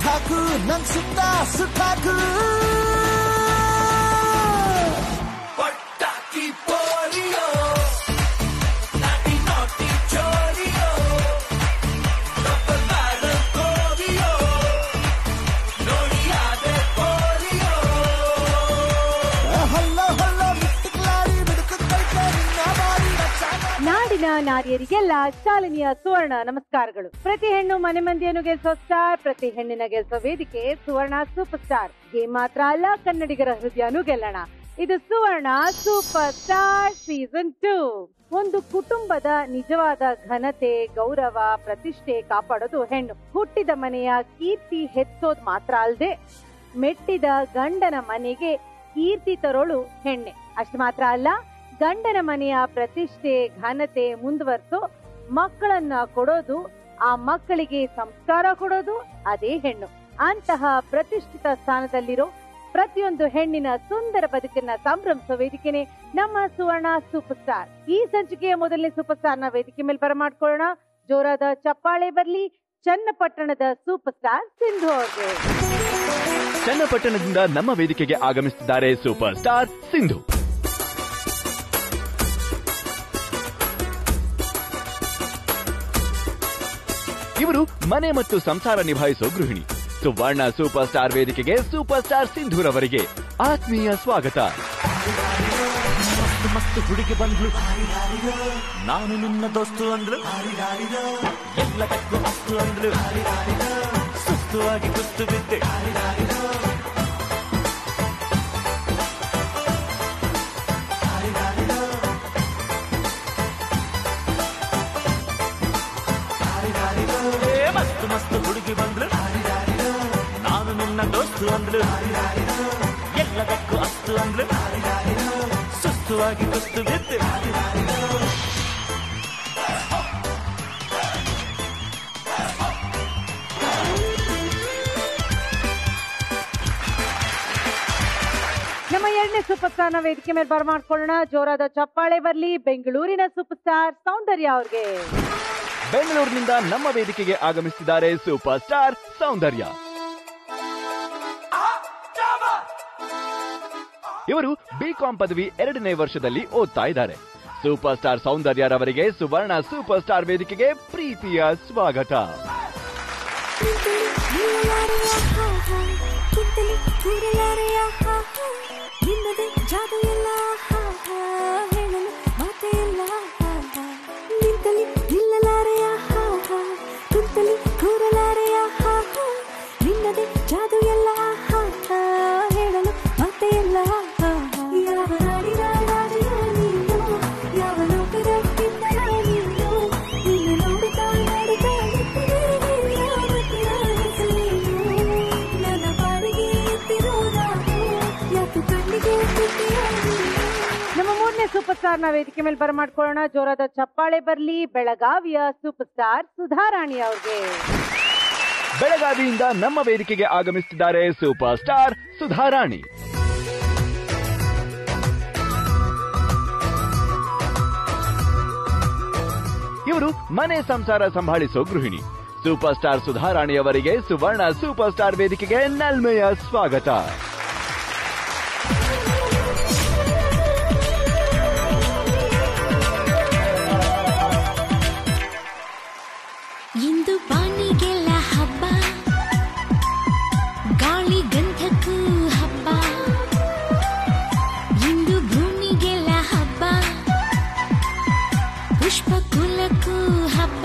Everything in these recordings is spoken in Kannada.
ಠಾಕು ನನ್ ಸುತ್ತ ಸುಟ್ಟಾಕು ಪಟಾಕಿ ಪೋಲಿಯೋ ನಾಟಿ ನಾಟಿ ಚೋರಿಯೋ ರಬ್ಬರ್ ಬ್ಯಾರಲ್ ಕೋರಿಯೋ ನೋಡಿಯಾದೆ ಪೋಲಿಯೋ ಹಲ್ಲ ಹಲ್ಲ ಮಿಟ್ಟಿಕ್ಲಾಡಿ ಬಿಡುಕೈತೆ ನಿನ್ನ ಬಾಡಿ ರಕ್ಷಾನ ನಾಡಿನ ನಾರಿಯರಿಗೆಲ್ಲ ಚಾಲನೆಯ ಸುವರ್ಣ ನಮಸ್ಕಾರಗಳು ಪ್ರತಿ ಹೆಣ್ಣು ಮನೆ ಮಂದಿಯನ್ನು ಗೆಲ್ಸೋ ಸ್ಟಾರ್ ಪ್ರತಿ ಹೆಣ್ಣಿನ ಗೆಲ್ಸೋ ವೇದಿಕೆ ಸುವರ್ಣ ಸೂಪರ್ ಸ್ಟಾರ್ ಗೇಮ್ ಮಾತ್ರ ಅಲ್ಲ ಕನ್ನಡಿಗರ ಹೃದಯನೂ ಗೆಲ್ಲೋಣ ಇದು Suvarna super star season two ಒಂದು ಕುಟುಂಬದ ನಿಜವಾದ ಘನತೆ ಗೌರವ ಪ್ರತಿಷ್ಠೆ ಕಾಪಾಡೋದು ಹೆಣ್ಣು ಹುಟ್ಟಿದ ಮನೆಯ ಕೀರ್ತಿ ಹೆಚ್ಚೋದ್ ಮಾತ್ರ ಅಲ್ಲದೆ ಮೆಟ್ಟಿದ ಗಂಡನ ಮನೆಗೆ ಕೀರ್ತಿ ತರೋಳು ಹೆಣ್ಣೆ ಅಷ್ಟು ಮಾತ್ರ ಅಲ್ಲ ಗಂಡನ ಮನೆಯ ಪ್ರತಿಷ್ಠೆ ಘನತೆ ಮುಂದುವರೆಸೋ ಮಕ್ಕಳನ್ನ ಕೊಡೋದು ಆ ಮಕ್ಕಳಿಗೆ ಸಂಸ್ಕಾರ ಕೊಡೋದು ಅದೇ ಹೆಣ್ಣು ಅಂತಹ ಪ್ರತಿಷ್ಠಿತ ಸ್ಥಾನದಲ್ಲಿರೋ ಪ್ರತಿಯೊಂದು ಹೆಣ್ಣಿನ ಸುಂದರ ಬದುಕನ್ನ ಸಂಭ್ರಮಿಸೋ ವೇದಿಕೆನೆ ನಮ್ಮ ಸುವರ್ಣ ಸೂಪರ್ ಸ್ಟಾರ್ ಈ ಸಂಚಿಕೆಯ ಮೊದಲನೇ ಸೂಪರ್ ಸ್ಟಾರ್ ನ ವೇದಿಕೆ ಮೇಲೆ ಬರಮಾಡ್ಕೊಳ್ಳೋಣ ಜೋರಾದ ಚಪ್ಪಾಳೆ ಬರ್ಲಿ ಚನ್ನಪಟ್ಟಣದ ಸೂಪರ್ ಸ್ಟಾರ್ ಸಿಂಧು ಅವ್ರಿಗೆ ಚನ್ನಪಟ್ಟಣದಿಂದ ನಮ್ಮ ವೇದಿಕೆಗೆ ಆಗಮಿಸುತ್ತಿದ್ದಾರೆ ಸೂಪರ್ ಸ್ಟಾರ್ ಸಿಂಧು ಇವರು ಮನೆ ಮತ್ತು ಸಂಸಾರ ನಿಭಾಯಿಸೋ ಗೃಹಿಣಿ ಸುವರ್ಣ ಸೂಪರ್ ಸ್ಟಾರ್ ವೇದಿಕೆಗೆ ಸೂಪರ್ ಸ್ಟಾರ್ ಸಿಂಧೂರವರಿಗೆ ಆತ್ಮೀಯ ಸ್ವಾಗತ ಮಸ್ತ್ ಮಸ್ತ್ ಹುಡುಗಿ ಬಂದ್ಲು ನಾನು ನಿನ್ನ ದೋಸ್ತು ಅಂದ್ಲು ಎಲ್ಲದಕ್ಕೂ ಅಸ್ತು ಅಂದ್ಲು ಸುಸ್ತುವಾಗಿ ಕುಸ್ತು ಬಿದ್ದೆ ಏ ಮಸ್ತ್ ಮಸ್ತ್ ಹುಡುಗಿ ಬಂದ್ಲು ನಾನು ನಿನ್ನ ದೋಸ್ತು ಅಂದ್ಲು ಎಲ್ಲದಕ್ಕೂ ಅಸ್ತು ಅಂದ್ಲು ಸುಸ್ತುವಾಗಿ ಕುಸ್ತು ಬಿದ್ದೆ ನಮ್ಮ ಎರಡನೇ ಸೂಪರ್ ಸ್ಟಾರ್ ನ ವೇದಿಕೆ ಮೇಲೆ ಬರಮಾಡ್ಕೊಳ್ಳೋಣ ಜೋರಾದ ಚಪ್ಪಾಳೆ ಬರ್ಲಿ ಬೆಂಗಳೂರಿನ ಸೂಪರ್ ಸ್ಟಾರ್ ಸೌಂದರ್ಯ ಅವ್ರಿಗೆ ಬೆಂಗಳೂರಿನಿಂದ ನಮ್ಮ ವೇದಿಕೆಗೆ ಆಗಮಿಸುತ್ತಿದ್ದಾರೆ ಸೂಪರ್ ಸ್ಟಾರ್ ಸೌಂದರ್ಯ ಇವರು ಬಿಕಾಂ ಪದವಿ ಎರಡನೇ ವರ್ಷದಲ್ಲಿ ಓದ್ತಾ ಇದ್ದಾರೆ ಸೂಪರ್ ಸ್ಟಾರ್ ಸೌಂದರ್ಯರವರಿಗೆ ಸುವರ್ಣ ಸೂಪರ್ ಸ್ಟಾರ್ ವೇದಿಕೆಗೆ ಪ್ರೀತಿಯ ಸ್ವಾಗತ ಕಿತ್ತಲಿ ಕೂರಲಾರೆಯ ನಿನ್ನದೇ ಜಾದು ಎಲ್ಲ ಹೇಳಲು ಮಾತೇ ಇಲ್ಲ ನಿಂತಲಿ ನಿಲ್ಲಲಾರೆಯ ಕುಂತಲಿ ಕೂರಲಾರೆಯ ನಿನ್ನದೇ ಜಾದು ಎಲ್ಲ ಹೇಳಲು ಮಾತೇ ಇಲ್ಲ ಯಾವ ನಾಡಿನ ರಾಜನ ನೀನು ಯಾವ ಲೋಕದ ಕಿನ್ನರ ನೀನು ನಿನ್ನ ನೋಡುತ್ತಾ ನೋಡುತ್ತಾ ನನ್ನ ಬಾಡಿಗೆ ಎತ್ತಿರೋ ನಾನು ಯಾಕೆ ಕಣ್ಣಿಗೆ ಬಿಟ್ಟಿಯೋ ನೀನು ನಮ್ಮ ಮೂರನೇ ಸೂಪರ್ ಸ್ಟಾರ್ ನ ವೇದಿಕೆ ಮೇಲೆ ಬರಮಾಡ್ಕೊಳ್ಳೋಣ ಜೋರಾದ ಚಪ್ಪಾಳೆ ಬರ್ಲಿ ಬೆಳಗಾವಿಯ ಸೂಪರ್ ಸ್ಟಾರ್ ಸುಧಾರಾಣಿ ಅವ್ರಿಗೆ ಬೆಳಗಾವಿಯಿಂದ ನಮ್ಮ ವೇದಿಕೆಗೆ ಆಗಮಿಸುತ್ತಿದ್ದಾರೆ ಸೂಪರ್ ಸ್ಟಾರ್ ಸುಧಾರಾಣಿ ಇವರು ಮನೆ ಸಂಸಾರ ಸಂಭಾಳಿಸೋ ಗೃಹಿಣಿ ಸೂಪರ್ ಸ್ಟಾರ್ ಸುಧಾರಾಣಿಯವರಿಗೆ ಸುವರ್ಣ ಸೂಪರ್ ಸ್ಟಾರ್ ವೇದಿಕೆಗೆ ನಲ್ಮೆಯ ಸ್ವಾಗತ ಇಂದು ಬಾನಿಗೆಲ್ಲ ಹಬ್ಬ ಗಾಳಿ ಗಂಧಕ್ಕೂ ಹಬ್ಬ ಇಂದು ಭೂಮಿಗೆಲ್ಲ ಹಬ್ಬ ಪುಷ್ಪ ಕುಲಕ್ಕೂ ಹಬ್ಬ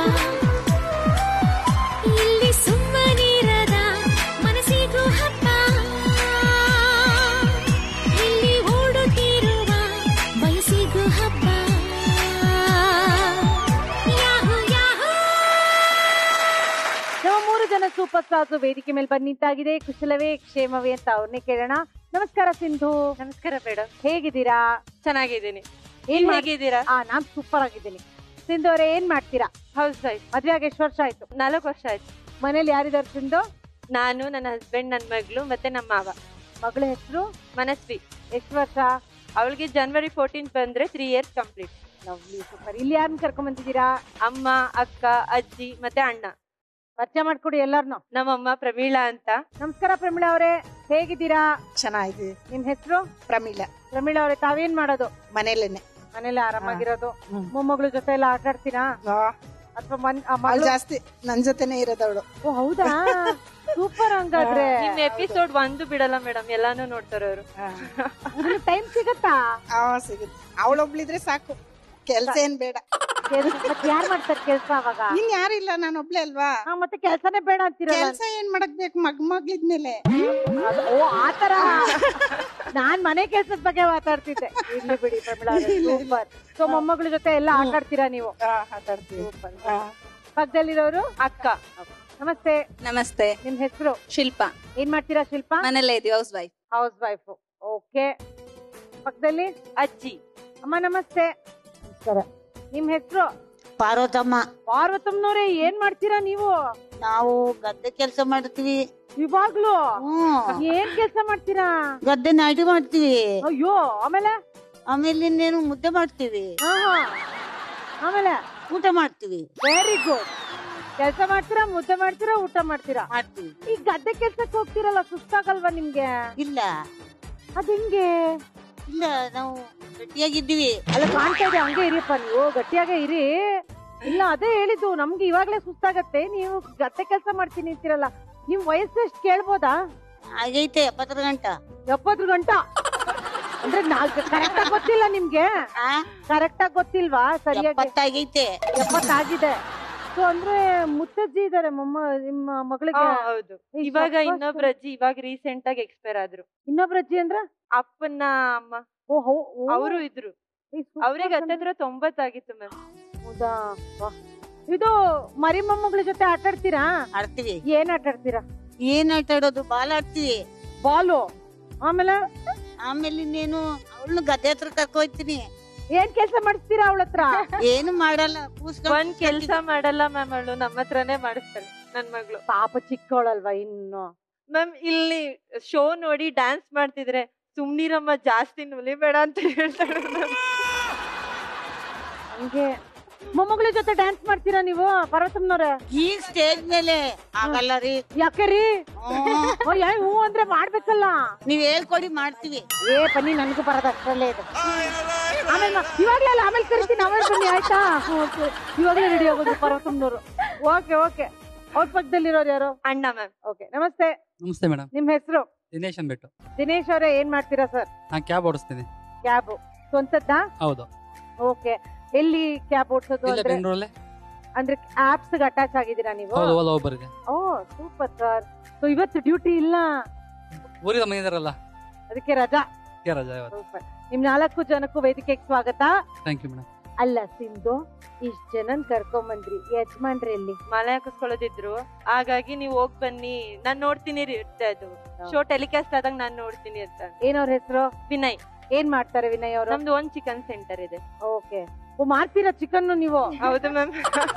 ಇಲ್ಲಿ ಸುಮ್ಮನಿರದ ಮನಸ್ಸಿಗೂ ಹಬ್ಬ ಇಲ್ಲಿ ಓಡುತ್ತಿರುವ ವಯಸ್ಸಿಗೂ ಹಬ್ಬ ಯಾಹು ಯಾಹು ನಮ್ಮ ಮೂರು ಜನ ಸೂಪರ್ ಸ್ಟಾರ್ಸ್ ವೇದಿಕೆ ಮೇಲೆ ಬಂದ್ ನಿಂತಾಗಿದೆ ಕುಶಲವೇ ಕ್ಷೇಮವೇ ಅಂತ ಅವ್ರನ್ನೇ ಕೇಳೋಣ ನಮಸ್ಕಾರ ಸಿಂಧು ನಮಸ್ಕಾರ ಮೇಡಮ್ ಹೇಗಿದ್ದೀರಾ ಚೆನ್ನಾಗಿದ್ದೀನಿ ಏನ್ ನೀವ್ ಮಾಡ್- ಹೇಗಿದ್ದೀರಾ ಆ ನಾನ್ ಸೂಪರ್ ಆಗಿದ್ದೀನಿ ಸಿಂಧು ಅವರೇ ಏನ್ ಮಾಡ್ತೀರಾ ಹೌಸ್ ವೈಫ್ ಮದ್ವೆ ಆಗಿ ಎಷ್ಟು ವರ್ಷ ಆಯ್ತು ನಾಲ್ಕು ವರ್ಷ ಆಯ್ತು ಮನೇಲಿ ಯಾರಿದಾರೆ ಸಿಂಧು ನಾನು ನನ್ನ ಹಸ್ಬೆಂಡ್ ನನ್ನ ಮಗಳು ಮತ್ತೆ ನಮ್ಮ ಮಾವ ಮಗಳ ಹೆಸರು ಮನಸ್ವಿ ಎಷ್ಟು ವರ್ಷ ಅವಳಿಗೆ ಜನವರಿ ಫೋರ್ಟೀನ್ ಬಂದ್ರೆ three years complete lovely super ಇಲ್ಲಿ ಯಾರನ್ನ ಕರ್ಕೊಂಡ್ ಬಂದಿದ್ದೀರಾ ಅಮ್ಮ ಅಕ್ಕ ಅಜ್ಜಿ ಮತ್ತೆ ಅಣ್ಣ ಪರಿಚಯ ಮಾಡ್ಕೊಡಿ ಎಲ್ಲಾರ್ನು ನಮ್ಮಮ್ಮ ಪ್ರಮೀಳಾ ಅಂತ ನಮಸ್ಕಾರ ಪ್ರಮೀಳಾ ಅವರೇ ಹೇಗಿದ್ದೀರಾ ಚೆನ್ನಾಗಿದೆ ನಿಮ್ ಹೆಸರು ಪ್ರಮೀಳ ಪ್ರಮೀಳಾ ಅವರೇ ತಾವೇನ್ ಮಾಡೋದು ಮನೇಲೇನೆ ಮನೇಲಿ ಆರಾಮಾಗಿರೋದು ಹ್ಮ್. ಮೊಮ್ಮಗಳ ಜೊತೆ ಎಲ್ಲ ಆಟ ಆಡ್ತೀರಾ ಅಥವಾ ಮನ್ ಆ ಅವಳು ಮಗಳು ಜಾಸ್ತಿ ನನ್ ಜೊತೆನೆ ಇರೋದವಳು ಓ ಹೌದಾ ಸೂಪರ್ ಹಂಗಾದ್ರೆ ನಿಮ್ ಎಪಿಸೋಡ್ ಒಂದು ಬಿಡಲ್ಲ ಮೇಡಮ್ ಎಲ್ಲಾನು ನೋಡ್ತಾರ ಅವರು ಟೈಮ್ ಸಿಗತ್ತಾ ಆ ಸಿಗುತ್ತೆ ಅವಳೊಬ್ಳಿದ್ರೆ ಸಾಕು ಕೆಲ್ಸ ಏನ್ ಬೇಡ ಕೆಲ್ಸ ಮತ್ತೆ ಯಾರ್ ಮಾಡ್ತಾರೆ ಕೆಲ್ಸ ಅವಾಗ ಇನ್ ಯಾರಿಲ್ಲ ನಾನು ಒಬ್ಳೆ ಅಲ್ವಾ ಹಾ, ಮತ್ತೆ ಕೆಲ್ಸನೇ ಬೇಡ ಅಂತೀರಲ್ಲ ಕೆಲ್ಸ ಏನ್ ಮಾಡಕ್ ಬೇಕು ಮಗ್ ಮಗ್ಳಿದ್ಮೇಲೆ ಅದು- ಓ ಆತರ ನಾನ್ ಮನೆ ಕೆಲ್ಸದ ಬಗ್ಗೆ ಮಾತಾಡ್ತಿದ್ದೆ ಇರ್ಲಿ ಬಿಡಿ ಪ್ರಮಿಳಾ ಸೂಪರ್ ಸೊ ಮೊಮ್ಮಗಳ ಜೊತೆ ಎಲ್ಲ ಆಟ ಆಡ್ತೀರಾ ನೀವು ಮಾತಾಡ್ತೀವಿ ಪಕ್ಕದಲ್ಲಿರೋರು ಅಕ್ಕ ನಮಸ್ತೆ ನಮಸ್ತೆ ನಿಮ್ ಹೆಸರು ಶಿಲ್ಪ ಏನ್ ಮಾಡ್ತೀರಾ ಶಿಲ್ಪ ಮನೆಯಲ್ಲೇ ಇದೀವಿ housewife housewife okay ಪಕ್ಕದಲ್ಲಿ ಅಜ್ಜಿ ಅಮ್ಮ ನಮಸ್ತೆ ನಿಮ್ ಹೆಸರು ಪಾರ್ವತಮ್ಮ ಪಾರ್ವತಮ್ಮನವ್ರೆ ಏನ್ ಮಾಡ್ತೀರಾ ನೀವು ನಾವು ಗದ್ದೆ ಕೆಲಸ ಮಾಡ್ತೀವಿ ಇವಾಗ್ಲೂ ಹ್ಮ್ ಏನ್ ಕೆಲ್ಸ ಮಾಡ್ತೀರಾ ಗದ್ದೆ ನಾಟಿ ಮಾಡ್ತೀವಿ ಅಯ್ಯೋ ಆಮೇಲೆ ಆಮೇಲೆ ಇನ್ನೇನು ಮುದ್ದೆ ಮಾಡ್ತೀವಿ ಹಾ ಹಾ. ಆಮೇಲೆ ಊಟ ಮಾಡ್ತೀವಿ ವೆರಿ ಗುಡ್ ಕೆಲ್ಸ ಮಾಡ್ತೀರಾ ಮುದ್ದೆ ಮಾಡ್ತೀರಾ ಊಟ ಮಾಡ್ತೀರಾ ಮಾಡ್ತೀವಿ ಈ ಗದ್ದೆ ಕೆಲ್ಸಕ್ಕೆ ಹೋಗ್ತಿರಲ್ಲ ಸುಸ್ತಾಗಲ್ವಾ ನಿಮ್ಗೆ ಇಲ್ಲ ಅದ್ ಹೆಂಗೆ ಇಲ್ಲ ನಾವು ಗಟ್ಟಿಯಾಗಿದ್ದೀವಿ ಅಲ್ಲ ಕಾಣ್ತಾ ಇದೆ ಹಂಗೆ ಇರಿಯಪ್ಪ ನೀವು ಗಟ್ಟಿಯಾಗೆ ಇರಿ ಇಲ್ಲ ಅದೇ ಹೇಳಿದ್ದು ನಮ್ಗೆ ಇವಾಗ್ಲೇ ಸುಸ್ತಾಗತ್ತೆ ನೀವು ಗದ್ದೆ ಕೆಲಸ ಮಾಡ್ತೀನಿ ಅಂತೀರಲ್ಲ ನಿಮ್ ವಯಸ್ಸು ಎಷ್ಟು ಕೇಳ್ಬೋದಾ ಆಗೈತೆ ಎಪ್ಪತ್ತರ ಗಂಟ ಎಪ್ಪತ್ತು ಗಂಟ ಅಂದ್ರೆ ನಾಲ್ಕು ಕರೆಕ್ಟ್ ಆಗಿ ಗೊತ್ತಿಲ್ಲ ನಿಮ್ಗೆ ಆ ಕರೆಕ್ಟ್ ಆಗಿ ಗೊತ್ತಿಲ್ವಾ ಸರಿಯಾಗಿ ಎಪ್ಪತ್ತಾಗೈತೆ ಎಪ್ಪತ್ತಾಗಿದೆ ಸೊ ಅಂದ್ರೆ ಮುತ್ತಜ್ಜಿ ಇದಾರೆ ಮೊಮ್ಮ ನಿಮ್ಮ ಮಗಳಿಗೆ ಹೌದು ಈ ಇವಾಗ ಸ್ವಲ್ಪ ಇನ್ನೊಬ್ರ ಅಜ್ಜಿ ಇವಾಗ ರೀಸೆಂಟ್ ಆಗಿ ಎಕ್ಸ್ಪೈರ್ ಆದ್ರು ಇನ್ನೊಬ್ರ ಅಜ್ಜಿ ಅಂದ್ರ ಅಪ್ಪನ ಅಮ್ಮ ಓ ಹೌ ಓ, ಅವರು ಇದ್ರು ಈ super ಅವ್ರಿಗೆ ಕಣೆ. ಹತ್ತತ್ರ ತೊಂಬತ್ತಾಗಿತ್ತು ಮ್ಯಾಮ್ ಹೌದಾ ವಾ. ಇದು ಮರಿ ಮೊಮ್ಮಗಳ ಜೊತೆ ಆಟ ಆಡ್ತೀರಾ ಆಡ್ತೀವಿ ಏನ್ ಆಟ ಆಡ್ತೀರಾ ಏನ್ ಆಟ ಆಡೋದು ಬಾಲ್ ಆಡ್ತೀವಿ ಬಾಲು ಆಮೇಲೆ ಆಮೇಲೆ ಇನ್ನೇನು ಅವಳನ್ನ ಗದ್ದೆ ಹತ್ರ ಕರ್ಕೊ ಹೋಗ್ತೀನಿ ಏನ್ ಕೆಲ್ಸ ಮಾಡಿಸ್ತೀರಾ ಅವಳ ಹತ್ರ ಏನು ಮಾಡಲ್ಲ ಕೂಸ್ಕೊಂಡ್ ಒಂದ್ ಕೆಲ್ಸ ಮಾಡಲ್ಲ ಮ್ಯಾಮ್ ಅವಳು ನಮ್ಮ ಹತ್ರನೇ ಮಾಡಿಸ್ತಾಳೆ ನನ್ ಮಗಳು ಪಾಪ ಚಿಕ್ಕವಳಲ್ವಾ ಇನ್ನು ಮ್ಯಾಮ್ ಇಲ್ಲಿ ಶೋ ನೋಡಿ ಡ್ಯಾನ್ಸ್ ಮಾಡ್ತಿದ್ರೆ ಸುಮ್ನಿರಮ್ಮ ಜಾಸ್ತಿ ನುಲಿಬೇಡ ಅಂತ ಹೇಳ್ತಾಳೆ ma'am. ಹಂಗೆ ಮೊಮ್ಮಗಳ ಜೊತೆ ಡ್ಯಾನ್ಸ್ ಮಾಡ್ತೀರಾ ನೀವು ಪರ್ವತಮ್ಮನವ್ರೆ ಈಗ ಸ್ಟೇಜ್ ಮೇಲೆ ಆಗಲ್ಲ ರೀ ಯಾಕೆ ರೀ ಹ್ಮ್. ಓ, ಏ, ಹ್ಞೂ ಅಂದ್ರೆ ಮಾಡ್ಬೇಕಲ್ಲ ನೀವ್ ಹೇಳ್ಕೊಡಿ ಮಾಡ್ತೀವಿ ಏ ಬನ್ನಿ ನನಗೂ ಬರೋದು ಅಷ್ಟರಲ್ಲೇ ಇದೆ ಆಮೇಲೆ ಮಾ- ಇವಾಗ್ಲೇ ಅಲ್ಲ ಆಮೇಲೆ ಕರಿತೀನಿ ಆಮೇಲೆ ಬನ್ನಿ ಆಯ್ತಾ ಓಕೆ ಇವಾಗಲೇ ರೆಡಿ ಆಗೋದು ಪರ್ವತಮ್ಮನವರು ಓಕೆ ಓಕೆ ಅವ್ರ ಪಕ್ಕದಲ್ಲಿರೋರು ಯಾರು ಅಣ್ಣ ಮ್ಯಾಮ್ ಓಕೆ ನಮಸ್ತೆ ನಮಸ್ತೆ ಮೇಡಮ್ ನಿಮ್ ಹೆಸರು ದಿನೇಶ್ ಅಂದ್ಬಿಟ್ಟು ದಿನೇಶ್ ಅವರೇ ಏನ್ ಮಾಡ್ತೀರಾ ಸರ್ ನಾನು ಕ್ಯಾಬ್ ಓಡಿಸ್ತೀನಿ ಕ್ಯಾಬ್ ಸ್ವಂತದ್ದಾ ಹೌದು ಓಕೆ ಎಲ್ಲಿ ಕ್ಯಾಬ್ ಓಡಿಸೋದು ಇಲ್ಲೇ ಅಂದ್ರೆ ಬೆಂಗಳೂರಲ್ಲೇ ಅಂದ್ರೆ ಆಪ್ಸ್ ಅಟ್ಯಾಚ್ ಆಗಿದ್ದೀರಾ ನೀವು ಹೌದು ಓಲಾ ಒಬ್ಬರ್ ಇದೆ ಓ ಸೂಪರ್ ಸರ್ ಸೊ ಇವತ್ತು ಡ್ಯೂಟಿ ಇಲ್ಲ ಊರಿಗೆ ಬಂದಿದ್ದಾರಲ್ಲ ಅದಕ್ಕೆ ರಜಾ ಕೆ ರಜಾ ಇವತ್ತು ಸೂಪರ್ ನಿಮ್ ನಾಲ್ಕು ಜನಕ್ಕೂ ವೇದಿಕೆಗೆ ಸ್ವಾಗತ ಥ್ಯಾಂಕ್ ಯು ಮೇಡಮ್ ಅಲ್ಲ ಸಿಂಧು ಇಷ್ಟ್ ಜನನ್ ಕರ್ಕೊಂಬಂದ್ರಿ ಯಜಮಾನ್ರಿ ಎಲ್ಲಿ ಮಾಲೆ ಹಾಕಿಸ್ಕೊಳ್ಳೋದಿದ್ರು ಹಾಗಾಗಿ ನೀವು ಹೋಗ್ ಬನ್ನಿ ನಾನ್ ನೋಡ್ತೀನಿ ರೀ ಅದು ಶೋ ಟೆಲಿಕಾಸ್ಟ್ ಆದಾಗ ನಾನ್ ನೋಡ್ತೀನಿ ಅಂತ ಏನವ್ರ ಹೆಸರು ವಿನಯ್ ಏನ್ ಮಾಡ್ತಾರೆ ವಿನಯ್ ಅವರು ನಮ್ದು ಒಂದ್ ಚಿಕನ್ ಸೆಂಟರ್ ಇದೆ ಓಕೆ ಓ ಮಾಡ್ತೀರಾ ಚಿಕನ್ ನೀವು ಹೌದು ಮ್ಯಾಮ್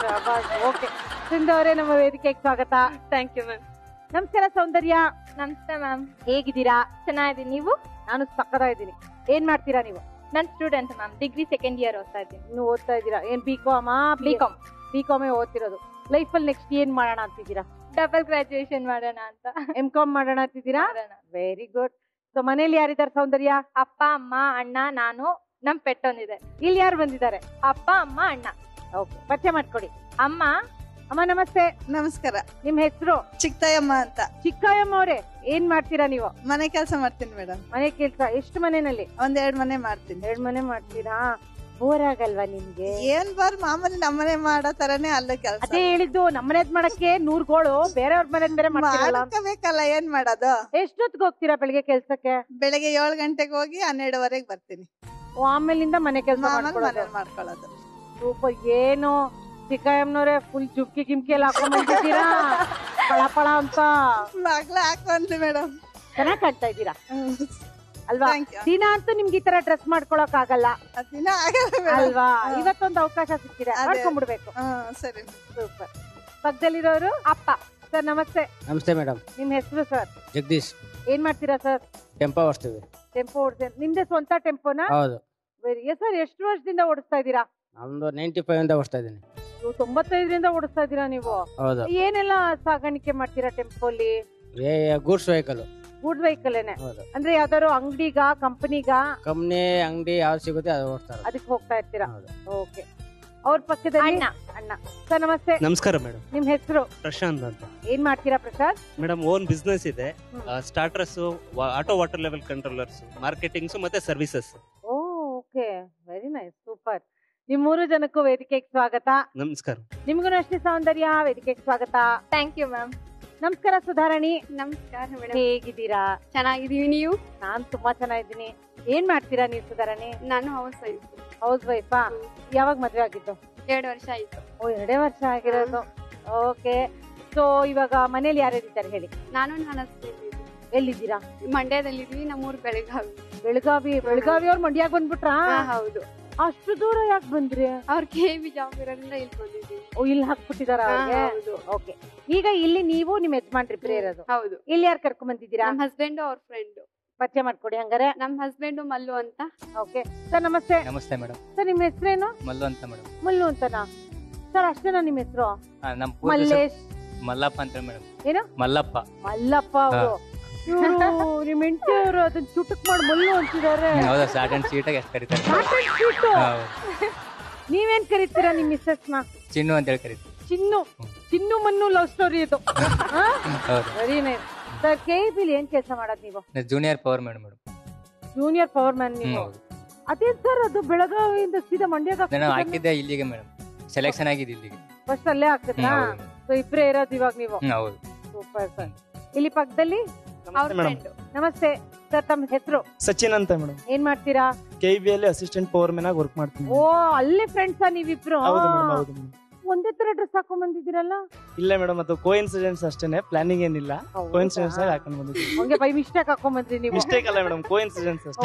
ಓಕೆ ಸಿಂಧು ಅವರೇ ನಮ್ಮ ವೇದಿಕೆಗೆ ಸ್ವಾಗತ ಥ್ಯಾಂಕ್ ಯು ಮ್ಯಾಮ್ ನಮಸ್ಕಾರ ಸೌಂದರ್ಯ ನಮಸ್ತೆ ಮ್ಯಾಮ್ ಹೇಗಿದ್ದೀರಾ ಚೆನ್ನಾಗಿದ್ದೀನಿ ನೀವು ನಾನು ಸಕ್ಕದ ಇದ್ದೀನಿ ಏನ್ ಮಾಡ್ತೀರಾ ನೀವು ನನ್ student ma'am degree second year ಓದ್ತಾ ಇದ್ದೀನಿ ಇನ್ನು ಓದ್ತಾ ಇದ್ದೀರಾ ಏನ್ B com B com B ಕಾಮೇ ಓದ್ತಿರೋದು ಲೈಫ್ ಅಲ್ಲಿ ನೆಕ್ಸ್ಟ್ ಏನ್ ಮಾಡೋಣ ಅಂತಿದ್ದೀರಾ ಡಬಲ್ ಗ್ರಾಜುಯೇಷನ್ ಮಾಡೋಣ ಅಂತ ಎಂ ಕಾಮ್ ಮಾಡೋಣ ಅಂತಿದ್ದೀರಾ ವೆರಿ ಗುಡ್ ಸೊ ಮನೇಲಿ ಯಾರಿದ್ದಾರೆ ಸೌಂದರ್ಯ ಅಪ್ಪ ಅಮ್ಮ ಅಣ್ಣ ನಾನು ನಮ್ ಪೆಟ್ ಒಂದಿದೆ ಇಲ್ಲಿ ಯಾರು ಬಂದಿದ್ದಾರೆ ಅಪ್ಪ ಅಮ್ಮ ಅಣ್ಣ ಓಕೆ ಪರಿಚಯ ಮಾಡ್ಕೊಡಿ ಅಮ್ಮ ಅಮ್ಮ ನಮಸ್ತೆ ನಮಸ್ಕಾರ ನಿಮ್ ಹೆಸರು ಚಿಕ್ಕಯ್ಯಮ್ಮ ಅಂತ ಚಿಕ್ಕಯ್ಯಮ್ಮ ಅವ್ರೆ ಏನ್ ಮಾಡ್ತೀರಾ ನೀವು ಮನೆ ಕೆಲಸ ಮಾಡ್ತೀನಿ ಮೇಡಮ್ ಮನೆ ಕೆಲ್ಸ ಎಷ್ಟು ಮನೆಯಲ್ಲಿ ಒಂದ್ ಎರಡ್ ಮನೆ ಮಾಡ್ತೀನಿ ಎರಡ್ ಮನೆ ಮಾಡ್ತೀರಾ ಬೋರ್ ಆಗಲ್ವಾ ನಿಮ್ಗೆ ಏನ್ ಬಾರ್ ಮಾಮೂಲಿ ನಮ್ಮನೆ ಮಾಡೋ ತರನೇ ಅಲ್ಲೂ ಕೆಲಸ ಅದೇ ಹೇಳಿದ್ದು ನಮ್ಮನೇದ್ ಮಾಡಕ್ಕೆ ನೂರ್ ಗೋಳು ಬೇರೆಯವ್ರ ಮನೇದ್ ಬೇರೆ ಮಾಡ್ತೀರಲ್ಲ ಮಾಡ್ಕೋಬೇಕಲ್ಲ ಏನ್ ಮಾಡೋದು ಎಷ್ಟೊತ್ತಿಗೆ ಹೋಗ್ತೀರಾ ಬೆಳಿಗ್ಗೆ ಕೆಲ್ಸಕ್ಕೆ ಬೆಳಗ್ಗೆ ಏಳು ಗಂಟೆಗೆ ಹೋಗಿ ಹನ್ನೆರಡುವರೆಗೆ ಬರ್ತೀನಿ ಓ, ಆಮೇಲಿಂದ ಮನೆ ಕೆಲ್ಸ ಮಾಮೂಲಿ ಮಾಡ್ಕೊಳ್ಳೋದು ಮನೇಲಿ ಮಾಡ್ಕೊಳ್ಳೋದು ಸೂಪರ್ ಏನು ಚಿಕ್ಕಯ್ಯಮ್ಮನವ್ರೆ ಫುಲ್ ಜುಮ್ಕಿ ಗಿಮ್ಕಿ ಎಲ್ಲ ಹಾಕೊಂಡ್ ಬಂದಿದ್ದೀರಾ ಪಳ ಪಳ ಅಂತ ಮಗ್ಳ ಹಾಕೊಂಡ್ಲಿ ಮೇಡಮ್ ಚೆನ್ನಾಗ್ ಕಾಣ್ತಾ ಇದ್ದೀರಾ ಅಲ್ವಾ Thank you. ದಿನ ಅಂತೂ ನಿಮ್ಗೆ ಈ ತರ ಡ್ರೆಸ್ ಮಾಡ್ಕೊಳಕ್ ಆಗಲ್ಲ ದಿನ ಆಗಲ್ಲ ಮೇಡಮ್ ಅಲ್ವಾ ಇವತ್ತೊಂದು ಅವಕಾಶ ಸಿಕ್ಕಿದೆ ಅದೇ. ಮಾಡ್ಕೊಂಡ್ಬಿಡ್ಬೇಕು ಹ್ಮ್ ಸರಿ ಸೂಪರ್ ಪಕ್ಕದಲ್ಲಿರೋರು ಅಪ್ಪ ಸರ್ ನಮಸ್ತೆ ನಮಸ್ತೆ ಮೇಡಮ್ ನಿಮ್ ಹೆಸರು ಸರ್ ಜಗದೀಶ್ ಏನ್ ಮಾಡ್ತೀರಾ ಸರ್ ಟೆಂಪೋ ಓಡಿಸ್ತೀವಿ ಟೆಂಪೋ ಓಡಿಸ ನಿಮ್ದೇ ಸ್ವಂತ ಟೆಂಪೋನಾ ಹೌದು ವೆರಿ ಸರ್ ಎಷ್ಟು ವರ್ಷದಿಂದ ಓಡಿಸ್ತಾ ಇದ್ದೀರಾ ನಮ್ದು ನೈಂಟಿ ಫೈವ್ ಇಂದ ಓಡಿಸ್ತಾ ಇದ್ದೀನಿ ನೀವು ತೊಂಬತ್ತೈದರಿಂದ ಓಡಿಸ್ತಾ ಇದೀರಾ ನೀವು ಹೌದು ಏನೆಲ್ಲ ಸಾಗಾಣಿಕೆ ಮಾಡ್ತೀರಾ ಟೆಂಪೋಲಿ ಗೂಡ್ಸ್ ವೆಹಿಕಲ್ ಗುಡ್ ವೆಹಿಕಲ್ ಏನೆ ಹೌದು ಅಂದ್ರೆ ಯಾವ್ದಾದ್ರು ಅಂಗಡಿಗ ಕಂಪನಿಗ ಕಂಪ್ನಿ ಅಂಗಡಿ ಯಾವ್ದು ಸಿಗುತ್ತೆ ಅದು ಓಡ್ತಾರೆ ಅದಕ್ಕೆ ಹೋಗ್ತಾ ಇರ್ತೀರಾ ಹೌದು. ಓಕೆ ಅವ್ರ ಪಕ್ಕದಲ್ಲಿ ಅಣ್ಣ. ಅಣ್ಣ ಸರ್ ನಮಸ್ತೆ ನಮಸ್ಕಾರ ಮೇಡಮ್ ನಿಮ್ ಹೆಸರು ಪ್ರಶಾಂತ್ ಅಂತ ಏನ್ ಮಾಡ್ತೀರಾ ಪ್ರಸಾದ್ ಮೇಡಮ್ ಓನ್ ಬಿಸ್ನೆಸ್ ಇದೆ ಹ್ಮ್. Starters auto water level controllers marketings ಮತ್ತೆ ಸರ್ವಿಸಸ್ ಓ ಓಕೆ ವೆರಿ ನೈಸ್ ಸೂಪರ್ ನಿಮ್ ಮೂರು ಜನಕ್ಕೂ ವೇದಿಕೆಗೆ ಸ್ವಾಗತ ನಮಸ್ಕಾರ ನಿಮ್ಗೂ ಅಷ್ಟೇ ಸೌಂದರ್ಯ ವೇದಿಕೆಗೆ ಸ್ವಾಗತ ಥ್ಯಾಂಕ್ ಯು ಮ್ಯಾಮ್ ನಮಸ್ಕಾರ ಸುಧಾರಣಿ ನಮಸ್ಕಾರ ಹೇಗಿದ್ದೀರಾ ಚೆನ್ನಾಗಿದೀವಿ ನೀವು ನಾನ್ ತುಂಬಾ ಚೆನ್ನಾಗಿದ್ದೀನಿ ಏನ್ ಮಾಡ್ತೀರಾ ನೀವು ಸುಧಾರಣಿ ನಾನು ಹೌಸ್ ವೈಫ್ ಹೌಸ್ ವೈಫಾ ಯಾವಾಗ ಮದ್ವೆ ಆಗಿದ್ದು ಎರಡು ವರ್ಷ ಆಯ್ತು ಓ ಎರಡೇ ವರ್ಷ ಆಗಿರೋದು ಓಕೆ ಸೊ ಇವಾಗ ಮನೇಲಿ ಯಾರ್ಯಾರಿದ್ದಾರೆ ಹೇಳಿ ನಾನು ನನ್ನ husband ಎಲ್ಲಿದ್ದೀರಾ ಮಂಡ್ಯದಲ್ಲಿದ್ವಿ ನಮ್ಮೂರ್ ಬೆಳಗಾವಿ ಬೆಳಗಾವಿ ಬೆಳಗಾವಿ ಅವ್ರು ಮಂಡ್ಯಾಗ ಬಂದ್ಬಿಟ್ರಾ ಹೌದು ಅಷ್ಟು ದೂರ ಯಾಕೆ ಬಂದ್ರಿ ಅವ್ರ ಕೆ ಬಿ ಜಾಬ್ ಇರೋದ್ರಿಂದ ಇಲ್ಲಿ ಬಂದಿದ್ದೀವಿ ಓ ಇಲ್ಲಿ ಹಾಕ್ಬಿಟ್ಟಿದಾರ ಹಾ, ಅವ್ರಿಗೆ ಹೌದು. ಓಕೆ ಈಗ ಇಲ್ಲಿ ನೀವು ನಿಮ್ ಯಜಮಾನ್ರಿ ಇಬ್ರೇ ಇರೋದು ಹೌದು ಇಲ್ಲಿ ಯಾರು ಕರ್ಕೊಂಡ್ ಬಂದಿದ್ದೀರಾ ನಮ್ಮ ಹಸ್ಬೆಂಡ್ ಅವ್ರ ಫ್ರೆಂಡ್ ಪರಿಚಯ ಮಾಡ್ಕೊಡಿ ಹಂಗಾರೆ ನಮ್ಮ ಹಸ್ಬೆಂಡ್ ಮಲ್ಲು ಅಂತ ಓಕೆ ಸರ್ ನಮಸ್ತೆ ನಮಸ್ತೆ ಮೇಡಮ್ ಸರ್ ನಿಮ್ ಹೆಸರೇನು ಮಲ್ಲು ಅಂತ ಮೇಡಮ್ ಮುಲ್ಲು ಅಂತನಾ ಸರ್ ಅಷ್ಟೇನಾ ನಿಮ್ ಹೆಸರು ನಮ್ಮ ಪೂರ್ತಿ ಹೆಸರು ಮಲ್ಲೇಶ್ ಮಲ್ಲಪ್ಪ ಅಂತ ಮೇಡಮ್ ಏನು ಮಲ್ಲಪ್ಪ ಮಲ್ಲಪ್ಪ ಅವರು ಇವರು ನಿಮ್ ಹೆಂಡತಿ ಅವರು ಅದನ್ನ ಚುಟುಕ್ ಮಾಡಿ ಮುಲ್ಲು ಅಂತಿದ್ದಾರೆ ಹೌದಾ ಶಾರ್ಟ್ ಅಂಡ್ ಸ್ವೀಟಾಗಿ ಎಷ್ಟು ಕರೀತಾರೆ Short and sweet. ಹೌದು. ನೀವೇನ್ ಕರಿತೀರಾ ನಿಮ್ ಮಿಸ್ಸಸ್ ನ ಚಿನ್ನು ಅಂತ ಹೇಳಿ ಕರೀತೀವಿ ಚಿನ್ನು ಚಿನ್ನು ಮನ್ನು ಲವ್ ಸ್ಟೋರಿ ಇದು ಹೌದು very nice sir K bill ಏನ್ ಕೆಲಸ ಮಾಡೋದು ನೀವು junior power madam madam junior power man ಹ್ಮ್ ನೀವು ಹೌದು ಅದೇ ಸರ್ ಅದು ಬೆಳಗಾವಿಯಿಂದ ಸೀದಾ ಮಂಡ್ಯಗ ನಾನು ಹಾಕಿದ್ದೆ ಇಲ್ಲಿಗೆ ಮೇಡಮ್ ಸೆಲೆಕ್ಷನ್ ಆಗಿದೆ ಇಲ್ಲಿಗೆ ಫಸ್ಟ್ ಅಲ್ಲೇ ಹಾಕಿದ್ರಾ ಹ್ಮ್, ಹೌದು. ಸೊ ಇಬ್ರೇ ಇರೋದು ಇವಾಗ ನೀವು ಹ್ಮ್ ಹೌದು ಸೂಪರ್ ಸರ್ ಇಲ್ಲಿ ಪಕ್ಕದಲ್ಲಿ ಅವ್ರ ಮೇಡಮ್ ಫ್ರೆಂಡ್ ನಮಸ್ತೆ ಸರ್ ತಮ್ಮ ಹೆಸರು ಸಚಿನ್ ಅಂತ ಮೇಡಮ್ ಏನ್ ಮಾಡ್ತೀರಾ ಕೆ ಬಿ ಅಲ್ಲಿ ಅಸಿಸ್ಟೆಂಟ್ ಪವರ್ ಮ್ಯಾನ್ ಆಗಿ ವರ್ಕ್ ಮಾಡ್ತೀನಿ ಓ ಅಲ್ಲೇ ಫ್ರೆಂಡ್ಸಾ ನೀವಿಬ್ರು ಹೌದು ಮೇಡಮ್ ಹೌದು ಮೇಡಮ್ ಒಂದೇ ತರ ಡ್ರೆಸ್ ಹಾಕೊಂಡ್ ಬಂದಿದ್ದೀರಲ್ಲ ಇಲ್ಲ ಮೇಡಮ್ ಅದು ಕೋ ಇನ್ಸಿಡೆನ್ಸ್ ಅಷ್ಟೇನೆ ಪ್ಲಾನಿಂಗ್ ಏನಿಲ್ಲ ಕೋ ಇನ್ಸಿಡೆನ್ಸ್ ಆಗಿ ಹಾಕೊಂಡು ಬಂದಿದ್ದೀವಿ ಹಂಗೆ ಬೈ ಮಿಸ್ಟೇಕ್ ಹಾಕೊಂಡ್ ಬಂದ್ರಿ ನೀವು ಮಿಸ್ಟೇಕ್ ಅಲ್ಲ ಮೇಡಮ್ ಕೋ ಇನ್ಸಿಡೆನ್ಸ್ ಅಷ್ಟೇ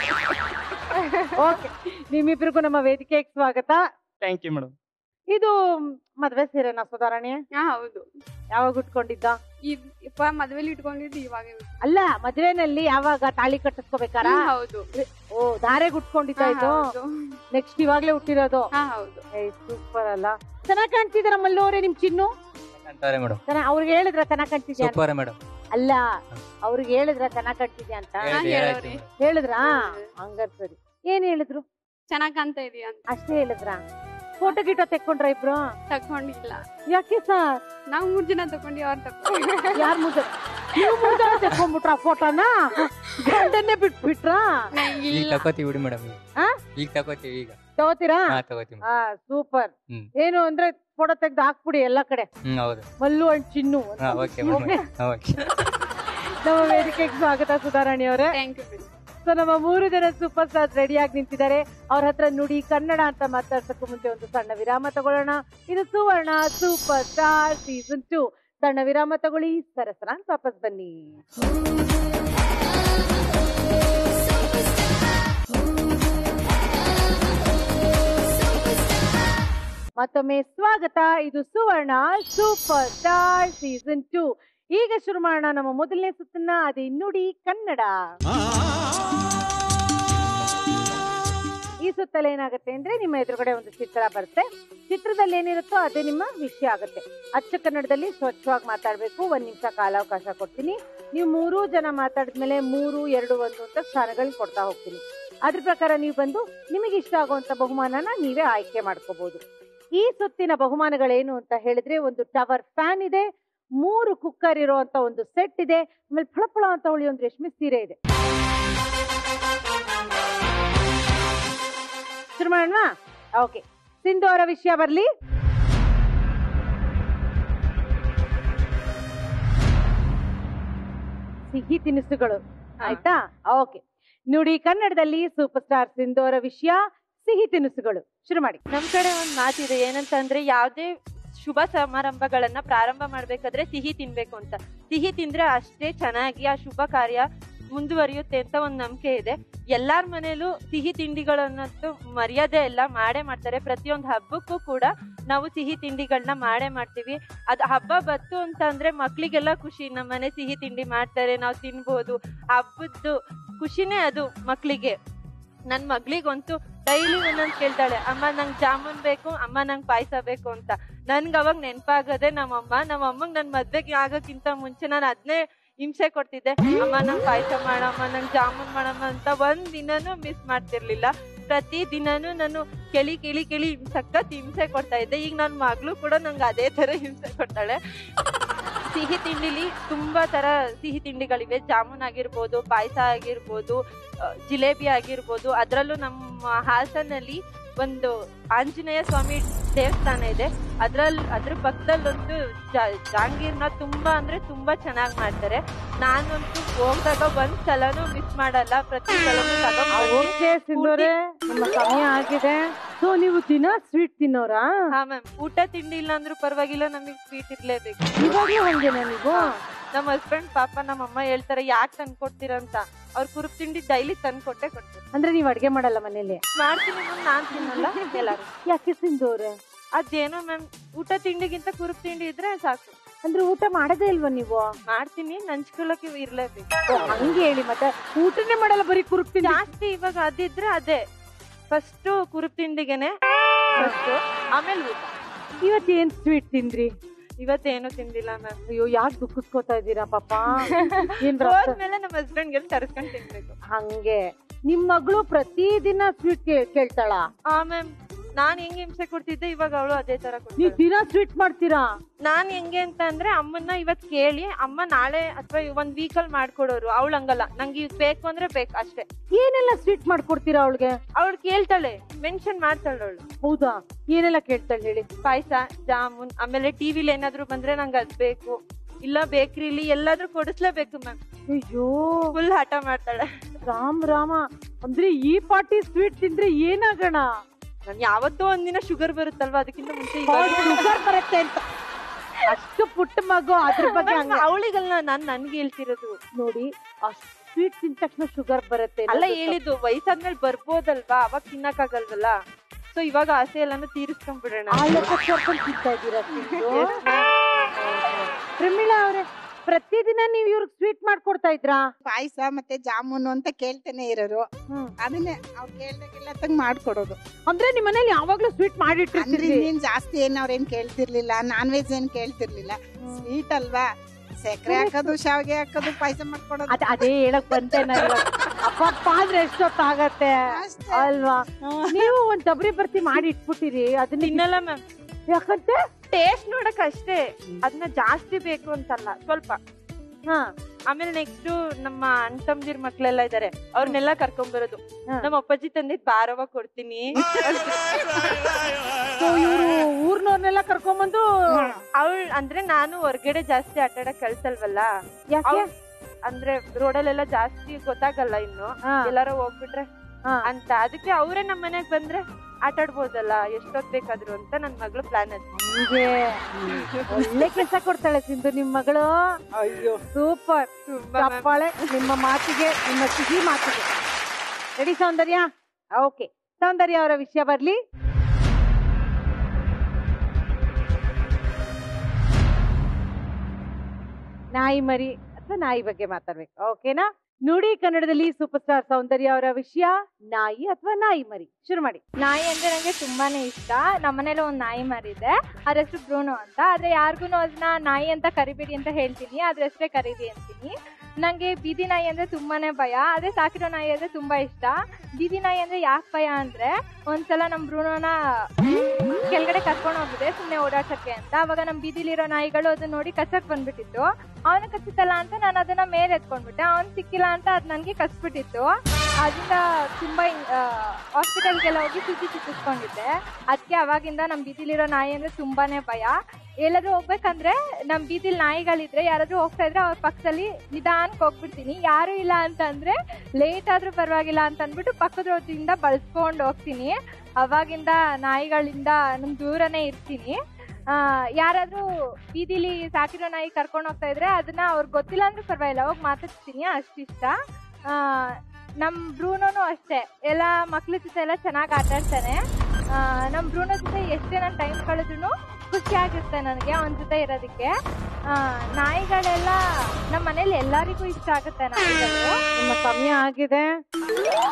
ಓಕೆ ನಿಮ್ಮಿಬ್ರಿಗೂ ನಮ್ಮ ವೇದಿಕೆಗೆ ಸ್ವಾಗತ ಥ್ಯಾಂಕ್ ಯು ಮೇಡಮ್ ಇದು ಮದ್ವೆ ಸೀರೆನಾ ಸುಧಾರಣೆ ಹಾ ಹೌದು ಯಾವಾಗ ಉಟ್ಕೊಂಡಿದ್ದ ಇದ್ ಇಪ್ಪ ಮದ್ವೆಲಿ ಇಟ್ಕೊಂಡಿದ್ದು ಇವಾಗ ಅಲ್ಲ ಮದ್ವೆನಲ್ಲಿ ಯಾವಾಗ ತಾಳಿ ಕಟ್ಟಿಸ್ಕೋಬೇಕಾರ ಹೌದು ಓ ಧಾರೆಗೆ ಉಟ್ಕೊಂಡಿದ್ದ ಹಾ, ಇದು ಹೌದು. ನೆಕ್ಸ್ಟ್ ಇವಾಗ್ಲೇ ಹುಟ್ಟಿರೋದು ಹಾ ಹೌದು ಸೂಪರ್ ಅಲ್ಲ ಚೆನ್ನಾಗ್ ಕಾಣ್ತಿದಾರ ಮಲ್ಲೋರೆ ನಿಮ್ ಚಿನ್ನು ಅಂತಾರೆ ಮೇಡಮ್ ಚೆನ್ನಾಗ್ ಅವ್ರಿಗೆ ಹೇಳಿದ್ರ ಚೆನ್ನಾಗ್ ಕಾಣ್ತಿದ್ಯಾ ಅಂತ? ಸೂಪರ್ ಮೇಡಮ್ ಅಲ್ಲ ಅವ್ರಿಗೆ ಹೇಳಿದ್ರ ಚೆನ್ನಾಗ್ ಕಾಣ್ತಿದ್ಯಾ ಅಂತ ಹೇಳೋರಿ. ಹೇಳಿದ್ರಾ ಹಂಗಾರ್ ಸರಿ ಏನ್ ಹೇಳಿದ್ರು ಚೆನ್ನಾಗ್ ಕಾಣ್ತ ಇದೀಯ ಅಂತ ಅಷ್ಟೇ ಹೇಳಿದ್ರ ಫೋಟೋ ಗಿಟೋ ತೆಕ್ಕೊಂಡ್ರ ಇಬ್ರು ತಕೊಂಡಿಲ್ಲ ಯಾಕೆ ಸರ್ ನಾವ್ ಮೂರ್ ಜನ ತಗೊಂಡಿ ಅವ್ರ ತಗೊಂಡಿ ಯಾರ್ ಮುಂದೆ ನೀವು ಮುಂದೆ ತೆಕ್ಕೊಂಡ್ಬಿಟ್ರ ಫೋಟೋನ ಗಂಡನ್ನೇ ಬಿಟ್ಬಿಟ್ರಾ ಈಗ ತಗೋತೀವಿ ಬಿಡಿ ಮೇಡಮ್ ಈಗ ಆ? ಈಗ ತಗೋತೀವಿ ಈಗ ತಗೋತೀರಾ ಹಾ ತಗೋತೀವಿ ಹಾ ಸೂಪರ್ ಹ್ಮ್. ಏನು ಅಂದ್ರೆ ಫೋಟೋ ತೆಗ್ದು ಹಾಕ್ಬಿಡಿ ಎಲ್ಲಾ ಕಡೆ ಹ್ಮ್ ಹೌದು ಮಲ್ಲು ಅಂಡ್ ಚಿನ್ನು ಅಂತ. ಹಾ ಓಕೆ ಮೇಡಮ್ ಓಕೆ ನಮ್ಮ ವೇದಿಕೆಗೆ ಸ್ವಾಗತ ಸುಧಾರಾಣಿ ಅವರೇ ಥ್ಯಾಂಕ್ ಯು ಸೊ ನಮ್ಮ ಮೂರು ಜನ ಸೂಪರ್ ಸ್ಟಾರ್ ರೆಡಿ ಆಗಿ ನಿಂತಿದ್ದಾರೆ ಅವ್ರ ಹತ್ರ ನುಡಿ ಕನ್ನಡ ಅಂತ ಮಾತಾಡ್ಸಕ್ಕೂ ಮುಂಚೆ ಒಂದು ಸಣ್ಣ ವಿರಾಮ ತಗೊಳ್ಳೋಣ ಇದು Suvarna super star season two ಸಣ್ಣ ವಿರಾಮ ತಗೊಳ್ಳಿ ಸರಸರ ಅಂತ ವಾಪಸ್ ಬನ್ನಿ ಮತ್ತೊಮ್ಮೆ ಸ್ವಾಗತ ಇದು Suvarna super star season two ಈಗ ಶುರು ಮಾಡೋಣ ನಮ್ಮ ಮೊದಲನೇ ಸುತ್ತನ್ನ ಅದೇ ನುಡಿ ಕನ್ನಡ ಈ ಸುತ್ತಲ್ಲಿ ಏನಾಗುತ್ತೆ ಅಂದ್ರೆ ನಿಮ್ಮ ಎದುರುಗಡೆ ಒಂದು ಚಿತ್ರ ಬರುತ್ತೆ ಚಿತ್ರದಲ್ಲಿ ಏನಿರುತ್ತೋ ಅದೇ ನಿಮ್ಮ ವಿಷಯ ಆಗುತ್ತೆ ಅಚ್ಚ ಕನ್ನಡದಲ್ಲಿ ಸ್ವಚ್ಛವಾಗಿ ಮಾತಾಡ್ಬೇಕು ಒಂದ್ ನಿಮಿಷ ಕಾಲಾವಕಾಶ ಕೊಡ್ತೀನಿ ನೀವು ಮೂರೂ ಜನ ಮಾತಾಡಿದ್ಮೇಲೆ ಮೂರು ಎರಡು ಒಂದು ಅಂತ ಸ್ಥಾನಗಳನ್ನ ಕೊಡ್ತಾ ಹೋಗ್ತೀನಿ ಅದ್ರ ಪ್ರಕಾರ ನೀವು ಬಂದು ನಿಮಗೆ ಇಷ್ಟ ಆಗುವಂತ ಬಹುಮಾನನ ನೀವೇ ಆಯ್ಕೆ ಮಾಡ್ಕೋಬಹುದು ಈ ಸುತ್ತಿನ ಬಹುಮಾನಗಳೇನು ಅಂತ ಹೇಳಿದ್ರೆ ಒಂದು ಟವರ್ ಫ್ಯಾನ್ ಇದೆ ಮೂರು ಕುಕ್ಕರ್ ಇರುವಂತ ಒಂದು ಸೆಟ್ ಇದೆ ಆಮೇಲೆ ಫಳಫಳ ಅಂತ ಉಳಿ ಒಂದು ರೇಷ್ಮೆ ಸೀರೆ ಇದೆ ಶುರು ಮಾಡೋಣ ಓಕೆ ಸಿಂಧು ಅವರ ವಿಷಯ ಬರ್ಲಿ ಸಿಹಿ ತಿನಿಸುಗಳು ಆಯ್ತಾ ಓಕೆ ನುಡಿ ಕನ್ನಡದಲ್ಲಿ ಸೂಪರ್ ಸ್ಟಾರ್ ಸಿಂಧು ಅವರ ವಿಷಯ ಸಿಹಿ ತಿನಿಸುಗಳು ಶುರು ಮಾಡಿ ನಮ್ ಕಡೆ ಒಂದ್ ಮಾತಿದೆ ಏನಂತಂದ್ರೆ ಯಾವ್ದೇ ಶುಭ ಸಮಾರಂಭಗಳನ್ನ ಪ್ರಾರಂಭ ಮಾಡ್ಬೇಕಾದ್ರೆ ಸಿಹಿ ತಿನ್ಬೇಕು ಅಂತ ಸಿಹಿ ತಿಂದ್ರೆ ಅಷ್ಟೇ ಚೆನ್ನಾಗಿ ಆ ಶುಭ ಕಾರ್ಯ ಮುಂದುವರಿಯುತ್ತೆ ಅಂತ ಒಂದ್ ನಂಬಿಕೆ ಇದೆ ಎಲ್ಲಾರ್ ಮನೇಲೂ ಸಿಹಿ ತಿಂಡಿಗಳನ್ನಂತೂ ಮರ್ಯಾದೆ ಎಲ್ಲ ಮಾಡೇ ಮಾಡ್ತಾರೆ ಪ್ರತಿಯೊಂದು ಹಬ್ಬಕ್ಕೂ ಕೂಡ ನಾವು ಸಿಹಿ ತಿಂಡಿಗಳನ್ನ ಮಾಡೇ ಮಾಡ್ತೀವಿ ಅದು ಹಬ್ಬ ಬತ್ತು ಅಂತ ಅಂದ್ರೆ ಮಕ್ಳಿಗೆಲ್ಲ ಖುಷಿ ನಮ್ಮ ಮನೆ ಸಿಹಿ ತಿಂಡಿ ಮಾಡ್ತಾರೆ ನಾವು ತಿನ್ಬೋದು ಹಬ್ಬದ್ದು ಖುಷಿನೇ ಅದು ಮಕ್ಳಿಗೆ ನನ್ ಮಗ್ಳಿಗಂತೂ ಡೈಲಿ ಒಂದೊಂದ್ ಕೇಳ್ತಾಳೆ ಅಮ್ಮ ನಂಗ್ ಜಾಮೂನ್ ಬೇಕು ಅಮ್ಮ ನಂಗ್ ಪಾಯಸ ಬೇಕು ಅಂತ ನನ್ಗ ಅವಾಗ ನೆನ್ಪಾಗದೆ ನಮ್ಮಮ್ಮ ನಮ್ಮಮ್ಮಂಗ್ ನನ್ ಮದ್ವೆಗೆ ಆಗೋಕ್ಕಿಂತ ಮುಂಚೆ ನಾನು ಅದ್ನೇ ಹಿಂಸೆ ಕೊಡ್ತಿದ್ದೆ ಅಮ್ಮ ನಂಗ್ ಪಾಯಸ ಮಾಡಮ್ಮ ನಂಗ್ ಜಾಮೂನ್ ಮಾಡಮ್ಮ ಅಂತ ಒಂದ್ ದಿನನೂ ಮಿಸ್ ಮಾಡ್ತಿರ್ಲಿಲ್ಲ ಪ್ರತಿ ದಿನಾನು ನಾನು ಕೆಳಿ ಕೆಳಿ ಕೆಳಿ ಸಖತ್ ಹಿಂಸೆ ಕೊಡ್ತಾ ಇದ್ದೆ ಈಗ ನನ್ ಮಗಳು ಕೂಡ ನಂಗೆ ಅದೇ ತರ ಹಿಂಸೆ ಕೊಡ್ತಾಳೆ ಸಿಹಿ ತಿಂಡಿಲಿ ತುಂಬಾ ತರ ಸಿಹಿ ತಿಂಡಿಗಳಿವೆ ಜಾಮೂನ್ ಆಗಿರ್ಬೋದು ಪಾಯಸ ಆಗಿರ್ಬೋದು ಆ, ಜಿಲೇಬಿ ಆಗಿರ್ಬೋದು ಅದ್ರಲ್ಲೂ ನಮ್ಮ ಹಾಸನಲ್ಲಿ ಒಂದು ಆಂಜನೇಯ ಸ್ವಾಮಿ ದೇವಸ್ಥಾನ ಇದೆ ಅದ್ರಲ್ಲಿ ಅದ್ರ ಪಕ್ಕದಲ್ಲೊಂದು ಜಾ- ಜಾಂಗೀರ್ನ ತುಂಬಾ ಅಂದ್ರೆ ತುಂಬಾ ಚೆನ್ನಾಗಿ ಮಾಡ್ತಾರೆ ನಾನಂತೂ ಹೋಗ್ದಾಗ ಒಂದ್ ಸಲನೂ ಮಿಸ್ ಮಾಡಲ್ಲ ಪ್ರತಿ ಸಲನೂ ತಗೊಂಡ್ ಬಂದು ಓಕೆ ಸಿಂಧೂರೆ ನಿಮ್ಮ ಸಮಯ ಆಗಿದೆ ಸೊ ನೀವು ದಿನ ಸ್ವೀಟ್ ತಿನ್ನೋರಾ ಹಾ ಮ್ಯಾಮ್ ಊಟ ತಿಂಡಿ ಇಲ್ಲ ಅಂದ್ರೂ ಪರವಾಗಿಲ್ಲ ನಮಗೆ ಸ್ವೀಟ್ ಇರ್ಲೇಬೇಕು ಇವಾಗ್ಲೂ ಹಂಗೇನಾ ನೀವು ನಮ್ಮ ಹಸ್ಬೆಂಡ್ ಪಾಪ ನಮ್ಮ ಅಮ್ಮ ಹೇಳ್ತಾರೆ ಯಾಕೆ ತಂದ್ಕೊಡ್ತೀರ ಅಂತ ಅವ್ರ ಕುರುಪ್ ತಿಂಡಿ ಡೈಲಿ ತಂದ್ಕೊಟ್ಟೆ ಕೊಡ್ತಾರೆ ಅಂದ್ರೆ ನೀವ್ ಅಡ್ಗೆ ಮಾಡಲ್ಲ ಮನೇಲಿ ಮಾಡ್ತೀನಿ ಮ್ಯಾಮ್ ನಾನ್ ತಿನ್ನಲ್ಲ ಎಲ್ಲಾರು ಯಾಕೆ ಸಿಂಧೂರೆ ಅದೇನೋ ಮ್ಯಾಮ್ ಊಟ ತಿಂಡಿಗಿಂತ ಕುರುಪ್ ತಿಂಡಿ ಇದ್ರೆ ಸಾಕು ಅಂದ್ರೆ ಊಟ ಮಾಡದೇ ಇಲ್ವಾ ನೀವು ಮಾಡ್ತೀನಿ ನಂಚ್ಕೊಳಕ್ಕೆ ಇರ್ಲೇಬೇಕು ಓ, ಹಂಗೆ ಹೇಳಿ ಮತ್ತೆ ಊಟನೇ ಮಾಡಲ್ಲ ಬರೀ ಕುರುಕ್ ತಿಂಡಿ ಜಾಸ್ತಿ ಇವಾಗ ಅದಿದ್ರೆ ಅದೇ ಫಸ್ಟ್ ಕುರುಪ್ ತಿಂಡಿಗೆನೆ ಫಸ್ಟ್ ಆಮೇಲೆ ಊಟ ಇವತ್ತು ಏನ್ ಸ್ವೀಟ್ ತಿಂದ್ರಿ ಇವತ್ತೇನು ತಿಂದಿಲ್ಲ ಮ್ಯಾಮ್ ಅಯ್ಯೋ ಯಾಕೆ ದುಃಖಿಸ್ಕೋತಾ ಇದ್ದೀರಾ ಪಾಪ ಏನ್ ರಕ್ತ- ಹೋದ್ಮೇಲೆ ನಮ್ಮ ಹಸ್ಬೆಂಡ್ ಗೆಲ್ ತರ್ಸ್ಕೊಂಡ್ ತಿನ್ಬೇಕು ಹಂಗೆ ನಿಮ್ ಮಗಳು ಪ್ರತಿದಿನ ಸ್ವೀಟ್ ಕೇಳ್ತಾಳ ಆ ಮ್ಯಾಮ್ ನಾನ್ ಹೆಂಗ್ ಹಿಂಸೆ ಕೊಡ್ತಿದ್ದೆ ಇವಾಗ ಅವಳು ಅದೇ ತರ ನೀವ್ ಕೊಡ್ತಾಳೆ ದಿನ ಸ್ವೀಟ್ ಮಾಡ್ತೀರಾ ನಾನ್ ಹೆಂಗೆ ಅಂತ ಅಂದ್ರೆ ಅಮ್ಮನ್ನ ಇವತ್ ಕೇಳಿ ಅಮ್ಮ ನಾಳೆ ಅಥವಾ ಒಂದ್ ವೀಕ್ ಅಲ್ಲಿ ಮಾಡ್ಕೊಡೋರು ಅವಳು ಹಂಗಲ್ಲ ನಂಗೆ ಇದ್ ಬೇಕು ಅಂದ್ರೆ ಬೇಕು ಅಷ್ಟೇ ಏನೆಲ್ಲ ಸ್ವೀಟ್ ಮಾಡ್ಕೊಡ್ತೀರಾ ಅವಳಿಗೆ ಅವಳು ಕೇಳ್ತಾಳೆ ಮೆನ್ಷನ್ ಮಾಡ್ತಾಳೆ ಅವಳು ಹೌದಾ ಏನೆಲ್ಲ ಕೇಳ್ತಾಳೆ ಹೇಳಿ ಪಾಯಸ ಜಾಮೂನ್ ಆಮೇಲೆ ಟಿವಿಲಿ ಏನಾದ್ರು ಬಂದ್ರೆ ನಂಗೆ ಅದ್ ಬೇಕು ಇಲ್ಲ ಬೇಕ್ರಿಲಿ ಎಲ್ಲಾದ್ರೂ ಕೊಡಿಸ್ಲೇಬೇಕು ಮ್ಯಾಮ್ ಅಯ್ಯೋ ಫುಲ್ ಹಠ ಮಾಡ್ತಾಳೆ ರಾಮ್ ರಾಮ ಅಂದ್ರೆ ಈ ಪಾರ್ಟಿ ಸ್ವೀಟ್ ತಿಂದ್ರೆ ಏನಾಗೋಣ ನನ್ ಯಾವತ್ತೋ ಒಂದಿನ ಶುಗರ್ ಬರುತ್ತಲ್ವಾ ಅದಕ್ಕಿಂತ ಮುಂಚೆ ಇವಾಗ ಶುಗರ್ ಬರುತ್ತೆ ಅಂತ ಅಷ್ಟು ಪುಟ್ಟ ಮಗು ಅದ್ರ ಬಗ್ಗೆ ಹಂಗ ಅವಳಿಗಲ್ಲ ನಾನ್ ನನ್ಗೆ ಹೇಳ್ತಿರೋದು ನೋಡಿ ಅಷ್ಟು ಸ್ವೀಟ್ ತಿಂದ ತಕ್ಷಣ ಶುಗರ್ ಬರುತ್ತೆ ಅಲ್ಲ ಹೇಳಿದ್ದು ವಯಸ್ಸಾದ್ಮೇಲೆ ಬರ್ಬೋದಲ್ವಾ ಅವಾಗ ತಿನ್ನಕ್ಕಾಗಲ್ವಲ್ಲ ಸೊ ಇವಾಗ ಆಸೆ ಎಲ್ಲಾನು ತೀರಿಸ್ಕೊಂಡ್ಬಿಡೋಣ ಆ ಲೆಕ್ಕಾಚಾರದಲ್ಲಿ ತಿಂತಾ ಇದ್ದೀರಾ ಸಿಂಧು? ಪ್ರಮೀಳಾ ಅವ್ರೆ ಪ್ರತಿದಿನ ನೀವ್ ಇವ್ರಿಗೆ ಸ್ವೀಟ್ ಮಾಡ್ಕೊಡ್ತಾ ಇದ್ರಾ ಪಾಯಸ ಮತ್ತೆ ಜಾಮೂನು ಅಂತ ಕೇಳ್ತಾನೆ ಇರೋರು ಹ್ಮ್. ಅದನ್ನೇ ಅವ್ರು ಕೇಳ್ದಾಗೆಲ್ಲ ತಂಗ್ ಮಾಡ್ಕೊಡೋದು ಅಂದ್ರೆ ನಿಮ್ ಮನೇಲಿ ಯಾವಾಗ್ಲೂ ಸ್ವೀಟ್ ಅಂದ್ರೆ ಮಾಡಿಟ್ಟಿರ್ತೀರಿ ಇನ್ನೇನ್ ಜಾಸ್ತಿ ಏನ್ ಅವ್ರೇನ್ ಕೇಳ್ತಿರ್ಲಿಲ್ಲ ನಾನ್ ವೆಜ್ ಏನ್ ಕೇಳ್ತಿರ್ಲಿಲ್ಲ ಸ್ವೀಟ್ ಅಲ್ವಾ ಸಕ್ಕರೆ ಹಾಕೋದು ಶಾವಿಗೆ ಹಾಕೋದು ಪಾಯಸ ಮಾಡ್ಕೊಡೋದು ಅದ್ ಅದೇ ಹೇಳಕ್ ಬಂತೆ ನಾನು ಅಪ್ಪಪ್ಪ ಅಂದ್ರೆ ಎಷ್ಟೊತ್ತಾಗತ್ತೆ ಅಷ್ಟೇ. ಅಲ್ವಾ ನೀವು ಒಂದ್ ಡಬ್ರಿ ಬರ್ತಿ ಮಾಡಿ ಇಟ್ಬಿಟ್ಟಿರಿ ಅದನ್ನ ತಿನ್ನಲ್ಲ ಮ್ಯಾಮ್ ಯಾಕಂತೆ ಟೇಸ್ಟ್ ನೋಡಕ್ ಅಷ್ಟೇ ಅದನ್ನ ಜಾಸ್ತಿ ಬೇಕು ಅಂತಲ್ಲ ಸ್ವಲ್ಪ ಹಾ ಆಮೇಲೆ ನೆಕ್ಸ್ಟ್ ನಮ್ಮ ಅಣ್ಣ ತಮ್ಮದಿರ್ ಮಕ್ಳೆಲ್ಲ ಇದಾರೆ ಅವ್ರನ್ನೆಲ್ಲ ಕರ್ಕೊಂಡ್ ಬರೋದು ಹಾ. ನಮ್ಮ ಅಪ್ಪಾಜಿ ತಂದಿದ್ ಬಾರವ ಕೊಡ್ತೀನಿ ಸೊ ಇವ್ರು ಊರ್ನವ್ರನ್ನೆಲ್ಲ ಕರ್ಕೊಂಬಂದು ಅವಳು ಅಂದ್ರೆ ನಾನು ಹೊರ್ಗಡೆ ಜಾಸ್ತಿ ಆಟಾಡಕ್ ಕಳ್ಸಲ್ವಲ್ಲ ಯಾಕೆ ಅವ್ಳ್- ಅಂದ್ರೆ ರೋಡಲ್ಲೆಲ್ಲ ಜಾಸ್ತಿ ಗೊತ್ತಾಗಲ್ಲ ಇನ್ನು ಹಾ. ಎಲ್ಲಾರು ಹೋಗ್ಬಿಟ್ರೆ ಹಾ. ಅಂತ ಅದಕ್ಕೆ ಅವರೇ ನಮ್ ಮನೆಗ್ ಬಂದ್ರೆ ಆಟಾಡ್ಬೋದಲ್ಲ ಎಷ್ಟೊತ್ ಬೇಕಾದ್ರು ಅಂತ ನನ್ ಮಗಳು ಪ್ಲಾನ್ ಅದು ಹಂಗೆ ಒಳ್ಳೆ ಕೆಲಸ ಕೊಡ್ತಾಳೆ ಸಿಂಧು ನಿಮ್ ಮಗಳು ಅಯ್ಯೋ ಸೂಪರ್ ತುಂಬಾ ma'am. ಚಪ್ಪಾಳೆ ನಿಮ್ಮ ಮಾತಿಗೆ ನಿಮ್ಮ ಸಿಹಿ ಮಾತಿಗೆ ರೆಡಿ ಸೌಂದರ್ಯ ಓಕೆ ಸೌಂದರ್ಯ ಅವರ ವಿಷಯ ಬರ್ಲಿ ನಾಯಿ ಮರಿ ಅಥವಾ ನಾಯಿ ಬಗ್ಗೆ ಮಾತಾಡ್ಬೇಕು ಓಕೆನಾ ನುಡಿ ಕನ್ನಡದಲ್ಲಿ ಸೂಪರ್ ಸ್ಟಾರ್ ಸೌಂದರ್ಯ ಅವರ ವಿಷಯ ನಾಯಿ ಅಥವಾ ನಾಯಿ ಮರಿ ಶುರು ಮಾಡಿ ನಾಯಿ ಅಂದ್ರೆ ನಂಗೆ ತುಂಬಾನೇ ಇಷ್ಟ ನಮ್ಮನೇಲಿ ಒಂದ್ ನಾಯಿ ಮರಿದೆ ಅದ್ರ ಹೆಸರು ಬ್ರೂನೋ ಅಂತ ಆದ್ರೆ ಯಾರಿಗೂ ಅದನ್ನ ನಾಯಿ ಅಂತ ಕರಿಬೇಡಿ ಅಂತ ಹೇಳ್ತೀನಿ ಅದ್ರ ಹೆಸರೇ ಕರೀರಿ ಅಂತೀನಿ ನಂಗೆ ಬೀದಿ ನಾಯಿ ಅಂದ್ರೆ ತುಂಬಾನೇ ಭಯ ಆದ್ರೆ ಸಾಕಿರೋ ನಾಯಿ ಅಂದ್ರೆ ತುಂಬಾ ಇಷ್ಟ ಬೀದಿ ನಾಯಿ ಅಂದ್ರೆ ಯಾಕೆ ಭಯ ಅಂದ್ರೆ ಒಂದ್ಸಲ ನಮ್ ಬ್ರೂನೋನ ಕೆಳಗಡೆ ಕರ್ಕೊಂಡು ಹೋಗಿದೆ ಸುಮ್ನೆ ಓಡಾಡ್ಸಕ್ಕೆ ಅಂತ ಅವಾಗ ನಮ್ ಬೀದಿಲಿರೋ ನಾಯಿಗಳು ಅದನ್ನ ನೋಡಿ ಕಚ್ಚಕ್ ಬಂದ್ಬಿಟ್ಟಿತ್ತು ಅವನು ಕಚ್ಚುತ್ತಲ್ಲ ಅಂತ ನಾನು ಅದನ್ನ ಮೇಲೆ ಎತ್ಕೊಂಡ್ಬಿಟ್ಟೆ ಅವ್ನ್ ಸಿಕ್ಕಿಲ್ಲ ಅಂತ ಅದ್ ನನ್ಗೆ ಕಚ್ಬಿಟ್ಟಿತ್ತು ಅದರಿಂದ ತುಂಬಾ ಹಾಸ್ಪಿಟಲ್ಗೆಲ್ಲ ಹೋಗಿ ಚುಚ್ಚಿ ಚುಚ್ಚಿಸ್ಕೊಂಡಿದ್ದೆ ಅದಕ್ಕೆ ಅವಾಗಿಂದ ನಮ್ ಬೀದಿಲಿರೋ ನಾಯಿ ಅಂದ್ರೆ ತುಂಬಾನೇ ಭಯ ಎಲ್ಲಾದ್ರೂ ಹೋಗ್ಬೇಕಂದ್ರೆ ನಮ್ ಬೀದಿಲ್ ನಾಯಿಗಳಿದ್ರೆ ಯಾರಾದ್ರೂ ಹೋಗ್ತಾ ಇದ್ರೆ ಅವ್ರ ಪಕ್ಕದಲ್ಲಿ ನಿಧಾನಕ್ಕೆ ಹೋಗ್ಬಿಡ್ತೀನಿ ಯಾರು ಇಲ್ಲ ಅಂತಂದ್ರೆ ಲೇಟ್ ಆದ್ರೂ ಪರವಾಗಿಲ್ಲ ಅಂತ ಅಂದ್ಬಿಟ್ಟು ಪಕ್ಕದ ರೋದಿಂದ ಬಳಸ್ಕೊಂಡು ಹೋಗ್ತೀನಿ ಅವಾಗಿಂದ ನಾಯಿಗಳಿಂದ ನಮ್ ದೂರನೇ ಇರ್ತೀನಿ ಆ, ಯಾರಾದ್ರೂ ಬೀದಿಲಿ ಸಾಕಿರೋ ನಾಯಿ ಕರ್ಕೊಂಡು ಹೋಗ್ತಾ ಇದ್ರೆ ಅದನ್ನ ಅವ್ರಿಗೆ ಗೊತ್ತಿಲ್ಲ ಅಂದ್ರೂ ಪರವಾಗಿಲ್ಲ ಹೋಗಿ ಮಾತಾಡ್ತೀನಿ ಅಷ್ಟಿಷ್ಟ ಆ, ನಮ್ ಬ್ರೂನೋನು ಅಷ್ಟೇ ಎಲ್ಲ ಮಕ್ಳ ಜೊತೆ ಎಲ್ಲ ಚೆನ್ನಾಗಿ ಆಟ ಆಡ್ತಾನೆ ಆ, ನಮ್ ಬ್ರೂನೋ ಜೊತೆ ಎಷ್ಟೇ ನಾನು ಟೈಮ್ ಕಳೆದ್ರು ಖುಷಿಯಾಗಿರುತ್ತೆ ನನಗೆ ಅವನ ಜೊತೆ ಇರೋದಕ್ಕೆ ಆ, ನಾಯಿಗಳೆಲ್ಲ ನಮ್ಮ ಮನೇಲಿ ಎಲ್ಲರಿಗೂ ಇಷ್ಟ ಆಗುತ್ತೆ ನಾಯಿಗಳು ನಿಮ್ಮ ಸಮಯ ಆಗಿದೆ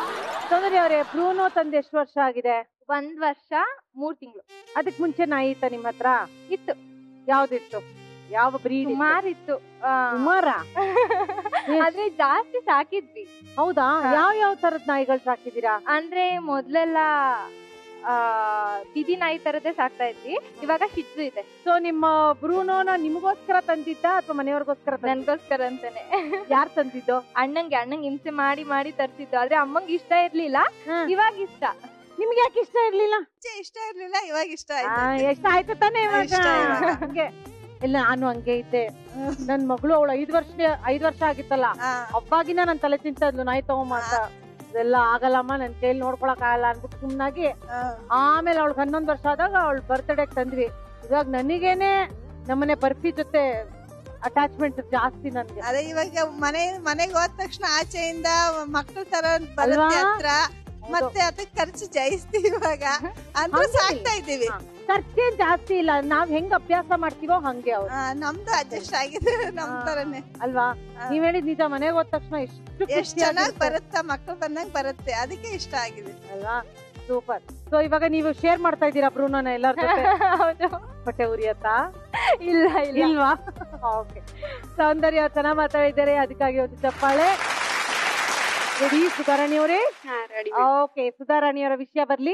ಸೌಂದರ್ಯ ಅವರೇ ಬ್ರೂನೋ ತಂದು ಎಷ್ಟು ವರ್ಷ ಆಗಿದೆ ಒಂದ್ ವರ್ಷ ಮೂರ್ ತಿಂಗಳು ಅದಕ್ ಮುಂಚೆ ನಾಯಿ ಇತ್ತ ನಿಮ್ಮ ಹತ್ರ ಇತ್ತು ಯಾವ್ದಿತ್ತು ಯಾವ ಬ್ರೀಡ್ ಸುಮಾರಿತ್ತು ಆ, ಸುಮಾರ ಆದ್ರೆ ಜಾಸ್ತಿ ಸಾಕಿದ್ವಿ ಹೌದಾ ಯಾವ ಯಾವ ತರದ್ ನಾಯಿಗಳು ಸಾಕಿದೀರಾ ಅಂದ್ರೆ ಮೊದ್ಲೆಲ್ಲ ಆ ಬಿದಿ ನಾಯಿ ತರದೇ ಸಾಕ್ತಾ ಇದ್ವಿ ಇವಾಗ ಶಿಡ್ಸು ಇದೆ ಸೊ ನಿಮ್ಮ ಬ್ರೂನೋನ ನಿಮಗೋಸ್ಕರ ತಂದಿದ್ದ ಅಥವಾ ಮನೆಯವ್ರಿಗೋಸ್ಕರ ನನ್ಗೋಸ್ಕರ ಅಂತಾನೆ ಯಾರ್ ತಂದಿದ್ದು ಅಣ್ಣಂಗೆ ಅಣ್ಣಂಗೆ ಹಿಂಸೆ ಮಾಡಿ ಮಾಡಿ ತರ್ಸಿದ್ದು ಆದ್ರೆ ಅಮ್ಮಂಗೆ ಇಷ್ಟ ಇರ್ಲಿಲ್ಲ ಇವಾಗ ಇಷ್ಟ ನಿಮ್ಗೆ ಯಾಕೆ ಇಷ್ಟ ಇರ್ಲಿಲ್ಲ ಇಷ್ಟ ಇರ್ಲಿಲ್ಲ ಇವಾಗ ಇಷ್ಟ ಆ, ಆಯ್ತು ಎಷ್ಟ ಆಯ್ತು ತಾನೇ ಇವಾಗ ಇಷ್ಟ ಇವಾಗ. ಹಂಗೆ ಇಲ್ಲ ನಾನು ಹಂಗೆ ಇದ್ದೆ ನನ್ ಮಗಳು ಅವಳು ಐದ್ ವರ್ಷ ಐದ್ ವರ್ಷ ಆಗಿತ್ತಲ್ಲ ಅವಾಗಿನ ನನ್ ತಲೆ ತಿಂತದ್ಲು ನಾಯಿ ತಗೊಂಬ ಅಂತ ಇದೆಲ್ಲ ಆಗಲ್ಲಮ್ಮ ನನ್ ಕೈಲಿ ನೋಡ್ಕೊಳಕ್ ಆಗಲ್ಲ ಅನ್ಬಿಟ್ಟು ಸುಮ್ನಾಗಿ ಆಮೇಲೆ ಅವಳಿಗೆ ಹನ್ನೊಂದ್ ವರ್ಷ ಆದಾಗ ಅವಳು ಬರ್ತ್ಡೇ ತಂದ್ವಿ ಇವಾಗ ನನಗೇನೆ ನಮ್ಮನೆ ಬರ್ಫಿ ಜೊತೆ ಅಟ್ಯಾಚ್ಮೆಂಟ್ ಜಾಸ್ತಿ ನನ್ಗೆ ಅದೇ ಇವಾಗ ಮನೆ ಮನೆಗೆ ಹೋದ ತಕ್ಷಣ ಆಚೆಯಿಂದ ಮಕ್ಕಳ ತರ ಬರುತ್ತೆ ಅಲ್ವಾ? ಹತ್ರ ಮತ್ತೆ ಅದಕ್ಕೆ ಖರ್ಚು ಜಾಯಿಸ್ತೀವಿ ಇವಾಗ ಅಂದ್ರೆ ಹಂಗೆ ಸಾಕ್ತಾ ಇದ್ದೀವಿ ಖರ್ಚೇನ್ ಜಾಸ್ತಿ ಇಲ್ಲ ನಾವ್ ಹೆಂಗ್ ಅಭ್ಯಾಸ ಮಾಡ್ತೀವೋ ಹಂಗೆ ಅವ್ರು ಆ, ನಮ್ದು ಅಡ್ಜಸ್ಟ್ ಆಗಿದೆ ನಮ್ ತರನೇ ಅಲ್ವಾ ನೀವ್ ಹೇಳಿದ್ ನಿಜ ಮನೆಗೆ ಹೋದ ತಕ್ಷಣ ಎಷ್ಟು ಎಷ್ಟ್ ಚೆನ್ನಾಗ್ ಬರುತ್ತಾ ಮಕ್ಕಳು ಬಂದಂಗ್ ಬರುತ್ತೆ ಅದಕ್ಕೆ ಇಷ್ಟ ಆಗಿದೆ ಅಲ್ವಾ ಸೂಪರ್ ಸೊ ಇವಾಗ ನೀವು ಶೇರ್ ಮಾಡ್ತಾ ಇದ್ದೀರಾ ಬ್ರೂನೋನ ಎಲ್ಲರ ಜೊತೆ ಹೊಟ್ಟೆ ಉರಿಯತ್ತಾ ಇಲ್ಲ ಇಲ್ಲ ಇಲ್ವಾ ಓಕೆ ಸೌಂದರ್ಯ ಚೆನ್ನಾಗ್ ಮಾತಾಡಿದ್ದಾರೆ ಅದಕ್ಕಾಗಿ ಒಂದು ಚಪ್ಪಾಳೆ ರೆಡಿ ಸುಧಾರಾಣಿ ಅವರೇ ಓಕೆ ಸುಧಾರಾಣಿ ಅವರ ವಿಷಯ ಬರ್ಲಿ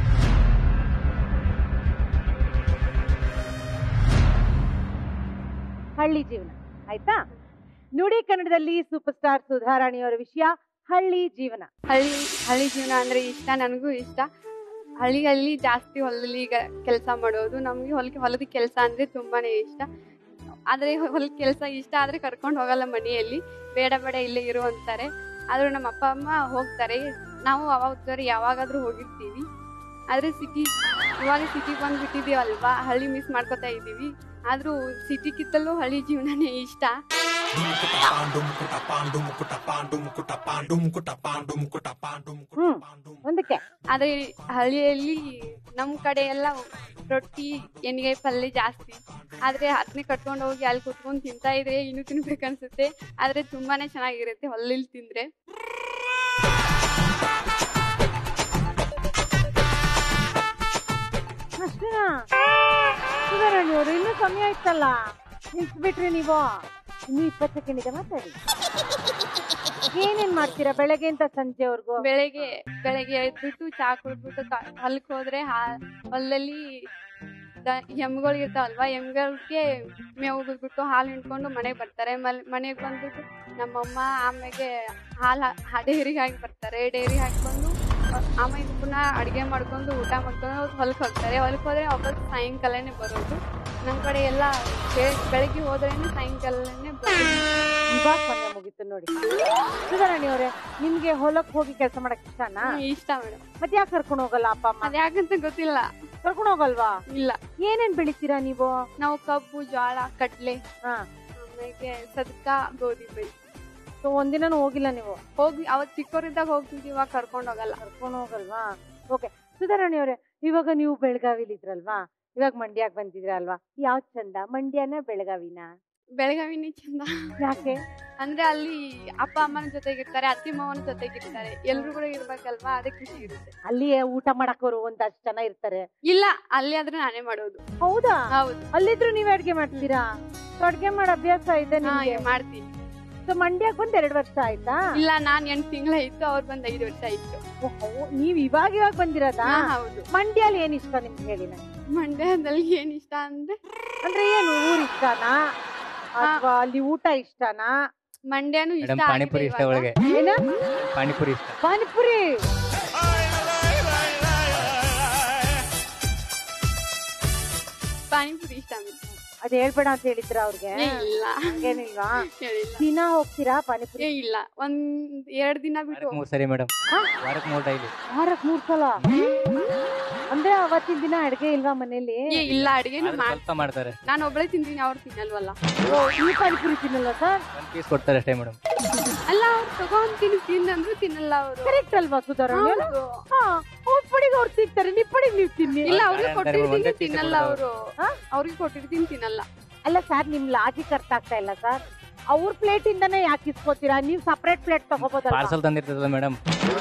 ಹಳ್ಳಿ ಜೀವನ ಆಯ್ತಾ ನುಡಿ ಕನ್ನಡದಲ್ಲಿ ಸೂಪರ್ ಸ್ಟಾರ್ ಸುಧಾರಾಣಿ ಅವರ ವಿಷಯ ಹಳ್ಳಿ ಜೀವನ ಹಳ್ಳಿ ಹಳ್ಳಿ ಜೀವನ ಅಂದ್ರೆ ಇಷ್ಟ ನನಗೂ ಇಷ್ಟ ಹಳ್ಳಿಯಲ್ಲಿ ಜಾಸ್ತಿ ಹೊಲದಲ್ಲಿ ಈಗ ಕೆಲಸ ಮಾಡೋದು ನಮಗೆ ಹೊಲಕ್ಕೆ ಹೊಲದ ಕೆಲಸ ಅಂದ್ರೆ ತುಂಬಾನೇ ಇಷ್ಟ ಆದ್ರೆ ಹೊಲದ ಕೆಲಸ ಇಷ್ಟ ಆದ್ರೆ ಕರ್ಕೊಂಡು ಹೋಗಲ್ಲ ಮನೆಯಲ್ಲಿ ಬೇಡ ಬೇಡ ಇಲ್ಲೇ ಇರು ಅಂತಾರೆ ಆದ್ರೂ ನಮ್ಮ ಅಪ್ಪ ಅಮ್ಮ ಹೋಗ್ತಾರೆ ನಾವು ಅವಾಗ ಯಾವಾಗಾದ್ರೂ ಹೋಗಿರ್ತೀವಿ ಆದ್ರೆ ಸಿಟಿ ಇವಾಗ ಸಿಟಿಗೆ ಬಂದ್ಬಿಟ್ಟಿದೀವಲ್ವಾ ಹಳ್ಳಿ ಮಿಸ್ ಮಾಡ್ಕೊತಾ ಇದ್ದೀವಿ ಆದ್ರೂ ಸಿಟಿಗಿತ್ತಲೂ ಹಳ್ಳಿ ಜೀವನನೇ ಇಷ್ಟ ಹ್ಮ್ ಒಂದಕ್ಕೆ ಆದ್ರೆ ಹಳ್ಳಿಯಲ್ಲಿ ನಮ್ ಕಡೆ ಎಲ್ಲ ರೊಟ್ಟಿ ಎಣ್ಗಾಯಿ ಪಲ್ಯ ಜಾಸ್ತಿ ಆದ್ರೆ ಹತ್ನೆ ಕಟ್ಕೊಂಡು ಹೋಗಿ ಅಲ್ಲಿ ಕುತ್ಕೊಂಡು ತಿಂತಾ ಇದ್ರೆ ಇನ್ನೂ ತಿನ್ಬೇಕನ್ಸುತ್ತೆ ಆದ್ರೆ ತುಂಬಾನೇ ಚೆನ್ನಾಗಿರುತ್ತೆ ಹೊಲಲ್ಲಿ ತಿಂದ್ರೆ ಅಷ್ಟೇನಾ ಸುಧಾರಾಣಿ ಅವರು ಇನ್ನೂ ಸಮಯ ಇತ್ತಲ್ಲ ನಿಲ್ಸ್ಬಿಟ್ರಿ ನೀವು ಇನ್ನು ಇಪ್ಪತ್ತು ಸೆಕೆಂಡ್ ಇದೆ ಮಾತಾಡಿ ಏನೇನ್ ಮಾಡ್ತೀರಾ ಬೆಳಗ್ಗೆ ಅಂತ ಸಂಜೆವರೆಗೂ ಬೆಳಗ್ಗೆ ಬೆಳಗ್ಗೆ ಎದ್ಬಿಟ್ಟು ಚಾ ಕುಡ್ಬಿಟ್ಟು ಕ- ಹೊಲಕ್ ಹೋದ್ರೆ ಹಾ- ಹೊಲದಲ್ಲಿ ದ- ಎಮ್ಗಳು ಇರ್ತಾವಲ್ವಾ ಎಮ್ಗಳಿಗೆ ಮೇವು ಬಿಟ್ಬಿಟ್ಟು ಹಾಲು ಹಿಂಡ್ಕೊಂಡು ಮನೆಗೆ ಬರ್ತಾರೆ ಮನೆಗೆ ಬಂದ್ಬಿಟ್ಟು ನಮ್ಮಮ್ಮ ಆಮೇಲೆ ಹಾಲು ಡೈರಿಗೆ ಹಾಕಿ ಬರ್ತಾರೆ ಡೈರಿ ಹಾಕೊಂಡು ಆಮೇಲೆ ಪುನಃ ಅಡುಗೆ ಮಾಡ್ಕೊಂಡು ಊಟ ಮಾಡ್ಕೊಂಡು ಹೊಲಕ್ಕೆ ಹೋಗ್ತಾರೆ ಹೊಲಕ್ಕೆ ಹೋದ್ರೆ ವಾಪಸ್ ಸಾಯಂಕಾಲನೇ ಬರೋದು ನಮ್ಮ ಕಡೆ ಎಲ್ಲ ಬೆ- ಬೆಳಗ್ಗೆ ಹೋದ್ರೇನೆ ಸಾಯಂಕಾಲನೇ ಬರೋದು ಇವಾಗ ಸಮಯ ಮುಗೀತು ನೋಡಿ ಸುಧಾರಾಣಿ ಅವರೇ ನಿಮ್ಗೆ ಹೊಲಕ್ ಹೋಗಿ ಕೆಲಸ ಮಾಡಕ್ ಇಷ್ಟನಾ ಹ್ಮ್, ಇಷ್ಟ ಮೇಡಮ್ ಮತ್ತೆ ಯಾಕೆ ಕರ್ಕೊಂಡು ಹೋಗಲ್ಲ ಅಪ್ಪ ಅಮ್ಮ ಅದ್ಯಾಕಂತ ಗೊತ್ತಿಲ್ಲ ಕರ್ಕೊಂಡು ಹೋಗಲ್ವಾ ಇಲ್ಲ ಏನೇನ್ ಬೆಳಿತೀರಾ ನೀವು ನಾವು ಕಬ್ಬು ಜೋಳ ಕಡ್ಲೆ ಹಾ ಆಮೇಲೆ ಸದ್ಕ ಗೋಧಿ ಬೆಳಿ ಸೊ ಒಂದಿನನೂ ಹೋಗಿಲ್ಲ ನೀವು ಹೋಗಿ ಅವತ್ ಚಿಕ್ಕವರಿದ್ದಾಗ ಹೋಗ್ತಿದ್ವಿ ಇವಾಗ ಕರ್ಕೊಂಡ್ ಹೋಗಲ್ಲ ಕರ್ಕೊಂಡು ಹೋಗಲ್ವಾ ಓಕೆ ಸುಧಾರಾಣಿ ಅವರೇ ಇವಾಗ ನೀವು ಬೆಳಗಾವಿಲಿ ಇದ್ರಲ್ವಾ ಇವಾಗ ಮಂಡ್ಯಾಗ್ ಬಂದಿದ್ರ ಅಲ್ವಾ ಯಾವ್ದ್ ಚಂದ ಮಂಡ್ಯನ ಬೆಳಗಾವಿನ ಬೆಳಗಾವಿನೇ ಚಂದ ಯಾಕೆ ಅಂದ್ರೆ ಅಲ್ಲಿ ಅಪ್ಪ ಅಮ್ಮನ ಜೊತೆಗಿರ್ತಾರೆ ಅತ್ತಿ ಮಾವನ ಜೊತೆಗಿರ್ತಾರೆ ಎಲ್ರು ಕೂಡ ಇರ್ಬೇಕಲ್ವಾ ಅದೇ ಖುಷಿ ಇರುತ್ತೆ ಅಲ್ಲಿ ಊಟ ಮಾಡಕೋರು ಒಂದಷ್ಟು ಜನ ಇರ್ತಾರೆ ಇಲ್ಲ ಅಲ್ಲಿ ಆದ್ರೆ ನಾನೇ ಮಾಡೋದು ಹೌದಾ ಹೌದು ಅಲ್ಲಿದ್ರು ನೀವ್ ಅಡ್ಗೆ ಮಾಡ್ತೀರಾ So ಅಡ್ಗೆ ಮಾಡೋ ಅಭ್ಯಾಸ ಇದೆ ಹಾ, ನಿಮ್ಗೆ ಮಾಡ್ತೀನಿ ಸೊ ಮಂಡ್ಯಕ್ ಬಂದ್ ಎರಡ್ ವರ್ಷ ಆಯ್ತಾ ಇಲ್ಲ ನಾನ್ ಎಂಟ್ ತಿಂಗಳ ಇತ್ತು ಅವ್ರು ಬಂದ್ ಐದು ವರ್ಷ ಆಯ್ತು ಓಹೋ, ನೀವ್ ಇವಾಗ ಇವಾಗ ಬಂದಿರೋದಾ ಹಾ, ಹೌದು ಮಂಡ್ಯಲ್ಲಿ ಏನ್ ಇಷ್ಟ ನಿಮ್ಗೆ ಹೇಳಿ ನಂಗೆ ಮಂಡ್ಯದಲ್ಲಿ ಏನ್ ಇಷ್ಟ ಅಂದ್ರೆ ಅಂದ್ರೆ ಏನು ಊರ್ ಇಷ್ಟನಾ ಅಥವಾ ಅಲ್ಲಿ ಊಟ ಇಷ್ಟನಾ ಮಂಡ್ಯನು ಇಷ್ಟ ಮೇಡಮ್ ಪಾನಿಪುರಿ ಇಷ್ಟ ಒಳಗೆ ಏನ ಪಾನಿಪುರಿ ಇಷ್ಟ ಪಾನಿಪುರಿ ಪಾನಿಪುರಿ ಇಷ್ಟ madam. ಅದ್ ಹೇಳ್ಬೇಡ ಅಂತ ಹೇಳಿದ್ರ ಅವ್ರಿಗೆ ಏ, ಇಲ್ಲ ಏನಿಲ್ವಾ ಹೇಳಿಲ್ಲ ದಿನ ಹೋಗ್ತೀರಾ ಪಾನಿಪುರಿ ಏ ಇಲ್ಲ ಒಂದ್ ಎರಡ್ ದಿನ ಬಿಟ್ಟು ವಾರಕ್ಕೆ ಮೂರು ಸರಿ ಮೇಡಮ್ ವಾರಕ್ಕೆ ಮೂರು ಡೈಲಿ ವಾರಕ್ ಮೂರ್ ಸಲ ಅಂದ್ರೆ ಅವತ್ತಿನ ದಿನ ಅಡ್ಗೆ ಇಲ್ವಾ ಮನೇಲಿ ಏ ಇಲ್ಲ ಅಡಿಗೆನು ಮಾಡ್ ಸ್ವಲ್ಪ ಮಾಡ್ತಾರೆ ನಾನು ಒಬ್ಳೆ ತಿಂತೀನಿ ಅವ್ರು ತಿನ್ನಲ್ವಲ್ಲ ಓ, ಈ ಪಾನಿಪುರಿ ತಿನ್ನಲ್ಲ ಸರ್ ಒಂದು ಪೀಸ್ ಕೊಡ್ತಾರೆ ಅಷ್ಟೇ ಮೇಡಮ್ ಅಲ್ಲ ಅವ್ರು ತಗೊಂತೀನಿ ತಿನ್ನಂದ್ರು ತಿನ್ನಲ್ಲ ಅವರು ಕರೆಕ್ಟ್ ಅಲ್ವಾ ಸುಧಾರಣೆ ಹಾ ಅವ್ರ ಪಡಿಗೆ ಅವ್ರು ತಿಂತಾರೆ ನಿಮ್ ಪಡಿಗೆ ನೀವು ತಿನ್ನಿ ಇಲ್ಲ ಅವ್ರಿಗೆ ಅಂತಾರೆ, ಒಂದೇ ಕೊಟ್ಟಿರ್ತೀನಿ piece ತಿನ್ನಲ್ಲ ಕೊಡೋದು. ಅವರು ಅವ್ರಿಗೆ ಕೊಟ್ಟಿರ್ತೀನಿ ತಿನ್ನಲ್ಲ ಅಲ್ಲ ಸರ್ ನಿಮ್ ಲಾಜಿಕ್ ಅರ್ಥ ಆಗ್ತಾ ಇಲ್ಲ ಸರ್ ಅವ್ರ ಪ್ಲೇಟ್ ಇಂದಾನೆ ಯಾಕೆ ಇಸ್ಕೋತೀರಾ ನೀವು ಸಪರೇಟ್ ಪ್ಲೇಟ್ ತಗೋಬೋದಲ್ಲ ಪಾರ್ಸಲ್ ತಂದಿರ್ತದಲ್ಲ ಮೇಡಮ್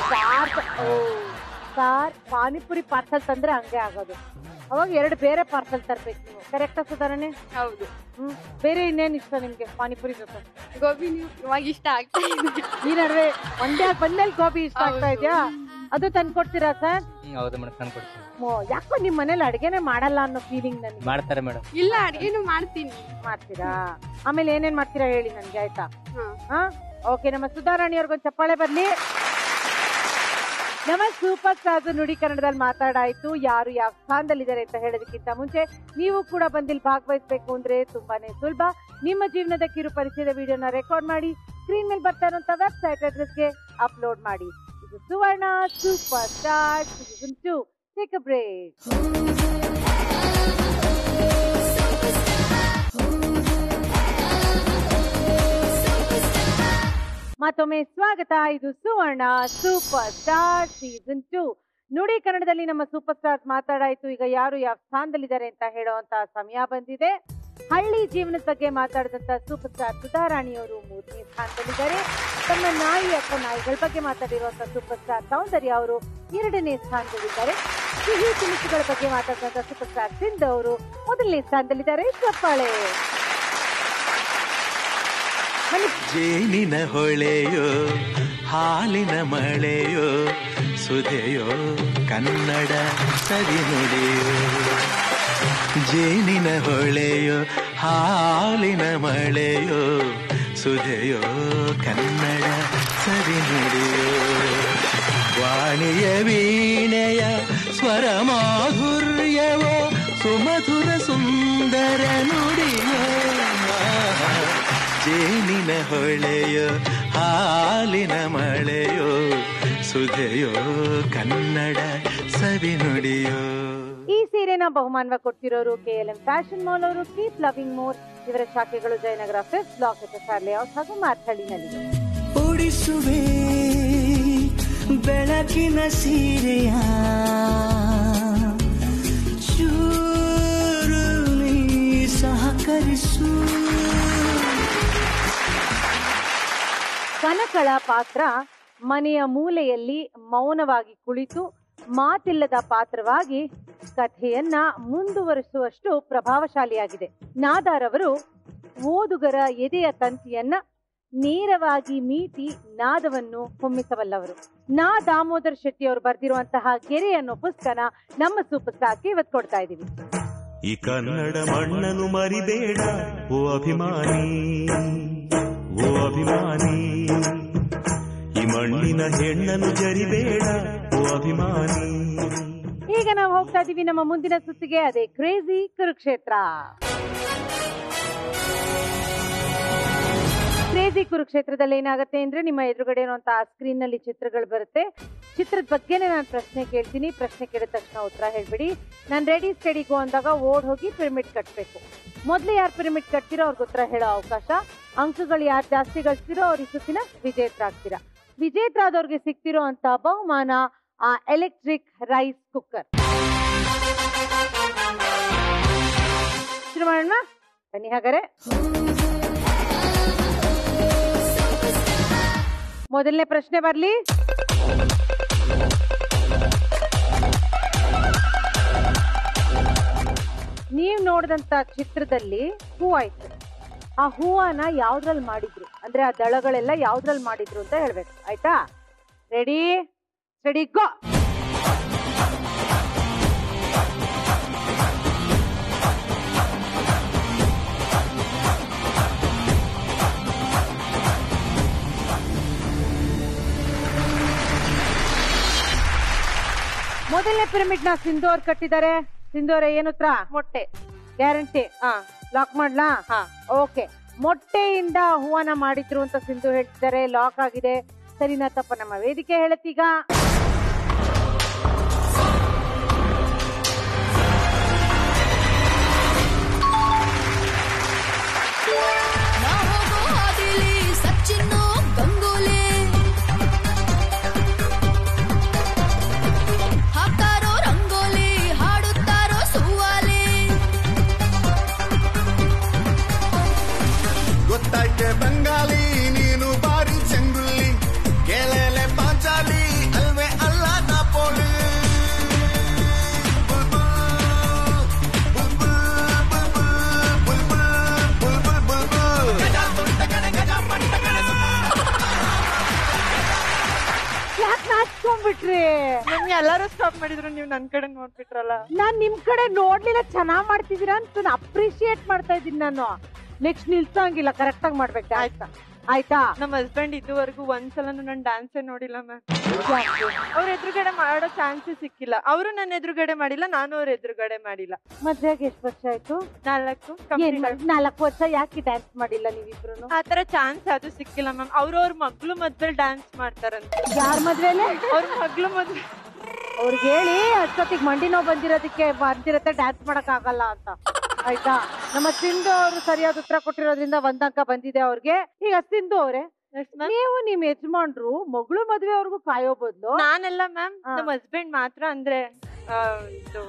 ಸಾರ್ ಪಾನಿಪುರಿ ಪಾರ್ಸಲ್ ತಂದ್ರೆ ಹಂಗೆ ಆಗೋದು ಅವಾಗ ಎರಡು ಬೇರೆ ಪಾರ್ಸಲ್ ತರ್ಬೇಕು ನೀವು ಕರೆಕ್ಟಾ ಸುಧಾರಣೆ ಹೌದು ಹ್ಮ್ ಬೇರೆ ಇನ್ನೇನ್ ಇಷ್ಟ ನಿಮ್ಗೆ ಪಾನಿಪುರಿ ಜೊತೆ ಗೋಬಿ ನೀವು ಇವಾಗ ಇಷ್ಟ ಆಗ್ತಾ ಇದೆ ಈ ನಡುವೆ ಮಂಡ್ಯ ಬಂದ್ಮೇಲೆ ಗೋಬಿ ಇಷ್ಟ ಆಗ್ತಾ ಇದ್ಯಾ ಅದು ತಂದ್ಕೊಡ್ತೀರಾ ಸರ್ ಹ್ಮ್, ಹೌದು ಮೇಡಮ್ ತಂದು ಕೊಡ್ತೀನಿ ಯಾಕೋ ನಿಮ್ ಮನೇಲಿ ಅಡ್ಗೆನೆ ಮಾಡಲ್ಲ ಅನ್ನೋ ಫೀಲಿಂಗ್ ನನಗೆ ಮಾಡ್ತಾರೆ ಮೇಡಮ್ ಇಲ್ಲ ಅಡ್ಗೆನು ಮಾಡ್ತೀನಿ ಮಾಡ್ತೀರಾ ಆಮೇಲೆ ಏನೇನ್ ಮಾಡ್ತೀರಾ ಹೇಳಿ ನನ್ಗೆ ಆಯ್ತಾ ಹಾ. ಹಾ ಓಕೆ ನಮ್ಮ ಸುಧಾರಾಣಿಯವ್ರಿಗೊಂದು ಚಪ್ಪಾಳೆ ಬರ್ಲಿ ನಮ್ಮ ಸೂಪರ್ ಸ್ಟಾರ್ಸ್ ನುಡಿ ಕನ್ನಡದಲ್ಲಿ ಮಾತಾಡಾಯ್ತು ಯಾರು ಯಾವ ಸ್ಥಾನದಲ್ಲಿದ್ದಾರೆ ಅಂತ ಹೇಳೋದಕ್ಕಿಂತ ಮುಂಚೆ ನೀವು ಕೂಡ ಬಂದಿಲ್ಲಿ ಭಾಗವಹಿಸಬೇಕು ಅಂದ್ರೆ ತುಂಬಾನೇ ಸುಲಭ ನಿಮ್ಮ ಜೀವನದ ಕಿರು ಪರಿಚಯದ ವಿಡಿಯೋನ ರೆಕಾರ್ಡ್ ಮಾಡಿ ಸ್ಕ್ರೀನ್ ಮೇಲೆ ಬರ್ತಾ ಇರುವಂತ ವೆಬ್ಸೈಟ್ ಅಡ್ರೆಸ್ಗೆ ಅಪ್ಲೋಡ್ ಮಾಡಿ ಇದು Suvarna super star season two take a break ಮತ್ತೊಮ್ಮೆ ಸ್ವಾಗತ ಇದು Suvarna super star season two ನುಡಿ ಕನ್ನಡದಲ್ಲಿ ನಮ್ಮ ಸೂಪರ್ ಸ್ಟಾರ್ಸ್ ಮಾತಾಡಾಯ್ತು ಈಗ ಯಾರು ಯಾವ ಸ್ಥಾನದಲ್ಲಿದ್ದಾರೆ ಅಂತ ಹೇಳುವಂತ ಸಮಯ ಬಂದಿದೆ ಹಳ್ಳಿ ಜೀವನದ ಬಗ್ಗೆ ಮಾತಾಡಿದಂತ ಸೂಪರ್ ಸ್ಟಾರ್ ಸುಧಾರಾಣಿಯವರು ಮೂರನೇ ಸ್ಥಾನದಲ್ಲಿದ್ದಾರೆ ತಮ್ಮ ನಾಯಿ ಅಥವಾ ನಾಯಿಗಳ ಬಗ್ಗೆ ಮಾತಾಡಿರುವಂತ ಸೂಪರ್ ಸ್ಟಾರ್ ಸೌಂದರ್ಯ ಅವರು ಎರಡನೇ ಸ್ಥಾನದಲ್ಲಿದ್ದಾರೆ ಸಿಹಿ ತಿನಿಸುಗಳ ಬಗ್ಗೆ ಮಾತಾಡಿದಂತ ಸೂಪರ್ ಸ್ಟಾರ್ ಸಿಂಧು ಅವರು ಮೊದಲನೇ ಸ್ಥಾನದಲ್ಲಿದ್ದಾರೆ ಚಪ್ಪಾಳೆ ಜೇನಿನ ಹೊಳೆಯೋ ಹಾಲಿನ ಮಳೆಯೋ ಸುಧೆಯೋ ಕನ್ನಡ ಸರಿ ನುಡಿಯೋ ಜೇನಿನ ಹೊಳೆಯೋ ಹಾಲಿನ ಮಳೆಯೋ ಸುಧೆಯೋ ಕನ್ನಡ ಸರಿ ನುಡಿಯೋ ವಾಣಿಯ ವೀಣೆಯ ಸ್ವರ ಮಾಧುರ್ಯವೋ ಸುಮಧುರ ಸುಂದರ ನುಡಿಯೋ ಜೇನಿನ ಹೊಳೆಯೋ ಹಾಲಿನ ಮಳೆಯೋ ಸುಧೆಯೋ ಕನ್ನಡ ಸವಿ ನುಡಿಯೋ ಈ ಸೀರೆನ ಬಹುಮಾನವ ಕೊಡ್ತಿರೋರು K L M fashion mall ಅವರು ಕೀಪ್ ಲವಿಂಗ್ ಮೋರ್ ಇವರ ಶಾಖೆಗಳು Jayanagar fifth block H S R layout ಹಾಗೂ ಮಾರ್ಥಳ್ಳಿನಲ್ಲಿ ಉಡಿಸುವೆ ಬೆಳಕಿನ ಸೀರೆಯ ಚೂರು ನೀ ಸಹಕರಿಸು ಕನಕಳ ಪಾತ್ರ ಮನೆಯ ಮೂಲೆಯಲ್ಲಿ ಮೌನವಾಗಿ ಕುಳಿತು ಮಾತಿಲ್ಲದ ಪಾತ್ರವಾಗಿ ಕಥೆಯನ್ನ ಮುಂದುವರಿಸುವಷ್ಟು ಪ್ರಭಾವಶಾಲಿಯಾಗಿದೆ ನಾದಾರ್ ಅವರು ಓದುಗರ ಎದೆಯ ತಂತಿಯನ್ನ ನೇರವಾಗಿ ಮೀಟಿ ನಾದವನ್ನು ಹೊಮ್ಮಿಸಬಲ್ಲವರು ನಾ ದಾಮೋದರ್ ಶೆಟ್ಟಿ ಅವರು ಬರೆದಿರುವಂತಹ ಗೆರೆ ಅನ್ನೋ ಪುಸ್ತಕನ ನಮ್ಮ ಸೂಪರ್ ಸ್ಟಾರ್ಗೆ ಇವತ್ತು ಕೊಡ್ತಾ ಇದೀವಿ ಈ ಕನ್ನಡ ಮಣ್ಣನ್ನು ಮರಿಬೇಡ ಓ ಅಭಿಮಾನಿ ಓ ಅಭಿಮಾನಿ ಈ ಮಣ್ಣಿನ ಹೆಣ್ಣನ್ನು ಜರಿಬೇಡ ಓ ಅಭಿಮಾನಿ ಈಗ ನಾವು ಹೋಗ್ತಾ ಇದೀವಿ ನಮ್ಮ ಮುಂದಿನ ಸುತ್ತಿಗೆ ಅದೇ ಕ್ರೇಜಿ ಕುರುಕ್ಷೇತ್ರ ಕ್ರೇಜಿ ಕುರುಕ್ಷೇತ್ರದಲ್ಲಿ ಏನಾಗುತ್ತೆ ಅಂದ್ರೆ ನಿಮ್ಮ ಎದುರುಗಡೆ ಇರುವಂತಹ ಸ್ಕ್ರೀನ್ ನಲ್ಲಿ ಚಿತ್ರಗಳು ಬರುತ್ತೆ ಚಿತ್ರದ ಬಗ್ಗೆನೇ ನಾನು ಪ್ರಶ್ನೆ ಕೇಳ್ತೀನಿ ಪ್ರಶ್ನೆ ಕೇಳಿದ ತಕ್ಷಣ ಉತ್ತರ ಹೇಳ್ಬಿಡಿ ನಾನು ರೆಡಿ ಸ್ಟಡಿ ಗೋ ಅಂದಾಗ ಓಡ್ ಹೋಗಿ ಪಿರಮಿಡ್ ಕಟ್ಟಬೇಕು ಮೊದಲು ಯಾರು ಪಿರಮಿಡ್ ಕಟ್ತಿರೋ ಅವ್ರಿಗೆ ಉತ್ತರ ಹೇಳೋ ಅವಕಾಶ ಅಂಕಗಳು ಯಾರು ಜಾಸ್ತಿ ಗಳಿಸ್ತಿರೋ ಅವ್ರ ಈ ಸುತ್ತಿನ ವಿಜೇತರಾಗ್ತೀರಾ ವಿಜೇತರಾದವ್ರಿಗೆ ಸಿಗ್ತಿರೋ ಅಂತ ಬಹುಮಾನ ಆ ಎಲೆಕ್ಟ್ರಿಕ್ ರೈಸ್ ಕುಕ್ಕರ್ ಶುರು ಮಾಡೋಣ ಬನ್ನಿ ಹಾಗಾರೆ ಮೊದಲನೇ ಪ್ರಶ್ನೆ ಬರ್ಲಿ ನೀವ್ ನೋಡಿದಂತ ಚಿತ್ರದಲ್ಲಿ ಹೂ ಆಯ್ತು ಆ ಹೂವನ್ನ ಯಾವ್ದ್ರಲ್ಲಿ ಮಾಡಿದ್ರು ಅಂದ್ರೆ ಆ ದಳಗಳೆಲ್ಲ ಯಾವ್ದ್ರಲ್ಲಿ ಮಾಡಿದ್ರು ಅಂತ ಹೇಳ್ಬೇಕು ಆಯ್ತಾ ರೆಡಿ ರೆಡಿ ಗೋ ಮೊದಲನೇ ಪಿರಮಿಡ್ ನ ಸಿಂಧು ಅವ್ರು ಕಟ್ಟಿದ್ದಾರೆ ಸಿಂಧು ಅವರೇ ಏನು ಉತ್ತರ ಮೊಟ್ಟೆ ಗ್ಯಾರಂಟಿ ಹಾ ಲಾಕ್ ಮಾಡ್ಲಾ ಹಾ ಓಕೆ ಮೊಟ್ಟೆಯಿಂದ ಹೂವನ ಮಾಡಿದ್ರು ಅಂತ ಸಿಂಧು ಹೇಳ್ತಿದ್ದಾರೆ ಲಾಕ್ ಆಗಿದೆ ಸರಿನಾ ತಪ್ಪ ನಮ್ಮ ವೇದಿಕೆ ಹೇಳತ್ತೀಗ ಸಚಿನ್ನು ಗಂಗೂಲಿ ಹಾಕ್ತಾರೋ ರಂಗೋಲಿ ಹಾಡುತ್ತಾರೋ ಸುವಾಲಿ ಗೊತ್ತಾಯ್ತೆ ಬಂಗ ಮಾಡ್ಬಿಟ್ರಿ ನಮ್ಗೆ ಎಲ್ಲಾರು ಸ್ಟಾಪ್ ಮಾಡಿದ್ರು ನೀವು ನನ್ ಕಡೆ ನೋಡ್ಬಿಟ್ರಲ್ಲ ನಾನ್ ನಿಮ್ ಕಡೆ ನೋಡ್ಲಿಲ್ಲ ಚೆನ್ನಾಗ್ ಮಾಡ್ತಿದೀರಾ ಅಂತ ಅಪ್ರಿಶಿಯೇಟ್ ಮಾಡ್ತಾ ಇದೀನಿ ನಾನು ನೆಕ್ಸ್ಟ್ ನಿಲ್ಸಂಗಿಲ್ಲ ಕರೆಕ್ಟ್ ಆಗಿ ಮಾಡ್ಬೇಕು ಆಯ್ತಾ ಆಯ್ತಾ ನಮ್ಮ ಹಸ್ಬೆಂಡ್ ಇದುವರೆಗೂ ಒಂದ್ಸಲನು ನನ್ ಡ್ಯಾನ್ಸೇ ನೋಡಿಲ್ಲ ಮ್ಯಾಮ್ ಅವ್ರ ಎದುರುಗಡೆ ಮಾಡೋ ಚಾನ್ಸೇ ಸಿಕ್ಕಿಲ್ಲ ಅವರು ನನ್ನ ಎದುರುಗಡೆ ಮಾಡಿಲ್ಲ ನಾನು ಅವ್ರ ಎದುರುಗಡೆ ಮಾಡಿಲ್ಲ ಮದ್ವೆಗೆ ಎಷ್ಟು ವರ್ಷ ಆಯ್ತು ನಾಲ್ಕು ಏನ್ complete ಮಾಡ್- ನಾಲ್ಕು ವರ್ಷ ಯಾಕೆ ಡ್ಯಾನ್ಸ್ ಮಾಡಿಲ್ಲ ನೀವಿಬ್ರು ಆತರ ಚಾನ್ಸ್ ಅದು ಸಿಕ್ಕಿಲ್ಲ ಮ್ಯಾಮ್ ಅವ್ರವ್ರ ಮಗ್ಳು ಮದ್ವೆ ಡ್ಯಾನ್ಸ್ ಮಾಡ್ತಾರಂತೆ ಯಾರ ಮದ್ವೆಲೆ ಅವ್ರ ಮಗ್ಳು ಮದ್ವೆ ಅವ್ರಿಗೆ ಹೇಳಿ ಅಷ್ಟೊತ್ತಿಗೆ ಮಂಡಿ ನೋವು ಬಂದಿರೋದಕ್ಕೆ ಬಂದಿರತ್ತೆ ಡ್ಯಾನ್ಸ್ ಮಾಡಕ್ ಆಗಲ್ಲ ಅಂತ ಆಯ್ತಾ ನಮ್ಮ ಸಿಂಧು ಅವರು ಸರಿಯಾದ ಉತ್ತರ ಕೊಟ್ಟಿರೋದ್ರಿಂದ ಒಂದ್ ಅಂಕ ಬಂದಿದೆ ಅವ್ರಿಗೆ ಈಗ ಸಿಂಧು ಅವ್ರೆ ನೀವು ನಿಮ್ ಯಜಮಾನ್ರು ಮಗಳು ಮದ್ವೆವರೆಗೂ ಕಾಯೋ ಬದ್ಲು ನಾನೆಲ್ಲ ಮ್ಯಾಮ್ ನಮ್ಮ ಹಸ್ಬೆಂಡ್ ಮಾತ್ರ ಅಂದ್ರೆ ಆ, ಇದು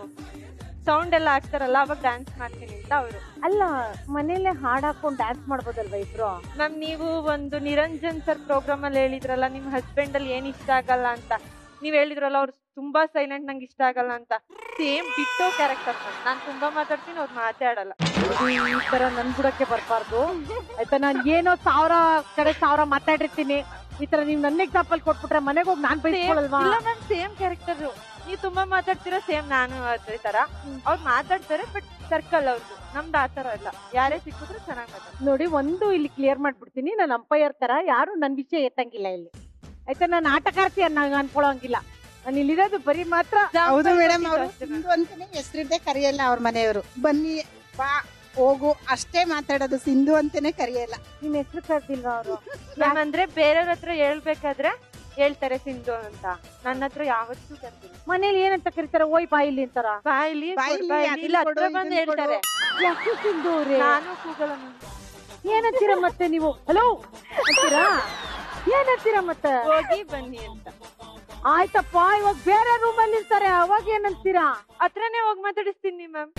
ಸೌಂಡ್ ಎಲ್ಲ ಹಾಕ್ತಾರಲ್ಲ ಅವಾಗ ಡ್ಯಾನ್ಸ್ ಮಾಡ್ತೀನಿ ಅಂತ ಅವರು ಅಲ್ಲ ಮನೇಲೆ ಹಾಡ್ ಹಾಕೊಂಡ್ ಡ್ಯಾನ್ಸ್ ಮಾಡ್ಬೋದಲ್ವಾ ಇಬ್ರು ಮ್ಯಾಮ್ ನೀವು ಒಂದು ನಿರಂಜನ್ ಸರ್ ಪ್ರೋಗ್ರಾಮ್ ಅಲ್ಲಿ ಹೇಳಿದ್ರಲ್ಲ ನಿಮ್ ಹಸ್ಬೆಂಡ್ ಅಲ್ಲಿ ಏನ್ ಇಷ್ಟ ಆಗಲ್ಲ ಅಂತ ನೀವ್ ಹೇಳಿದ್ರಲ್ಲ ಅವ್ರು ತುಂಬಾ ಸೈಲೆಂಟ್ ನಂಗೆ ಇಷ್ಟ ಆಗಲ್ಲ ಅಂತ ಸೇಮ್ ಬಿಟ್ಟೋ ಕ್ಯಾರೆಕ್ಟರ್ ನಾನ್ ತುಂಬಾ ಮಾತಾಡ್ತೀನಿ ಅವ್ರು ಮಾತಾಡಲ್ಲ ಈ ತರ ನನ್ ಬುಡಕ್ಕೆ ಬರ್ಬಾರ್ದು ಆಯ್ತಾ ನಾನ್ ಏನೋ ಸಾವಿರ ಕಡೆ ಸಾವಿರ ಮಾತಾಡಿರ್ತೀನಿ ಈ ತರ ನೀವ್ ನನ್ನ ಎಕ್ಸಾಂಪಲ್ ಕೊಟ್ಬಿಟ್ರೆ ಮನೆಗೆ ಹೋಗಿ ನಾನ್ ಬೈಸ್ಕೊಳಲ್ವಾ ಇಲ್ಲ ಮ್ಯಾಮ್ ಸೇಮ್ ಕ್ಯಾರೆಕ್ಟರ್ ನೀವು ತುಂಬಾ ಮಾತಾಡ್ತೀರಾ ಸೇಮ್ ನಾನು ಅದೇ ತರ ಅವ್ರು ಮಾತಾಡ್ತಾರೆ ಬಟ್ ಸರ್ಕಲ್ ಅವ್ರದ್ದು ನಮ್ದು ಆತರ ಇಲ್ಲ ಯಾರೇ ಸಿಕ್ಕಿದ್ರು ಚೆನ್ನಾಗ್ ಮಾತಾಡ್ತಾರೆ ನೋಡಿ ಒಂದು ಇಲ್ಲಿ ಕ್ಲಿಯರ್ ಮಾಡ್ಬಿಡ್ತೀನಿ ನಾನು ಅಂಪೈರ್ ತರ ಯಾರು ನನ್ ವಿಷಯ ಎತ್ತಂಗಿಲ್ಲ ಇಲ್ಲಿ ಆಯ್ತಾ ನಾನು ಆಟಗಾರ್ತಿ ಅನ್ನ ಅನ್ಕೊಳಂಗಿಲ್ಲ ನಾನು ಇಲ್ಲಿರೋದು ಬರೀ ಮಾತ್ರ ಹೌದು ಮೇಡಮ್ ಅವರು ಸಿಂಧು ಅಂತಾನೆ ಹೆಸರಿದ್ದೆ ಕರೆಯಲ್ಲ ಅವ್ರ ಮನೆಯವರು ಬನ್ನಿ ಬಾ ಹೋಗು ಅಷ್ಟೇ ಮಾತಾಡೋದು ಸಿಂಧು ಅಂತಾನೆ ಕರೆಯಲ್ಲ ನಿಮ್ ಹೆಸರು ಕರ್ದಿಲ್ವಾ ಅವರು ಮ್ಯಾಮ್ ಅಂದ್ರೆ ಬೇರೆಯವ್ರ ಹತ್ರ ಹೇಳ್ಬೇಕಾದ್ರೆ ಹೇಳ್ತಾರೆ ಸಿಂಧು ಅಂತ ನನ್ನ ಹತ್ರ ಯಾವತ್ತೂ ಕರ್ದಿಲ್ಲ ಮನೇಲಿ ಏನಂತ ಕರೀತಾರೆ ಓಯ್ ಬಾಯಿಲಿ ಅಂತಾರ ಬಾಯಿಲಿ ಬಾಯಿಲಿ ಬಾಯಿಲಿ ಇಲ್ಲ ಅದನ್ನ ಹತ್ರ ಕೊಡು, ಬಂದು ಇದನ್ನ ಹೇಳ್ತಾರೆ ಯಾಕೆ ಸಿಂಧು ಅವ್ರೆ ನಾನು ಕೂಗಲ್ಲ ಮ್ಯಾಮ್ ಏನಂತೀರ ಮತ್ತೆ ನೀವು ಹಲೋ ಅಂತೀರಾ ಏನಂತೀರ ಮತ್ತೆ ಹೋಗಿ ಬನ್ನಿ ಅಂತ ಆಯ್ತಪ್ಪ ಇವಾಗ ಬೇರೆ ರೂಮ್ ಅಲ್ಲಿ ಇರ್ತಾರೆ ಅವಾಗ ಏನಂತೀರಾ ಹತ್ರನೇ ಹೋಗಿ ಮಾತಾಡಿಸ್ತೀನಿ ಮ್ಯಾಮ್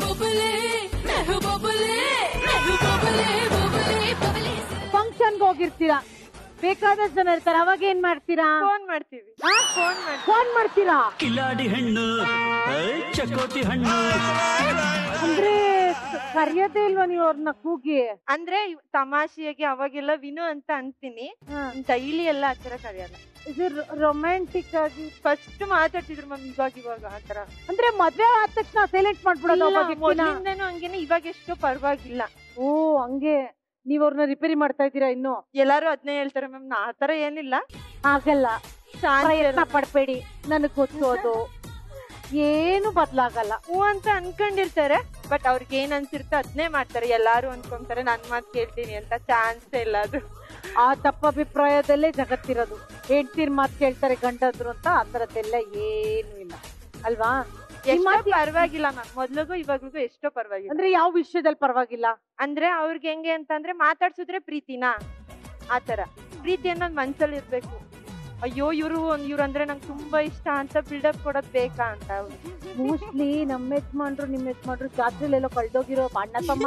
ಫಂಕ್ಷನ್ಗೆ ಹೋಗಿರ್ತೀರಾ ಬೇಕಾದಷ್ಟು ಜನ ಇರ್ತಾರೆ ಅವಾಗ ಏನ್ ಮಾಡ್ತೀರಾ ಫೋನ್ ಮಾಡ್ತೀವಿ ಫೋನ್ ಮಾಡಿ ಫೋನ್ ಮಾಡ್ತೀರಾ ಕಿಲಾಡಿ ಹಣ್ಣು ಐ, ಚಕೋತಿ ಹಣ್ಣು ಅಂದ್ರೆ ಕರೆಯೋದೇ ಇಲ್ವಾ ನೀವು ಅವ್ರನ್ನ ಕೂಗಿ ಅಂದ್ರೆ ಇವ್- ತಮಾಷೆಯಾಗಿ ಅವಾಗೆಲ್ಲ ವಿನು ಅಂತ ಅಂತೀನಿ ಡೈಲಿ ಎಲ್ಲ ಆತರ ಕರೆಯಲ್ಲ ಇದು ರೊಮ್ಯಾಂಟಿಕ್ ಆಗಿ ಫಸ್ಟ್ ಮಾತಾಡ್ತಿದ್ರು ಮ್ಯಾಮ್ ಇವಾಗ ಇವಾಗ ಆತರ ಅಂದ್ರೆ ಮದ್ವೆ ಆದ ತಕ್ಷಣ ಸೈಲೆಂಟ್ ಮಾಡ್ಬಿಡೋದು ಒಬ್ಬ ವ್ಯಕ್ತಿನ? ಮೊದ್ಲಿಂದನೂ ಹಂಗೇನೆ ಇವಾಗ ಎಷ್ಟು ಪರವಾಗಿಲ್ಲ ಓ ಹಂಗೆ ನೀವ್ ಅವ್ರನ್ನ ರಿಪೇರಿ ಮಾಡ್ತಾ ಇದ್ದೀರಾ ಇನ್ನು ಎಲ್ಲಾರು ಅದನ್ನೇ ಹೇಳ್ತಾರೆ ಮ್ಯಾಮ್ ಆತರ ಏನಿಲ್ಲ ಆಗಲ್ಲ ಶಾಂತಿ ಪ್ರಯತ್ನ ಪಡ್ಬೇಡಿ ನನಗ್ ಗೊತ್ತು ಅದು ಏನು ಬದ್ಲಾಗಲ್ಲ ಹ್ಞೂ ಅಂತ ಅನ್ಕೊಂಡಿರ್ತಾರೆ ಬಟ್ ಅವ್ರಿಗೆ ಏನ್ ಅನ್ಸಿರುತ್ತೆ ಅದನ್ನೇ ಮಾಡ್ತಾರೆ ಎಲ್ಲಾರು ಅನ್ಕೊಂತಾರೆ ನನ್ ಮಾತ್ ಕೇಳ್ತೀನಿ ಅಂತ ಚಾನ್ಸ್ ಇಲ್ಲ ಅದು ಆ ತಪ್ಪಭಿಪ್ರಾಯದಲ್ಲೇ ಜಗತ್ತಿರೋದು ಹೆಂಡ್ತಿರ್ ಮಾತ್ ಕೇಳ್ತಾರೆ ಗಂಡದ್ರು ಅಂತ ಆ ತರದ್ದೆಲ್ಲ ಏನು ಇಲ್ಲ ಅಲ್ವಾ ನಿಮ್ಮ ಎಷ್ಟೋ ಪರವಾಗಿಲ್ಲ ಮ್ಯಾಮ್ ಮೊದ್ಲಿಗೂ ಇವಾಗ್ಲಿಗೂ ಎಷ್ಟೋ ಪರವಾಗಿಲ್ಲ ಅಂದ್ರೆ ಯಾವ ವಿಷಯದಲ್ಲಿ ಪರವಾಗಿಲ್ಲ ಅಂದ್ರೆ ಅವ್ರಿಗೆ ಹೆಂಗೆ ಅಂತಂದ್ರೆ ಮಾತಾಡ್ಸಿದ್ರೆ ಪ್ರೀತಿನಾ ಆತರ ಪ್ರೀತಿ ಅನ್ನೋದು ಮನ್ಸಲ್ಲಿ ಇರ್ಬೇಕು ಅಯ್ಯೋ ಇವ್ರು ಇವ್ರು ಅಂದ್ರೆ ನಂಗೆ ತುಂಬಾ ಇಷ್ಟ ಅಂತ ಬಿಲ್ಡಪ್ ಕೊಡೋದ್ ಬೇಕಾ ಅಂತ ಅವ್ರು ಮೋಸ್ಟ್ಲಿ ನಮ್ಮ ಯಜಮಾನ್ರು ನಿಮ್ಮ ಯಜಮಾನ್ರು ಜಾತ್ರೆಲೆಲ್ಲೋ ಕಳ್ದೋಗಿರೋ ಅಣ್ಣ ತಮ್ಮ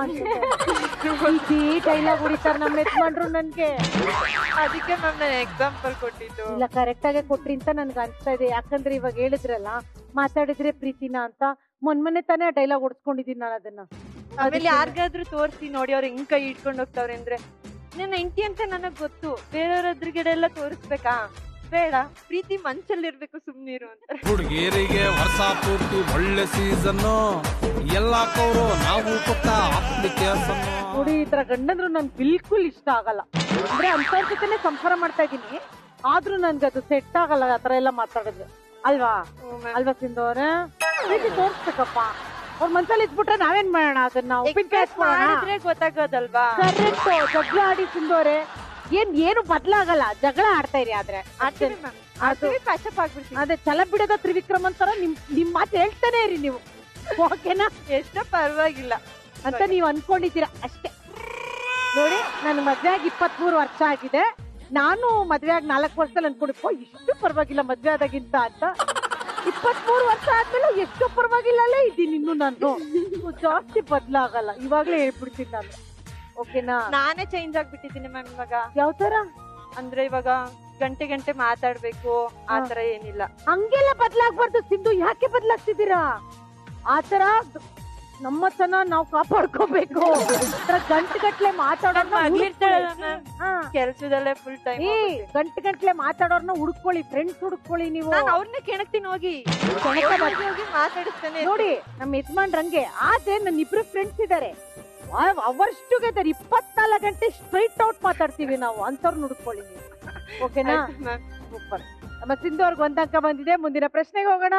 ಡೈಲಾಗ್ ಹೊಡಿತಾರ ನಮ್ಮ ಯಜಮಾನ್ರು ನನ್ಗೆ ಅದಕ್ಕೆ ಮ್ಯಾಮ್ ನಾನು ಎಕ್ಸಾಂಪಲ್ ಕೊಟ್ಟಿದ್ದು ಇಲ್ಲ ಕರೆಕ್ಟ್ ಆಗೇ ಕೊಟ್ರಿ ಅಂತ ನನ್ಗೆ ಅನ್ಸ್ತಾ ಇದೆ ಯಾಕಂದ್ರೆ ಇವಾಗ ಹೇಳಿದ್ರಲ್ಲ ಮಾತಾಡಿದ್ರೆ ಪ್ರೀತಿನ ಅಂತ ಮೊನ್ನೆ ತಾನೇ ಡೈಲಾಗ್ ಹೊಡ್ಸ್ಕೊಂಡಿದೀನಿ ನಾನು ಅದನ್ನ ಆಮೇಲೆ ಯಾರಿಗಾದ್ರೂ ತೋರಿಸಿ ನೋಡಿ ಅವ್ರು ಹೆಂಗ್ ಕೈ ಇಟ್ಕೊಂಡು ಹೋಗ್ತಾವ್ರೆ ಅಂದ್ರೆ ನನ್ನ ಹೆಂಡತಿ ಅಂತ ನನಗ್ ಗೊತ್ತು ಬೇರೆಯವ್ರ ಎದುರುಗಡೆ ಎಲ್ಲ ತೋರಿಸ್ಬೇಕಾ ಬೇಡ ಪ್ರೀತಿ ಮನ್ಸಲ್ಲಿರ್ಬೇಕು ಸುಮ್ನಿರು ಅಂತ ಹುಡುಗಿಯರಿಗೆ ವರ್ಷ ಪೂರ್ತಿ ಒಳ್ಳೆ ಸೀಸನ್ನು ಎಲ್ಲ ಕವರು ನಾವು ಕೊಟ್ಟ ಅಪ್ಲಿಕೇಶನ್ ನೋಡಿ ಈ ತರ ಗಂಡಂದ್ರು ನನ್ ಬಿಲ್ಕುಲ್ ಇಷ್ಟ ಆಗಲ್ಲ ಅಂದ್ರೆ ಅಂತವ್ರ ಜೊತೆನೆ ಸಂಸಾರ ಮಾಡ್ತಾ ಇದೀನಿ ಆದ್ರೂ ನನ್ಗೆ ಅದು ಸೆಟ್ ಆಗಲ್ಲ ಆತರ ಎಲ್ಲ ಮಾತಾಡಿದ್ರೆ ಅಲ್ವಾ ಅಲ್ವಾ ಸಿಂಧೋರೆ ಪ್ರೀತಿ ತೋರ್ಸ್ಬೇಕಪ್ಪ ಅವ್ರ ಮನ್ಸಲ್ಲಿ ಇದ್ಬಿಟ್ರೆ ನಾವೇನ್ ಮಾಡೋಣ ಅದನ್ನ ಉಪ್ಪಿನಕಾಯಿ ಮಾಡಿದ್ರೆ ಗೊತ್ತಾಗೋದಲ್ವಾ ಕರೆಕ್ಟ್ ಜಗಳ ಆಡಿ ಸಿಂಧೋರೆ ಏನ್ ಏನು ಬದ್ಲಾಗಲ್ಲ ಜಗಳ ಆಡ್ತಾ ಇರಿ ಆದ್ರೆ ಆಡ್ತೀವಿ ಮ್ಯಾಮ್ ಆಡ್ತೀವಿ ಪ್ಯಾಚಪ್ ಆಗ್ಬಿಡ್ತೀವಿ ಅದೇ ಛಲ ಬಿಡದ ತ್ರಿವಿಕ್ರಮ್ ಅಂತಾರ ನಿಮ್ ನಿಮ್ ಮಾತು ಹೇಳ್ತಾನೆ ಇರಿ ನೀವು ಓಕೆನಾ ಎಷ್ಟೋ ಪರವಾಗಿಲ್ಲ ಅಂತ ನೀವ್ ಅನ್ಕೊಂಡಿದ್ದೀರಾ ಅಷ್ಟೇ ನೋಡಿ ನನ್ನ ಮದ್ವೆ ಆಗಿ ಇಪ್ಪತ್ತ್ ಮೂರು ವರ್ಷ ಆಗಿದೆ ನಾನು ಮದ್ವೆ ಆಗಿ ನಾಲ್ಕು ವರ್ಷದಲ್ಲಿ ಅನ್ಕೊಂಡಿಪ್ಪ ಇಷ್ಟು ಪರವಾಗಿಲ್ಲ ಮದ್ವೆ ಆದಾಗಿಂತ ಅಂತ ಇಪ್ಪತ್ತ್ ಮೂರು ವರ್ಷ ಆದ್ಮೇಲೆ ಎಷ್ಟು ಪರವಾಗಿಲ್ಲಲ್ಲೇ ಇದ್ದೀನಿ ಇನ್ನು ನಾನು ಜಾಸ್ತಿ ಬದ್ಲಾಗಲ್ಲ ಇವಾಗ್ಲೇ ಹೇಳ್ಬಿಡ್ತೀನಿ ನಾನು ಓಕೆನಾ ನಾನೇ ಚೇಂಜ್ ಆಗ್ಬಿಟ್ಟಿದ್ದೀನಿ ಮ್ಯಾಮ್ ಇವಾಗ ಯಾವ ತರ ಅಂದ್ರೆ ಇವಾಗ ಗಂಟೆ ಗಂಟೆ ಮಾತಾಡ್ಬೇಕು ಆತರ ಏನಿಲ್ಲ ಹಂಗೆಲ್ಲ ಬದ್ಲಾಗ್ಬಾರ್ದು ಸಿಂಧು ಯಾಕೆ ಬದ್ಲಾಗ್ತಿದ್ದೀರಾ ಆತರ ನಮ್ಮ ಚೆನ್ನ ನಾವು ಕಾಪಾಡ್ಕೋಬೇಕು ಗಂಟು ಗಟ್ಲೆ ಮಾತಾಡೋರ್ನ ಮಗಳಿರ್ತಾಳಲ್ಲ ಹುಡುಕ್ಕೊಳ್ಳಿ. ಮ್ಯಾಮ್ ಕೆಲ್ಸದಲ್ಲೇ ಫುಲ್ ಟೈಮ್ ಏ ಗಂಟು ಗಟ್ಲೆ ಮಾತಾಡೋರ್ನ ಹುಡುಕೊಳ್ಳಿ ಫ್ರೆಂಡ್ಸ್ ಹುಡುಕೊಳ್ಳಿ ನೀವು ನಾನು ಅವ್ರನ್ನೇ ಕೆಣಕ್ತೀನಿ ಹೋಗಿ ಕೆಣಕ ಹೋಗಿ ಹೋಗಿ ಮಾತಾಡಿಸ್ತೇನೆ ನೋಡಿ ನಮ್ಮ ಯಜಮಾನ್ರಂಗೆ ಆದ್ರೆ ನನ್ನ ಇಬ್ರು ಫ್ರೆಂಡ್ಸ್ ಇದಾರೆ ಅವರ್ಸ್ ಟುಗೆದರ್ ಇಪ್ಪತ್ನಾಲ್ಕು ಗಂಟೆ ಸ್ಟ್ರೈಟ್ ಔಟ್ ಮಾತಾಡ್ತೀವಿ ನಾವು ಅಂತವ್ರು ಹುಡುಕೊಳ್ಳಿ ನೀವು ಓಕೆನಾ ಸೂಪರ್ ನಮ್ಮ ಸಿಂಧು ಅವ್ರಿಗೆ ಒಂದ್ ಅಂಕ ಬಂದಿದೆ ಮುಂದಿನ ಪ್ರಶ್ನೆಗೆ ಹೋಗೋಣ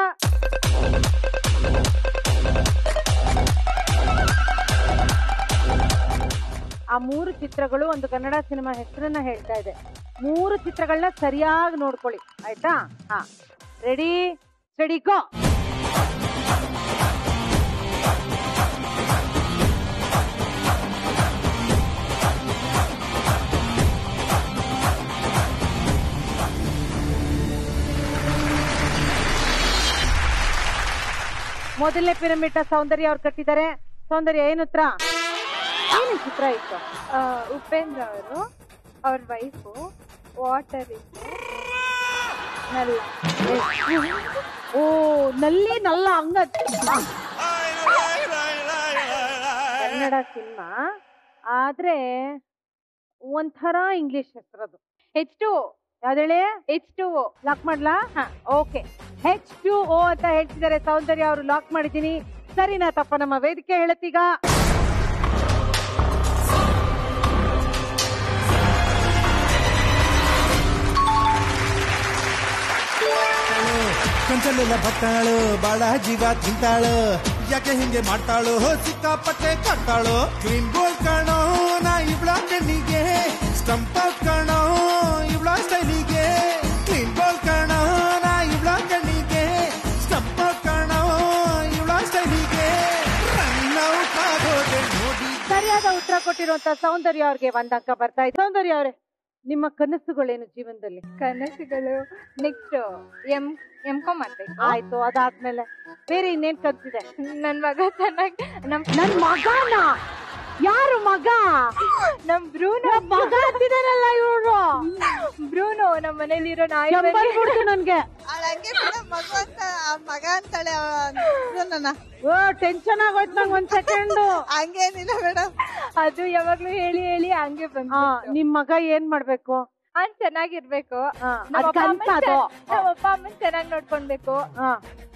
ಆ ಮೂರು ಚಿತ್ರಗಳು ಒಂದು ಕನ್ನಡ ಸಿನಿಮಾ ಹೆಸರನ್ನ ಹೇಳ್ತಾ ಇದೆ ಮೂರು ಚಿತ್ರಗಳನ್ನ ಸರಿಯಾಗಿ ನೋಡ್ಕೊಳ್ಳಿ ಆಯ್ತಾ ಹಾ ರೆಡಿ ಸ್ಟಡಿ ಗೋ ಮೊದಲನೇ ಪಿರಮಿಡ್ ಸೌಂದರ್ಯ ಅವ್ರು ಕಟ್ಟಿದ್ದಾರೆ ಸೌಂದರ್ಯ ಏನು ಉತ್ತರ ಏನು ಚಿತ್ರ ಇತ್ತು ಆ, ಉಪೇಂದ್ರ ಅವರು ಅವ್ರ ವೈಫು ವಾಟರ್ ಇತ್ತು ನಲ್ಲ ಓ ನಲ್ಲಿ ನಲ್ಲ ಹಂಗ ಕನ್ನಡ ಸಿನಿಮಾ ಆದ್ರೆ ಒಂಥರ ಇಂಗ್ಲಿಷ್ ಹೆಸರದು ಹೆಚ್ ಟು ಯಾವ್ದೇಳಿ ಹೆಚ್ ಟು ಲಾಕ್ ಮಾಡ್ಲಾ ಓಕೆ ಹೆಚ್ ಟು ಓ ಅಂತ ಹೇಳ್ತಿದ್ದಾರೆ ಸೌಂದರ್ಯ ಅವರು ಲಾಕ್ ಮಾಡಿದ್ದೀನಿ ಸರಿನಾ ತಪ್ಪ ನಮ್ಮ ವೇದಿಕೆ ಹೇಳತ್ತೀಗ ಕಂಚಲೆಲ್ಲ ಬತ್ತಾಳು ಬಾಳ ಜೀವ ತಿಂತಾಳು ಯಾಕೆ ಹಿಂಗೆ ಮಾಡ್ತಾಳು ಸಿಕ್ಕಾಪಟ್ಟೆ ಕಟ್ಟಾಳು ಕ್ರೀಮ್ ಬೋಲ್ ಕಾಣೋ ನಾ ಇವ್ಳ ಕಣ್ಣಿಗೆ ಸ್ಟಂಪ್ ಕಾಣೋ ಇವ್ಳ ಸ್ಟೈಲಿಗೆ ಕ್ರೀಮ್ ಬೋಲ್ ಕಾಣೋ ನಾ ಇವ್ಳ ಕಣ್ಣಿಗೆ ಸ್ಟಂಪ್ ಕಾಣೋ ಇವ್ಳ ಸ್ಟೈಲಿಗೆ ರನ್ ಔಟ್ ಆಗೋದೆ ನೋಡಿ ಸರಿಯಾದ ಉತ್ತರ ಕೊಟ್ಟಿರುವಂತ ಸೌಂದರ್ಯ ಅವ್ರಿಗೆ ಒಂದ್ ಅಂಕ ಬರ್ತಾ ಇದೆ ಸೌಂದರ್ಯ ಅವ್ರೆ ನಿಮ್ಮ ಕನಸುಗಳೇನು ಜೀವನದಲ್ಲಿ ಕನಸುಗಳು ನೆಕ್ಸ್ಟ್ ಎಂ ಎಂ ಕಾಮ್ ಮಾಡ್ಬೇಕು ಆಯ್ತು ಅದಾದ್ಮೇಲೆ ಬೇರೆ ಇನ್ನೇನ್ ಕನ್ಸಿದೆ ನನ್ ಮಗ ಚೆನ್ನಾಗಿ ನಮ್ ನನ್ ಮಗನ ಯಾರು ಮಗ ನಮ್ ಬ್ರೂನೋ ಮಗ ಅಂತಿದಾರಲ್ಲ ಇವ್ರು ಬ್ರೂನೋ ನಮ್ ಮನೇಲಿರೋ ನಾಯಿ ಚಂಬಲ್ ಬಿಡ್ತು ನನ್ಗೆ ಹಂಗೆ ಮಗು ಅಂತ ಆ ಮಗ ಅಂತಾಳೆ ನನ್ನ ಓ ಟೆನ್ಷನ್ ಆಗೋಯ್ತು ನಂಗೆ ಒಂದ್ ಸೆಕೆಂಡ್ ಹಂಗೇನಿಲ್ಲ ಮೇಡಮ್ ಅದು ಯಾವಾಗ್ಲೂ ಹೇಳಿ ಹೇಳಿ ಹಂಗೆ ಬಂದು ನಿಮ್ ಮಗ ಏನ್ ಮಾಡ್ಬೇಕು ಅವ್ನ್ ಚೆನ್ನಾಗಿರ್ಬೇಕು ಹಾ, ನಮ್ಮ ಅದ್ ಅಪ್ಪ ಅಮ್ಮನ್ ಕನ್ಸ ಅದು. ಚೆನ್ನ- ನಮ್ಮ ಅಪ್ಪ ಅಮ್ಮನ್ ಚೆನ್ನಾಗಿ ನೋಡ್ಕೊಳ್ಬೇಕು ಹಾ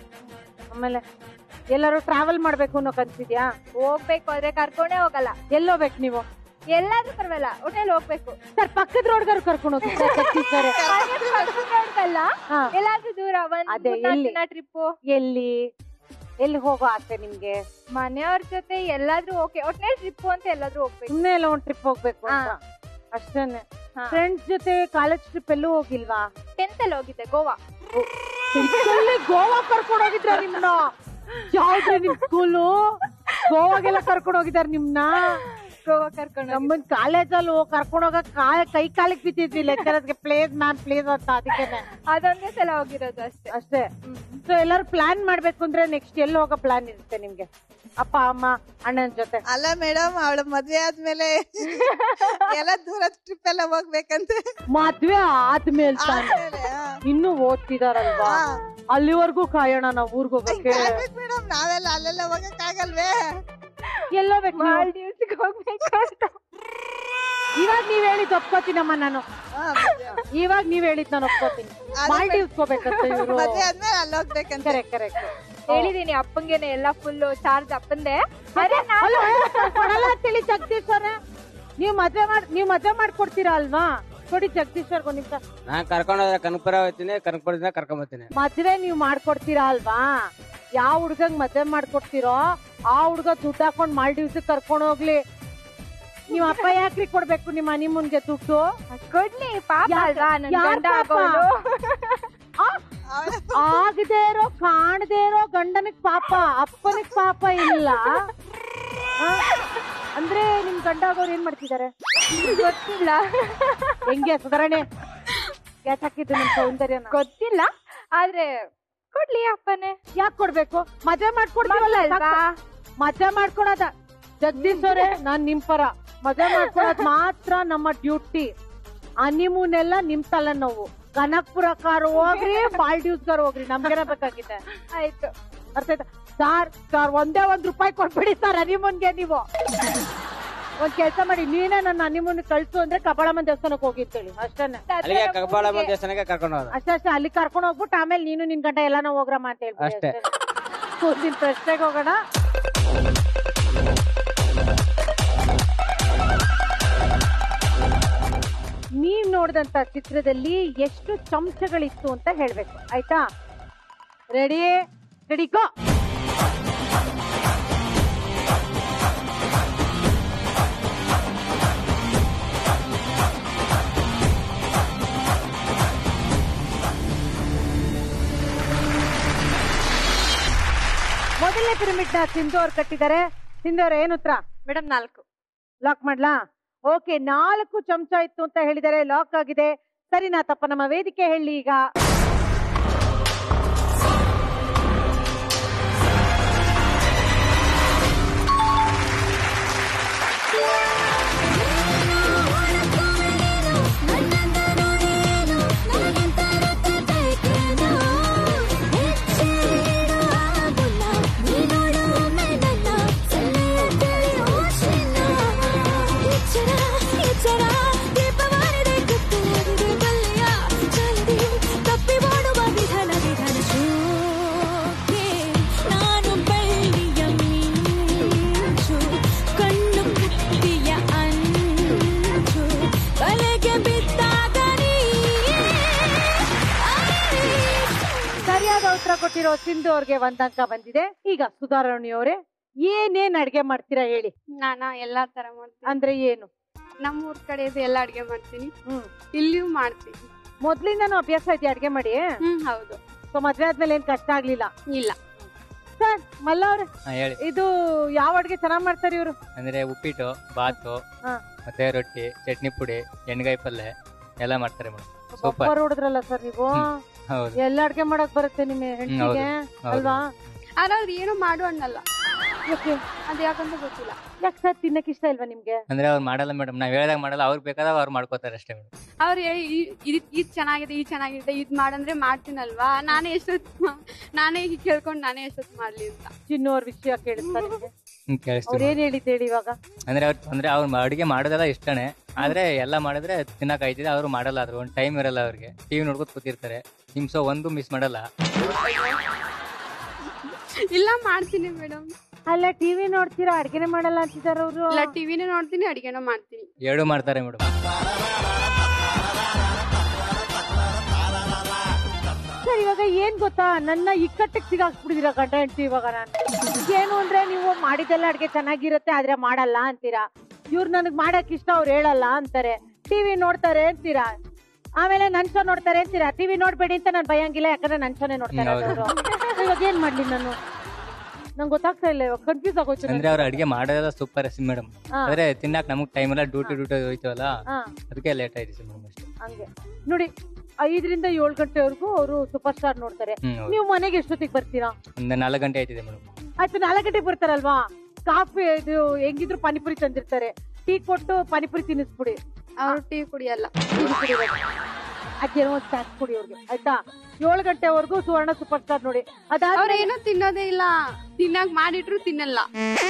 ಆಮೇಲೆ ಎಲ್ಲರೂ ಟ್ರಾವೆಲ್ ಮಾಡ್ಬೇಕು ಅನ್ನೋ ಕನ್ಸಿದ್ಯಾ ಹೋಗ್ಬೇಕು ಆದ್ರೆ ಕರ್ಕೊಂಡೇ ಹೋಗಲ್ಲ ಎಲ್ಲೋಗ್ಬೇಕು ನೀವು ಎಲ್ಲಾದ್ರೂ ಪರವಾಗಿಲ್ಲ ಒಟ್ಟಲ್ಲಿ ಹೋಗ್ಬೇಕು ಸರ್ ಪಕ್ಕದ ರೋಡ್ಗಾರು ಕರ್ಕೊಂಡು ಹೋಗಿ ಸರ್ ಸರ್ ನೋಡ್ಕಲ್ಲ ಹಾ. ಎಲ್ಲಾದ್ರೂ ದೂರ ಒಂದ್ ಅದೇ, ಮೂರ್ನಾಲ್ಕ್ ಎಲ್ಲಿ? ದಿನ ಟ್ರಿಪ್ಪು ಎಲ್ಲಿ ಎಲ್ಲಿ ಹೋಗೋ ಆಸೆ ನಿಮ್ಗೆ ಮನೆಯವ್ರ ಜೊತೆ ಎಲ್ಲಾದ್ರೂ ಓಕೆ ಒಟ್ನಲ್ಲಿ ಟ್ರಿಪ್ಪು ಅಂತ ಎಲ್ಲಾದ್ರೂ ಹೋಗ್ಬೇಕು ಸುಮ್ನೆ ಎಲ್ಲ ಒಂದ್ ಟ್ರಿಪ್ ಹೋಗ್ಬೇಕು ಅಂತ ಅಷ್ಟೇನೆ ಫ್ರೆಂಡ್ಸ್ ಜೊತೆ ಕಾಲೇಜ್ ಟ್ರಿಪ್ ಎಲ್ಲೂ ಹೋಗಿಲ್ವಾ ಟೆಂತ್ ಅಲ್ಲಿ ಹೋಗಿದ್ದೆ ಗೋವಾ ಟೆಂತಲ್ಲಿ ಗೋವಾ ಕರ್ಕೊಂಡು ಹೋಗಿದ್ರ ನಿಮ್ನ ಯಾವ್ದ್ರಿ ನಿಮ್ ಸ್ಕೂಲು ಗೋವಾಗೆಲ್ಲ ಕರ್ಕೊಂಡು ಹೋಗಿದಾರ ನಿಮ್ನ ಗೋವಾ ಕರ್ಕೊಂಡು ನಮ್ಮನ್ ಕಾಲೇಜಲ್ಲಿ ಹೋಗಿ ಕರ್ಕೊಂಡು ಹೋಗಕ್ ಕಾ- ಕೈ ಕಾಲಿಗೆ ಬಿದ್ದಿದ್ವಿ ಲೆಕ್ಚರರ್ಗೆ ಪ್ಲೇಸ್ ಮ್ಯಾಮ್ ಪ್ಲೇಸ್ ಅಂತ ಅದಕ್ಕೇನೆ ಅದೊಂದೇ ಸಲ ಹೋಗಿರೋದು ಅಷ್ಟೇ ಅಷ್ಟೇ ಸೊ ಎಲ್ಲರೂ ಪ್ಲಾನ್ ಮಾಡ್ಬೇಕು ಅಂದ್ರೆ ನೆಕ್ಸ್ಟ್ ಎಲ್ಲಿ ಹೋಗೋ ಪ್ಲಾನ್ ಇರುತ್ತೆ ನಿಮ್ಗೆ ಅಪ್ಪ ಅಮ್ಮ ಅಣ್ಣನ ಜೊತೆ ಅಲ್ಲ ಮೇಡಮ್ ಅವಳ ಮದ್ವೆ ಆದ್ಮೇಲೆ ಎಲ್ಲ ದೂರ ಟ್ರಿಪ್ ಎಲ್ಲ ಹೋಗ್ಬೇಕಂತೆ ಮದ್ವೆ ಆದ್ಮೇಲೆ ತಾನೆ ಆದ್ಮೇಲೆ, ಹಾ. ಇನ್ನು ಓದ್ತಿದಾರಲ್ವಾ ಅಲ್ಲಿವರೆಗೂ ಕಾಯೋಣ ನಾವು ಊರ್ಗ್ ಹೋಗಕ್ಕೆ ಮೇಡಮ್ ನಾವೆಲ್ಲ ಅಲ್ಲೆಲ್ಲ ಹೋಗಕ್ ಆಗಲ್ವೇ ಎಲ್ಲೋ ಬೇಕು ಮಾಲ್ಡೀವ್ಸ್ಗೆ ಹೋಗ್ಬೇಕು ಅಂತ ಇವಾಗ ನೀವ್ ಹೇಳಿದ್ ಒಪ್ಕೋತೀನಮ್ಮ ನಾನು ಇವಾಗ ನೀವ್ ಹೇಳಿದ್ ನಾನು ಒಪ್ಕೋತೀನಿ ಮಾಲ್ಡೀವ್ಸ್ ಹೋಗ್ಬೇಕಂತ ಇವ್ರು ಮದ್ವೆ ಆದ್ಮೇಲೆ ಅಲ್ಲಿ ಹೋಗ್ಬೇಕಂತ ಕರೆಕ್ಟ್ ಕರೆಕ್ಟ್ ಹೇಳಿದೀನಿ ಅಪ್ಪಂಗೆನೆ ಎಲ್ಲ ಫುಲ್ ಚಾರ್ಜ್ ಅಪ್ಪಂದೆ ಕೊಡಲ್ಲ ಅಂತೇಳಿ ಜಗದೀಶ್ ಅವ್ರೆ ನೀವ್ ಮದ್ವೆ ಮಾಡ್ ನೀವ್ ಮದ್ವೆ ಮಾಡ್ಕೊಡ್ತೀರಾ ಅಲ್ವಾ ಕೊಡಿ ಜಗದೀಶ್ ಅವ್ರಿಗೆ ಒಂದ್ ನಿಮಿಷ ನಾನ್ ಕರ್ಕೊಂಡು ಹೋದ್ರೆ ಕನಕಪುರ ಹೋಗ್ತೀನಿ ಕನಕಪುರದಿಂದ ಕರ್ಕೊಂಡ್ ಬರ್ತೀನಿ ಮದ್ವೆ ನೀವ್ ಮಾಡ್ಕೊಡ್ತೀರಾ ಅಲ್ವಾ ಯಾವ ಹುಡ್ಗಂಗ್ ಮದ್ವೆ ಮಾಡ್ಕೊಡ್ತೀರೋ ಆ ಹುಡ್ಗ ದುಡ್ಡು ಹಾಕೊಂಡ್ ಮಾಲ್ಡೀವ್ಸ್ ಕರ್ಕೊಂಡ್ ಹೋಗ್ಲಿ ನೀವ್ ಅಪ್ಪ ಯಾಕ್ರಿ ಕೊಡ್ಬೇಕು ನಿಮ್ಮ ಹನಿಮೂನ್ಗೆ ದುಡ್ಡು ಕೊಡ್ಲಿ ಪಾಪ ಯಾಕೆ? ಅಲ್ವಾ ನನ್ ಯಾರ್ ಗಂಡ ಪಾಪ? ಆಗೋನು ಆಗದೆ ಇರೋ ಕಾಣದೇ ಇರೋ ಗಂಡನಿಗ್ ಪಾಪ ಅಪ್ಪನಿಗ್ ಪಾಪ ಇಲ್ಲ ಆ? ಅಂದ್ರೆ ನಿಮ್ ಗಂಡ ಆಗೋರು ಏನ್ ಮಾಡ್ತಿದಾರೆ ಗೊತ್ತಿಲ್ಲ ಹೆಂಗೆ ಸುಧಾರಣೆ ಕ್ಯಾಚ್ ಹಾಕಿದ್ದು ನಿಮ್ ಸೌಂದರ್ಯನ ಗೊತ್ತಿಲ್ಲ ಆದ್ರೆ ಕೊಡ್ಲಿ ಅಪ್ಪನೇ ಯಾಕೆ ಕೊಡ್ಬೇಕು ಮದ್ವೆ ಮಾಡ್ಕೊಡ್ತೀವಲ್ಲ ಅಲ್ವಾ? ಸಾಕು. ಮದ್ವೆ ಮಾಡ್ಕೊಡೋದ ಜಗದೀಶ್ ಅವರೇ ನಾನ್ ನಿಮ್ ಪರ ಮದ್ವೆ ಮಾಡ್ಕೊಳೋದ್ ಮಾತ್ರ ನಮ್ಮ ಡ್ಯೂಟಿ ಹನಿಮೂನ್ ಎಲ್ಲ ನಿಮ್ ತಲೆನೋವು ಕನಕ್ಪುರ ಕಾರ್ ಹೋಗ್ರಿ ಮಾಲ್ಡೀವ್ಸ್ ಕಾರ್ ಹೋಗ್ರಿ ನಮ್ಗೇನ ಬೇಕಾಗಿದೆ ಆಯ್ತು ಅರ್ಥ ಆಯ್ತಾ ಸಾರ್ ಸಾರ್ ಒಂದೇ ಒಂದ್ ರೂಪಾಯಿ ಕೊಟ್ಬಿಡಿ ಸರ್ ಹನಿಮೂನ್ಗೆ ನೀವು ಒಂದ್ ಕೆಲಸ ಮಾಡಿ ನೀನೇ ನನ್ನ ಹನಿಮೂನ್ ಕಳ್ಸು ಅಂದ್ರೆ ಕಬಾಳಮ್ಮನ ದೇವಸ್ಥಾನಕ್ಕೆ ಹೋಗಿರ್ತೇಳಿ ಅಷ್ಟೇನೆ ಅಲ್ಲಿಗೆ ಕಬ್ಬಾಳಮ್ಮ ದೇವಸ್ಥಾನಕ್ಕೆ ಕರ್ಕೊಂಡು ಹೋದ ಅಷ್ಟೇ ಅಷ್ಟೇ ಅಲ್ಲಿ ಕರ್ಕೊಂಡು ಹೋಗ್ಬಿಟ್ಟು ಆಮೇಲೆ ನೀನು ನಿನ್ ಗಂಟ ಎಲ್ಲಾನ ಹೋಗ್ರಮ್ಮ ಅಂತ ಹೇಳ್ಬಿಡಿ ಅಷ್ಟೇ. ಮುಂದಿನ ಪ್ರಶ್ನೆಗೆ ಹೋಗೋಣ ನೀವ್ ನೋಡಿದಂತ ಚಿತ್ರದಲ್ಲಿ ಎಷ್ಟು ಚಮಚಗಳಿತ್ತು ಅಂತ ಹೇಳ್ಬೇಕು ಆಯ್ತಾ ರೆಡಿ ರೆಡಿ ಗೋ ಮೊದಲನೇ ಪಿರಮಿಡ್ ನ ಸಿಂಧು ಅವ್ರು ಕಟ್ಟಿದ್ದಾರೆ ಸಿಂಧು ಅವ್ರ ಏನ್ ಉತ್ತರ ಮೇಡಮ್ ನಾಲ್ಕು ಲಾಕ್ ಮಾಡ್ಲಾ ಓಕೆ ನಾಲ್ಕು ಚಮಚ ಇತ್ತು ಅಂತ ಹೇಳಿದ್ದಾರೆ ಲಾಕ್ ಆಗಿದೆ ಸರಿನಾ ತಪ್ಪ ನಮ್ಮ ವೇದಿಕೆ ಹೇಳಿ ಈಗ ತಪ್ಪಿ ಮಾಡುವ ವಿಧಾನ ವಿಧಾನ ಶೋಕೆ ನಾನು ಬೆಳ್ಳಿಯ ಮಿಂಚು ಕಣ್ಣು ಕತ್ತಿಯ ಅಂಚು ಬಲೆಗೆ ಬಿದ್ದಾಗ ನೀ ಸರಿಯಾದ ಉತ್ತರ ಕೊಟ್ಟಿರೋ ಸಿಂಧು ಅವ್ರಿಗೆ ಒಂದ್ ಅಂಕ ಬಂದಿದೆ ಈಗ ಸುಧಾರಣಿ ಅವರೇ ಏನೇನ್ ಅಡ್ಗೆ ಮಾಡ್ತೀರಾ ಹೇಳಿ ನಾನಾ ಎಲ್ಲಾ ತರ ಮಾಡ್ತೀನಿ ಅಂದ್ರೆ ಏನು ನಮ್ಮೂರ್ ಕಡೆದು ಎಲ್ಲ ಅಡ್ಗೆ ಮಾಡ್ತೀನಿ ಇಲ್ಲಿಯೂ ಮಾಡ್ತೀನಿ ಮೊದ್ಲಿಂದಾನು ಅಭ್ಯಾಸ ಐತಿ ಅಡ್ಗೆ ಮಾಡಿ ಹ್ಮ್ ಹೌದು ಸೊ ಮದ್ವೆ ಆದ್ಮೇಲೆ ಏನ್ ಕಷ್ಟ ಆಗ್ಲಿಲ್ಲ ಇಲ್ಲ ಸರ್ ಮಲ್ಲ ಅವ್ರೆ ಹಾ, ಹೇಳಿ ಇದು ಯಾವ ಅಡ್ಗೆ ಚೆನ್ನಾಗ್ ಮಾಡ್ತಾರೆ ಇವ್ರು ಅಂದ್ರೆ ಉಪ್ಪಿಟ್ಟು ಬಾತು ಹಾ. ಮತ್ತೆ ರೊಟ್ಟಿ ಚಟ್ನಿ ಪುಡಿ ಎಣ್ಗಾಯಿ ಪಲ್ಯ ಎಲ್ಲ ಮಾಡ್ತಾರೆ ಮೇಡಮ್ ಸೂಪರ್ ಬಪ್ಪರ್ ಹೊಡೆದ್ರಲ್ಲ ಸರ್ ನೀವು ಹೌದು ಎಲ್ಲ ಅಡ್ಗೆ ಮಾಡಕ್ ಬರುತ್ತೆ ನಿಮ್ಮ ಹೆಂಡತಿಗೆ ಹೌದು. ಅಲ್ವಾ ಆದ್ರೆ ಅವ್ರು ಏನು ಮಾಡು ಅನ್ನಲ್ಲ ಯಾಕೆ ಅದ್ ಯಾಕಂತ ಗೊತ್ತಿಲ್ಲ ಯಾಕೆ ಸರ್ ತಿನ್ನಕ್ ಇಷ್ಟ ಇಲ್ವಾ ನಿಮ್ಗೆ ಅಂದ್ರೆ ಅವ್ರು ಮಾಡಲ್ಲ ಮೇಡಮ್ ನಾವ್ ಹೇಳ್ದಾಗ ಮಾಡಲ್ಲ ಅವ್ರಿಗೆ ಬೇಕಾದಾಗ ಅವ್ರು ಮಾಡ್ಕೋತಾರೆ ಅಷ್ಟೇ ಮೇಡಮ್ ಅವ್ರು ಹೇಳಿ ಈ- ಇದ್ ಇದ್ ಚೆನ್ನಾಗಿದೆ ಇದ್ ಚೆನ್ನಾಗಿದೆ ಇದ್ ಮಾಡಂದ್ರೆ ಮಾಡ್ತೀನಲ್ವಾ ನಾನೇ ಎಷ್ಟೊತ್ತು ಮಾ- ನಾನೇ ಹೀಗ್ ಕೇಳ್ಕೊಂಡ್ ನಾನೇ ಎಷ್ಟೊತ್ತು ಮಾಡ್ಲಿ ಅಂತ ಚಿನ್ನು ಅವ್ರ ವಿಷಯ ಕೇಳಿಸ್ತಾ ನಿಮ್ಗೆ ಹ್ಮ್ ಕೇಳಿಸ್ತೀವಿ ಅವ್ರ ಏನ್ ಹೇಳಿದ್ದು ಹೇಳಿ ಇವಾಗ ಅಂದ್ರೆ ಅವ್ರು ಅಂದ್ರೆ ಅವ್ರು ಅಡುಗೆ ಮಾಡೋದೆಲ್ಲ ಇಷ್ಟನೇ ಆದ್ರೆ ಎಲ್ಲ ಮಾಡಿದ್ರೆ ತಿನ್ನಕ್ ಆಯ್ತಿದೆ ಅವ್ರು ಮಾಡಲ್ಲ ಅದ್ರ ಒಂದು ಟೈಮ್ ಇರಲ್ಲ ಅವ್ರಿಗೆ ಟಿವಿ ನೋಡ್ಕೊತ ಕೂತಿರ್ತಾರೆ ನಿಮ್ಸೋ ಒಂದು ಮಿಸ್ ಮಾಡಲ್ಲ ಇಲ್ಲ ಮಾಡ್ತೀನಿ ಮೇಡಮ್ ಅಲ್ಲ ಟಿವಿ ನೋಡ್ತೀರಾ ಅಡ್ಗೆನೆ ಮಾಡಲ್ಲ ಅಂತಿದಾರ ಅವ್ರು ಇಲ್ಲ ಟಿವಿನೂ ನೋಡ್ತೀನಿ ಅಡಿಗೆನೂ ಮಾಡ್ತೀನಿ ಎರಡು ಮಾಡ್ತಾರೆ ಮೇಡಮ್ ಸರ್ ಇವಾಗ ಏನ್ ಗೊತ್ತಾ ನನ್ನ ಇಕ್ಕಟ್ಟಿಗೆ ಸಿಗಾಕ್ಬಿಡಿದಿರ ಗಂಡ ಹೆಂಡತಿ ಇವಾಗ ನಾನು ಏನು ಅಂದ್ರೆ ನೀವು ಮಾಡಿದೆಲ್ಲ ಅಡ್ಗೆ ಚೆನ್ನಾಗಿರುತ್ತೆ ಆದ್ರೆ ಮಾಡಲ್ಲ ಅಂತೀರಾ ಇವ್ರು ನನಗ್ ಮಾಡಕ್ ಇಷ್ಟ ಅವ್ರು ಹೇಳಲ್ಲ ಅಂತಾರೆ ಟಿವಿ ನೋಡ್ತಾರೆ ಅಂತೀರಾ ಆಮೇಲೆ ನನ್ ಶೋ ನೋಡ್ತಾರೆ ಅಂತೀರಾ ಟಿವಿ ನೋಡ್ಬೇಡಿ ಅಂತ ನಾನು ಭಯಂಗಿಲ್ಲ ಯಾಕಂದ್ರೆ ನನ್ ಶೋನೇ ನೋಡ್ತಾರೆ ಹೌದು. ಅವರು ಇವಾಗ ಏನ್ ಮಾಡ್ಲಿ ನಾನು ನಂಗೆ ಗೊತ್ತಾಗ್ತಾ ಇಲ್ಲ ಇವಾಗ ಕನ್ಫ್ಯೂಸ್ ಆಗೋಯ್ತು ಅಂದ್ರೆ ನಂಗೆ. ಅವ್ರ ಅಡಿಗೆ ಮಾಡೋದೆಲ್ಲ ಸೂಪರ್ ಮೇಡಮ್ ಹಾ. ಆದ್ರೆ ತಿನ್ನಕ್ ನಮಗ್ ಟೈಮ್ ಇಲ್ಲ ಡ್ಯೂಟಿ ಡ್ಯೂಟಿ ಹೋಯ್ತವಲ್ಲ ಹಾ. ಅದಕ್ಕೆ ಲೇಟ್ ಆಯ್ತು ಮೇಡಮ್ ಅಷ್ಟೇ ಹಂಗೆ ನೋಡಿ ಐದರಿಂದ ಏಳು ಗಂಟೆವರೆಗೂ ಅವರು ಸೂಪರ್ ಸ್ಟಾರ್ ನೋಡ್ತಾರೆ ಹ್ಮ್, ಹೌದು. ನೀವು ಮನೆಗೆ ಎಷ್ಟೊತ್ತಿಗೆ ಬರ್ತೀರಾ ಒಂದು ನಾಲ್ಕು ಗಂಟೆ ಆಯ್ತಿದೆ ಮೇಡಮ್ ಆಯ್ತು ನಾಲ್ಕು ಗಂಟೆಗೆ ಬರ್ತಾರಲ್ವಾ ಕಾಫಿ ಇದು ಹೆಂಗಿದ್ರು ಪಾನಿಪುರಿ ತಂದಿರ್ತಾರೆ ಟೀ ಕೊಟ್ಟು ಪಾನಿಪುರಿ ತಿನ್ನಿಸ್ಬಿಡಿ ಅವ್ರು ಟೀ ಕುಡಿಯಲ್ಲ ಅದೇನೋ ಒಂದು ಸ್ನಾಕ್ಸ್ ಕೊಡಿ ಅವ್ರಿಗೆ ಆಯ್ತಾ ಏಳು ಗಂಟೆವರೆಗೂ ಸುವರ್ಣ ಸೂಪರ್ ಸ್ಟಾರ್ ನೋಡಿ ಅವ್ರ ಅದಾದ್ಮೇಲೆ ಏನೋ ತಿನ್ನೋದೇ ಇಲ್ಲ ತಿನ್ನಾಕ್ ಮಾಡಿಟ್ರು ತಿನ್ನಲ್ಲ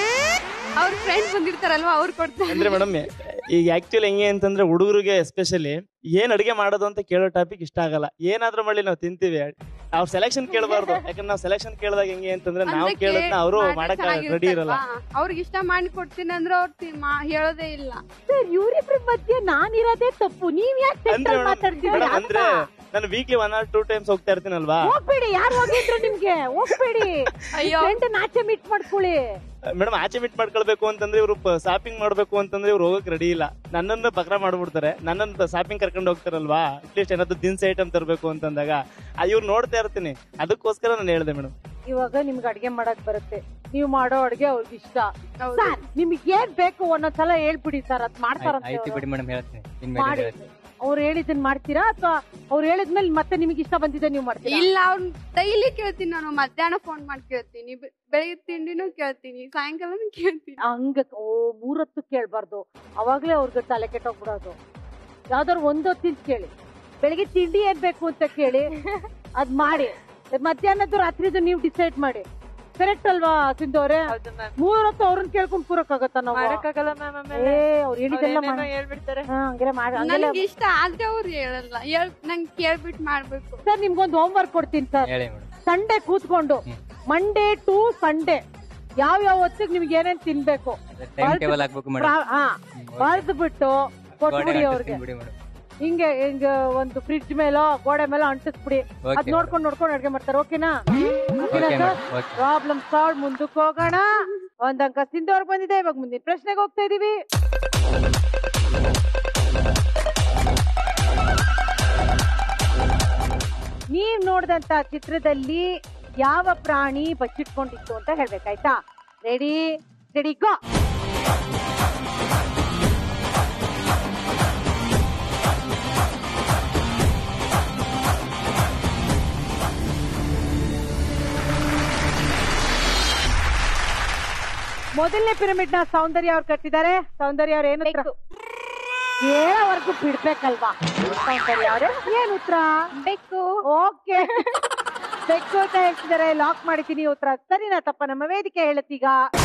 ಅವ್ರ ಫ್ರೆಂಡ್ಸ್ ಬಂದಿರ್ತಾರಲ್ವಾ ಅವ್ರು ಕೊಡ್ತಾರೆ ಅಂದ್ರೆ ಮೇಡಮ್ ಈಗ ಆಕ್ಚುಲಿ ಹೆಂಗೆ ಅಂತಂದ್ರೆ ಹುಡುಗರಿಗೆ ಎಸ್ಪೆಷಲಿ ಏನ್ ಅಡಿಗೆ ಮಾಡೋದು ಅಂತ ಕೇಳೋ ಟಾಪಿಕ್ ಇಷ್ಟ ಆಗಲ್ಲ ಏನಾದ್ರೂ ಮಾಡ್ಲಿ ನಾವು ತಿಂತೀವಿ ಅವ್ರ ಸೆಲೆಕ್ಷನ್ ಕೇಳಬಾರ್ದು ಯಾಕಂದ್ರೆ ನಾವು ಸೆಲೆಕ್ಷನ್ ಕೇಳಿದಾಗ ಹೆಂಗೆ ಅಂತಂದ್ರೆ ನಾವು ಅಂದ್ರೆ ಕೇಳೋದ್ನ ಕೇಳ್- ಅವರು ಮಾಡ್ರೆ ಮಾಡಕ್ ರೆಡಿ ಇರಲ್ಲ ಚೆನ್ನಾಗಿರುತ್ತಲ್ವಾ? ಅವ್ರಿಗೆ ಇಷ್ಟ ಮಾಡಿ ಕೊಡ್ತೀನಿ ಅಂದ್ರೆ ಅವ್ರು ತಿ- ಮಾ- ಹೇಳೋದೇ ಇಲ್ಲ ಸರ್ ಇವ್ರಿಬ್ರ ಮಧ್ಯೆ ನಾನಿರೋದೇ ತಪ್ಪು ನೀವ್ ಯಾಕೆ ಅಂದ್ರೆ ಸೆಂಟ್ರಲ್ ಮಾತಾಡ್ತೀರಾ ಮೇಡಮ್ ಅಂದ್ರೆ ನಾನು weekly one or two times ಹೋಗ್ತಾ ಇರ್ತೀನಲ್ವಾ ಹೋಗ್ಬೇಡಿ ಯಾರು ಹೋಗಿದ್ರು ನಿಮ್ಗೆ ಹೋಗ್ಬೇಡಿ ಅಯ್ಯೋ. ಫ್ರೆಂಡ್ ನಾಚೆ ಮೀಟ್ ಮಾಡ್ಕೊಳ್ಳಿ ಮೇಡಮ್ ಆಚೆ ಮೀಟ್ ಮಾಡ್ಕೊಳ್ಬೇಕು ಅಂತಂದ್ರೆ ಇವರು ಶಾಪಿಂಗ್ ಮಾಡ್ಬೇಕು ಅಂತಂದ್ರೆ ಇವ್ರು ಹೋಗಕ್ ರೆಡಿ ಇಲ್ಲ ನನ್ನನ್ನು ಬಕ್ರ ಮಾಡ್ಬಿಡ್ತಾರೆ ನನ್ನನ್ನು ಶಾಪಿಂಗ್ ಕರ್ಕೊಂಡು ಹೋಗ್ತಾರಲ್ವಾ ಅಟ್ಲೀಸ್ಟ್ ಏನಾದ್ರು ದಿನಸಿ ಐಟಮ್ ತರಬೇಕು ಅಂತಂದಾಗ ಇವ್ರು ನೋಡ್ತಾ ಇರ್ತೀನಿ ಅದಕ್ಕೋಸ್ಕರ ನಾನು ಹೇಳ್ದೆ ಮೇಡಮ್ ಇವಾಗ ನಿಮ್ಗೆ ಅಡ್ಗೆ ಮಾಡಕ್ ಬರುತ್ತೆ ನೀವು ಮಾಡೋ ಅಡ್ಗೆ ಅವ್ರಿಗೆ ಇಷ್ಟ ಸರ್ ನಿಮ್ಗೆ ಏನ್ ಬೇಕು ಒಂದೊಂದ್ಸಲ ಹೇಳ್ಬಿಡಿ ಸರ್ ಅದ್ ಮಾಡ್ತಾರಂತೆ ಆಯ್ತು ಅವ್ರು. ಬಿಡಿ ಮೇಡಮ್ ಹೇಳ್ತೀನಿ ಇನ್ಮೇಲೆ ಮಾಡಿ ಹೇಳ್ತೀನಿ ಅವ್ರು ಹೇಳಿದ್ದನ್ನ ಮಾಡ್ತೀರಾ ಅಥವಾ ಅವ್ರು ಹೇಳಿದ್ಮೇಲೆ ಮತ್ತೆ ನಿಮಗೆ ಇಷ್ಟ ಬಂದಿದೆ ನೀವು ಮಾಡ್ತೀರಾ ಇಲ್ಲ ಅವ್ರು ಡೈಲಿ ಕೇಳ್ತೀನಿ ನಾನು ಮಧ್ಯಾಹ್ನ ಫೋನ್ ಮಾಡಿ ಕೇಳ್ತೀನಿ ಬೆ- ಬೆಳಿಗ್ಗೆ ತಿಂಡಿನೂ ಕೇಳ್ತೀನಿ ಸಾಯಂಕಾಲನೂ ಕೇಳ್ತೀನಿ ಹಂಗ ಓ ಮೂರೊತ್ತು ಕೇಳ್ಬಾರ್ದು ಅವಾಗ್ಲೇ ಅವ್ರಿಗೆ ತಲೆ ಕೆಟ್ಟೋಗ್ಬಿಡೋದು ಯಾವ್ದಾದ್ರು ಒಂದೊತ್ತಿನ ಕೇಳಿ ಬೆಳಿಗ್ಗೆ ತಿಂಡಿ ಏನ್ ಬೇಕು ಅಂತ ಕೇಳಿ ಅದ್ ಮಾಡಿ ಮಧ್ಯಾಹ್ನದ್ದು ರಾತ್ರಿದು ನೀವು ಡಿಸೈಡ್ ಮಾಡಿ ಕರೆಕ್ಟ್ ಅಲ್ವಾ ಸಿಂಧು ಅವರೇ ಮೂರ್ ಹೊತ್ತು ಅವ್ರನ್ನ ಕೇಳ್ಕೊಂಡ್ ಕೂರಕ್ಕಾಗತ್ತ ನಾವು ಮಾಡಕ್ಕಾಗಲ್ಲ ಮ್ಯಾಮ್ ಆಮೇಲೆ ಏ ಅವ್ರು ಹೇಳಿದ್ದೆಲ್ಲ ಅವ್ರ್ ಏನೇನೋ ಮಾಡ್- ಹೇಳ್ಬಿಡ್ತಾರೆ ಹಾ, ಹಂಗೆಲ್ಲ ಮಾಡ್- ಹಂಗೆಲ್ಲ ನನ್ಗೆ ಇಷ್ಟ ಆದ್ರೆ ಅವ್ರು ಹೇಳಲ್ಲ ಹೇಳ್ ನಂಗೆ ಕೇಳ್ಬಿಟ್ಟು ಮಾಡ್ಬೇಕು ಸರ್ ನಿಮ್ಗೊಂದು ಹೋಮ್ ವರ್ಕ್ ಕೊಡ್ತೀನಿ ಸರ್ ಹೇಳಿ ಮೇಡಮ್ ಸಂಡೇ ಕೂತ್ಕೊಂಡು ಮಂಡೇ ಟು ಸಂಡೇ ಯಾವ ಯಾವ ಹೊತ್ತಿಗೆ ನಿಮ್ಗೆ ಏನೇನ್ ತಿನ್ಬೇಕು ಟೈಮ್ ಟೇಬಲ್ ಹಾಕ್ಬೇಕು ಮೇಡಮ್ ಪ್ರಾ- ಹಾ ಬರ್ದು ಬಿಟ್ಟು ಕೊಟ್ಬಿಡಿ ಅವ್ರಿಗೆ ಬಿಡಿ ಮೇಡಮ್ ಹಿಂಗೆ ಹಿಂಗ ಒಂದು ಫ್ರಿಡ್ಜ್ ಮೇಲೋ ಗೋಡೆ ಮೇಲೋ ಅಂಟಿಸ್ಬಿಡಿ Okay, ಅದ್ ನೋಡ್ಕೊಂಡು ನೋಡ್ಕೊಂಡು ಅಡ್ಗೆ ಮಾಡ್ತಾರೆ ಓಕೆನಾ Okay, madam. Okay. Problem solve ಮುಂದಕ್ಕೆ ಹೋಗೋಣ ಒಂದ್ ಅಂಕ ಸಿಂಧುವರ್ಗ್ ಬಂದಿದೆ ಇವಾಗ ಮುಂದಿನ ಪ್ರಶ್ನೆಗೆ ಹೋಗ್ತಾ ಇದೀವಿ ನೀವ್ ನೋಡಿದಂತ ಚಿತ್ರದಲ್ಲಿ ಯಾವ ಪ್ರಾಣಿ ಬಚ್ಚಿಟ್ಕೊಂಡಿತ್ತು ಅಂತ ಹೇಳ್ಬೇಕಾಯ್ತಾ ರೆಡಿ ರೆಡಿ ಗೋ ಮೊದಲನೇ ಪಿರಮಿಡ್ ನ ಸೌಂದರ್ಯ ಅವ್ರು ಕಟ್ಟಿದ್ದಾರೆ ಸೌಂದರ್ಯ ಅವ್ರು ಏನು ಉತ್ತರ ಹೇಳೋವರೆಗೂ ಬಿಡ್ಬೇಕಲ್ವಾ ಸೌಂದರ್ಯ ಅವ್ರೆ ಏನ್ ಉತ್ತರ ಬೆಕ್ಕು ಓಕೆ ಬೆಕ್ಕು ಅಂತ ಹೇಳ್ತಿದ್ದಾರೆ ಲಾಕ್ ಮಾಡಿದ್ದೀನಿ ಉತ್ತರ ಸರಿನಾ ತಪ್ಪ ನಮ್ಮ ವೇದಿಕೆ ಹೇಳುತ್ತೀಗ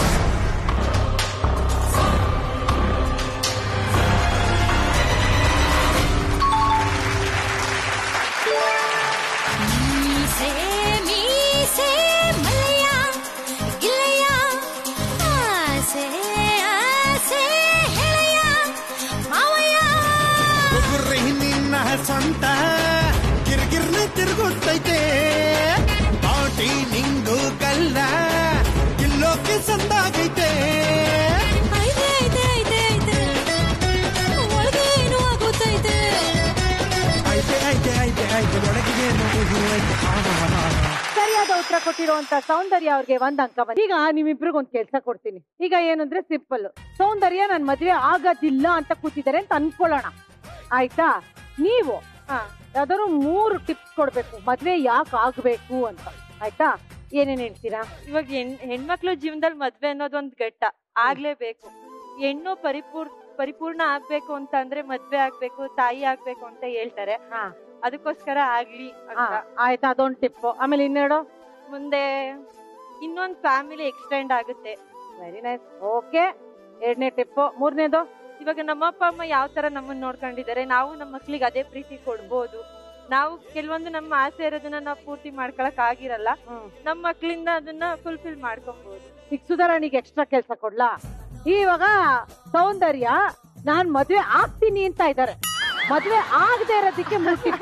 ಮೀಸೆ ಮೀಸೆ ಮಲಯ ಗಿಲಯ ಆಸೆ ಆಸೆ ಹೆಳೆಯ ಮಾವಯ್ಯ ಗುರ್ರಿ ನಿನ್ನ ಸೊಂಟ ಗಿರ್ಗಿರ್ನ ತಿರುಗುತ್ತೈತೆ ಬಾಟಿ ನಿಂಗು ಕಲ್ಲ ಗಿಲ್ಲೋಕೆ ಸಂದಾಗೈತೆ ಐತೆ ಐತೆ ಐತೆ ಐತೆ ಒಳಗೆ ಏನೋ ಆಗುತ್ತೈತೆ ಐತೆ ಐತೆ ಐತೆ ಐತೆ ಒಳಗಿದೆ ನೋಡು ಐತೆ ಸರಿಯಾದ ಉತ್ತರ ಕೊಟ್ಟಿರುವಂತ ಸೌಂದರ್ಯ ಅವ್ರಿಗೆ ಒಂದ್ ಅಂಕ ಬಂತು ಈಗ ನಿಮ್ಮಿಬ್ರಿಗೆ ಒಂದ್ ಕೆಲ್ಸ ಕೊಡ್ತೀನಿ ಈಗ ಏನಂದ್ರೆ ಸಿಂಪಲ್ ಸೌಂದರ್ಯ ನನ್ ಮದ್ವೆ ಆಗೋದಿಲ್ಲ ಅಂತ ಕೂತಿದ್ದಾರೆ ಅಂತ ಅನ್ಕೊಳ್ಳೋಣ ಆಯ್ತಾ ನೀವು ಯಾವ್ದಾದ್ರು ಮೂರು ಟಿಪ್ಸ್ ಕೊಡ್ಬೇಕು ಮದ್ವೆ ಯಾಕೆ ಆಗ್ಬೇಕು ಅಂತ ಆಯ್ತಾ ಏನೇನ್ ಹೇಳ್ತೀರಾ ಇವಾಗ ಹೆಣ್ ಹೆಣ್ಮಕ್ಳು ಜೀವನದಲ್ಲಿ ಮದ್ವೆ ಅನ್ನೋದು ಒಂದ್ ಘಟ್ಟ ಆಗ್ಲೇಬೇಕು ಹೆಣ್ಣು ಪರಿಪೂರ್ ಪರಿಪೂರ್ಣ ಆಗ್ಬೇಕು ಅಂತ ಅಂದ್ರೆ ಮದ್ವೆ ಆಗ್ಬೇಕು ತಾಯಿ ಆಗ್ಬೇಕು ಅಂತ ಹೇಳ್ತಾರೆ ಅದಕ್ಕೋಸ್ಕರ ಆಗ್ಲಿ ಅಂತ ಹಾ, ಆಯ್ತಾ ಅದೊಂದ್ ಟಿಪ್ ಆಮೇಲೆ ಇನ್ನೆರಡು ಮುಂದೆ ಇನ್ನೊಂದ್ ಫ್ಯಾಮಿಲಿ ಎಕ್ಸ್ಟೆಂಡ್ ಆಗುತ್ತೆ ವೆರಿ ನೈಸ್ ಓಕೆ ಎರಡನೇ ಟಿಪ್ ಮೂರನೇದು ಇವಾಗ ನಮ್ಮ ಅಪ್ಪ ಅಮ್ಮ ಯಾವ ತರ ನಮ್ಮನ್ನ ನೋಡ್ಕೊಂಡಿದ್ದಾರೆ ನಾವು ನಮ್ಮ ಮಕ್ಳಿಗೆ ಅದೇ ಪ್ರೀತಿ ಕೊಡ್ಬೋದು ನಾವು ಕೆಲವೊಂದು ನಮ್ಮ ಆಸೆ ಇರೋದನ್ನ ನಾವು ಪೂರ್ತಿ ಮಾಡ್ಕೊಳಕ್ ಆಗಿರಲ್ಲ ನಮ್ಮ ಮಕ್ಳಿಂದ ಅದನ್ನ ಫುಲ್ಫಿಲ್ ಮಾಡ್ಕೊಬಹುದು ಈಗ ಸುಧಾರಾಣಿಗೆ ಎಕ್ಸ್ಟ್ರಾ ಕೆಲ್ಸ ಕೊಡ್ಲಾ ಇವಾಗ ಸೌಂದರ್ಯ ನಾನ್ ಮದ್ವೆ ಆಗ್ತೀನಿ ಅಂತ ಇದ್ದಾರೆ ಮದ್ವೆ ಆಗದೆ ಇರೋದಕ್ಕೆ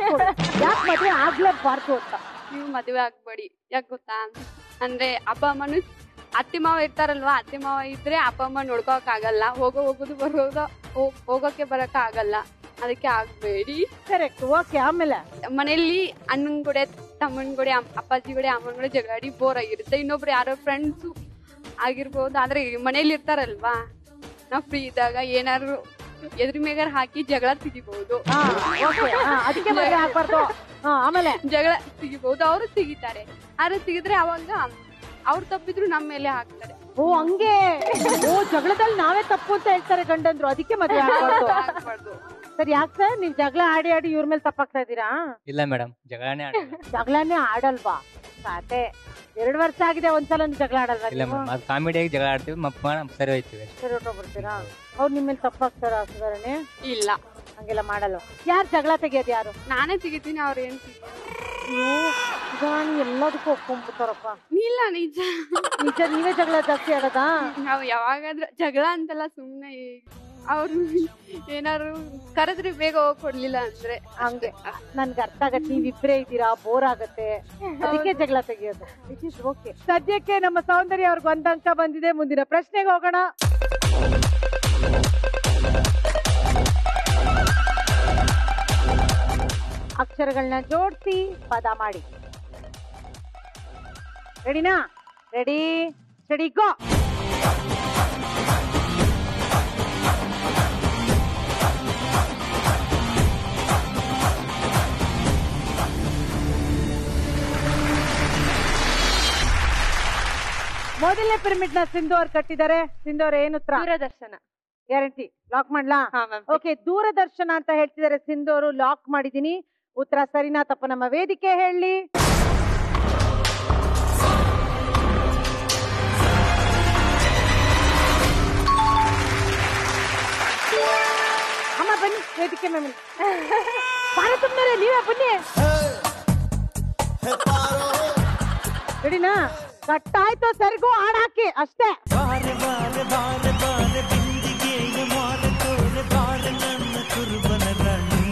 ಯಾಕೆ ಮದ್ವೆ ಆಗ್ಲೇಬಾರ್ದು ಅಂತ ನೀವು ಮದುವೆ ಆಗ್ಬೇಡಿ ಯಾಕೆ ಗೊತ್ತಾ ಅಂದ್ರೆ ಅಪ್ಪ ಅಮ್ಮನು ಅತ್ತೆ ಮಾವ ಇರ್ತಾರಲ್ವಾ ಅತ್ತೆ ಮಾವ ಇದ್ರೆ ಅಪ್ಪ ಅಮ್ಮ ನೋಡ್ಕೋಕ್ ಆಗಲ್ಲ ಹೋಗೋ ಹೋಗೋದು ಬರೋದು ಹೋಗ್- ಹೋಗೋಕೆ ಬರಕ ಆಗಲ್ಲ ಅದಕ್ಕೆ ಆಗ್ಬೇಡಿ ಕರೆಕ್ಟ್ ಓಕೆ ಆಮೇಲೆ ಮನೆಯಲ್ಲಿ ಅಣ್ಣನ್ ಕೂಡ ತಮ್ಮನ್ ಕೂಡ ಅಮ್- ಅಪ್ಪಾಜಿ ಕೂಡ ಅಮ್ಮನ ಕೂಡ ಜಗಾಡಿ ಬೋರ್ ಆಗಿರುತ್ತೆ ಇನ್ನೊಬ್ರು ಯಾರೋ ಫ್ರೆಂಡ್ಸು ಆಗಿರ್ಬೋದು ಆದ್ರೆ ಮನೇಲಿ ಇರ್ತಾರಲ್ವಾ ನಾವ್ ಫ್ರೀ ಇದ್ದಾಗ ಏನಾದ್ರು ಎದ್ರ ಮೇಗಾರ ಹಾಕಿ ಜಗಳ ತೆಗಿಬಹುದು okay, ಹಾ, ಅದಕ್ಕೆ ಮದ್ವೆ ಆಗ್ಬಾರ್ದು. ಹಾ, ಆಮೇಲೆ ಜಗಳ ತೆಗಿಬಹುದು ಅವರು ತೆಗಿತಾರೆ ಆದ್ರೆ ತೆಗಿದ್ರೆ ಅವಾಗ ಅವ್ರು ತಪ್ಪಿದ್ರು ನಮ್ಮ ಮೇಲೆ ಹಾಕ್ತಾರೆ ಓ ಹಂಗೆ ಓ ಜಗಳದಲ್ಲಿ ನಾವೇ ತಪ್ಪು ಅಂತ ಹೇಳ್ತಾರೆ ಗಂಡಂದ್ರು ಅದಕ್ಕೆ ಮದ್ವೆ ಆಗ್ಬಾರ್ದು ಸರಿ ಯಾಕೆ ಸರ್ ನೀವ್ ಜಗಳ ಆಡಿ ಆಡಿ ಇವ್ರ ಮೇಲೆ ತಪ್ಪಾಗ್ತಾ ಇದ್ದೀರಾ ಇಲ್ಲ ಮೇಡಮ್ ಜಗಳನೇ ಆಡಿಲ್ಲ ಜಗಳನೇ ಆಡಲ್ವಾ ಸಾತೆ ಎರಡ್ ವರ್ಷ ಆಗಿದೆ ಒಂದ್ಸಲ ಜಗಳ ಆಡಲ್ವಾ ಇಲ್ಲ ನೀವು ಮೇಡಮ್ ಅದು ಕಾಮಿಡಿಯಾಗಿ ಜಗಳ ಆಡ್ತೀವಿ ಮಪ್ಪ ಸರಿ ಹೋಯ್ತೀವಿ ಅಷ್ಟೇ ಸರಿ ಹೊರ್ಟೋಗ್ಬಿಡ್ತೀರಾ ಅವ್ರು ನಿಮ್ಮ ಮೇಲೆ ತಪ್ಪಾಗ್ತಾರ ಸುಧಾರಣೆ ಇಲ್ಲ ಹಂಗೆಲ್ಲ ಮಾಡಲ್ಲ ಯಾರು ಜಗಳ ತೆಗಿಯೋದು ಯಾರು ನಾನೇ ತೆಗಿತೀನಿ ಅವ್ರು ಏನ್ ಅಯ್ಯೋ, ಸುಧಾರಣೆ ಎಲ್ಲದಕ್ಕೂ ಒಪ್ಕೊಂಡ್ಬಿಡ್ತಾರಪ್ಪ ಇಲ್ಲ ನಿಜ ನಿಜ ನೀವೇ ಜಗಳ ಜಾಸ್ತಿ ಆಡೋದಾ ನಾವು ಯಾವಾಗಾದ್ರೂ ಜಗಳ ಅಂತಲ್ಲ ಸುಮ್ನೆ ಅವ್ರು ಏನಾದ್ರು ಕರೆದ್ರೆ ಬೇಗ ಹೋಗ್ ಕೊಡ್ಲಿಲ್ಲ ಅಂದ್ರೆ ಹಂಗೆ ನನ್ಗೆ ಅರ್ಥ ಆಗತ್ತೆ ನೀವಿಬ್ರೇ ಇದ್ದೀರಾ ಬೋರ್ ಆಗತ್ತೆ ಅದಕ್ಕೆ ಜಗಳ ತೆಗಿಯೋದು ಇಟ್ ಇಸ್ ಓಕೆ ಸದ್ಯಕ್ಕೆ ನಮ್ಮ ಸೌಂದರ್ಯ ಅವ್ರಿಗೆ ಒಂದ್ ಅಂಕ ಬಂದಿದೆ ಮುಂದಿನ ಪ್ರಶ್ನೆಗೆ ಹೋಗೋಣ ಅಕ್ಷರಗಳನ್ನ ಜೋಡಿಸಿ ಪದ ಮಾಡಿ ರೆಡಿನಾ ರೆಡಿ ರೆಡಿ ಗೋ ಮೊದಲನೇ ಪಿರಮಿಡ್ ನ ಸಿಂಧು ಅವ್ರು ಕಟ್ಟಿದ್ದಾರೆ ಸಿಂಧು ಅವ್ರ ಏನು ಉತ್ತರ ದೂರದರ್ಶನ ಗ್ಯಾರಂಟಿ ಲಾಕ್ ಮಾಡ್ಲಾ ಓಕೆ ದೂರದರ್ಶನ ಅಂತ ಹೇಳ್ತಿದ್ದಾರೆ ಸಿಂಧು ಅವರು ಲಾಕ್ ಮಾಡಿದೀನಿ ಉತ್ತರ ಸರಿನಾ ತಪ್ಪ ನಮ್ಮ ವೇದಿಕೆ ಹೇಳಿ ಓಕೆ ಮ್ಯಾಮ್ ಪಾರ್ವತಮ್ಮನವರೇ ನೀವೇ ಬನ್ನಿ ರೆಡಿನಾ ಕಟ್ ಆಯ್ತು ಸರಿಗೂ ಹಾಡ್ ಹಾಕಿ ಅಷ್ಟೇ ಬಾರೆ ಬಾರೆ ಬಾರೆ ಬಾರೆ ಬಿಂದಿಗೆಯ ಮಾರ ತೋರೆ ಬಾರೆ ನನ್ನ ಕುರುಬನ ರಾಣಿ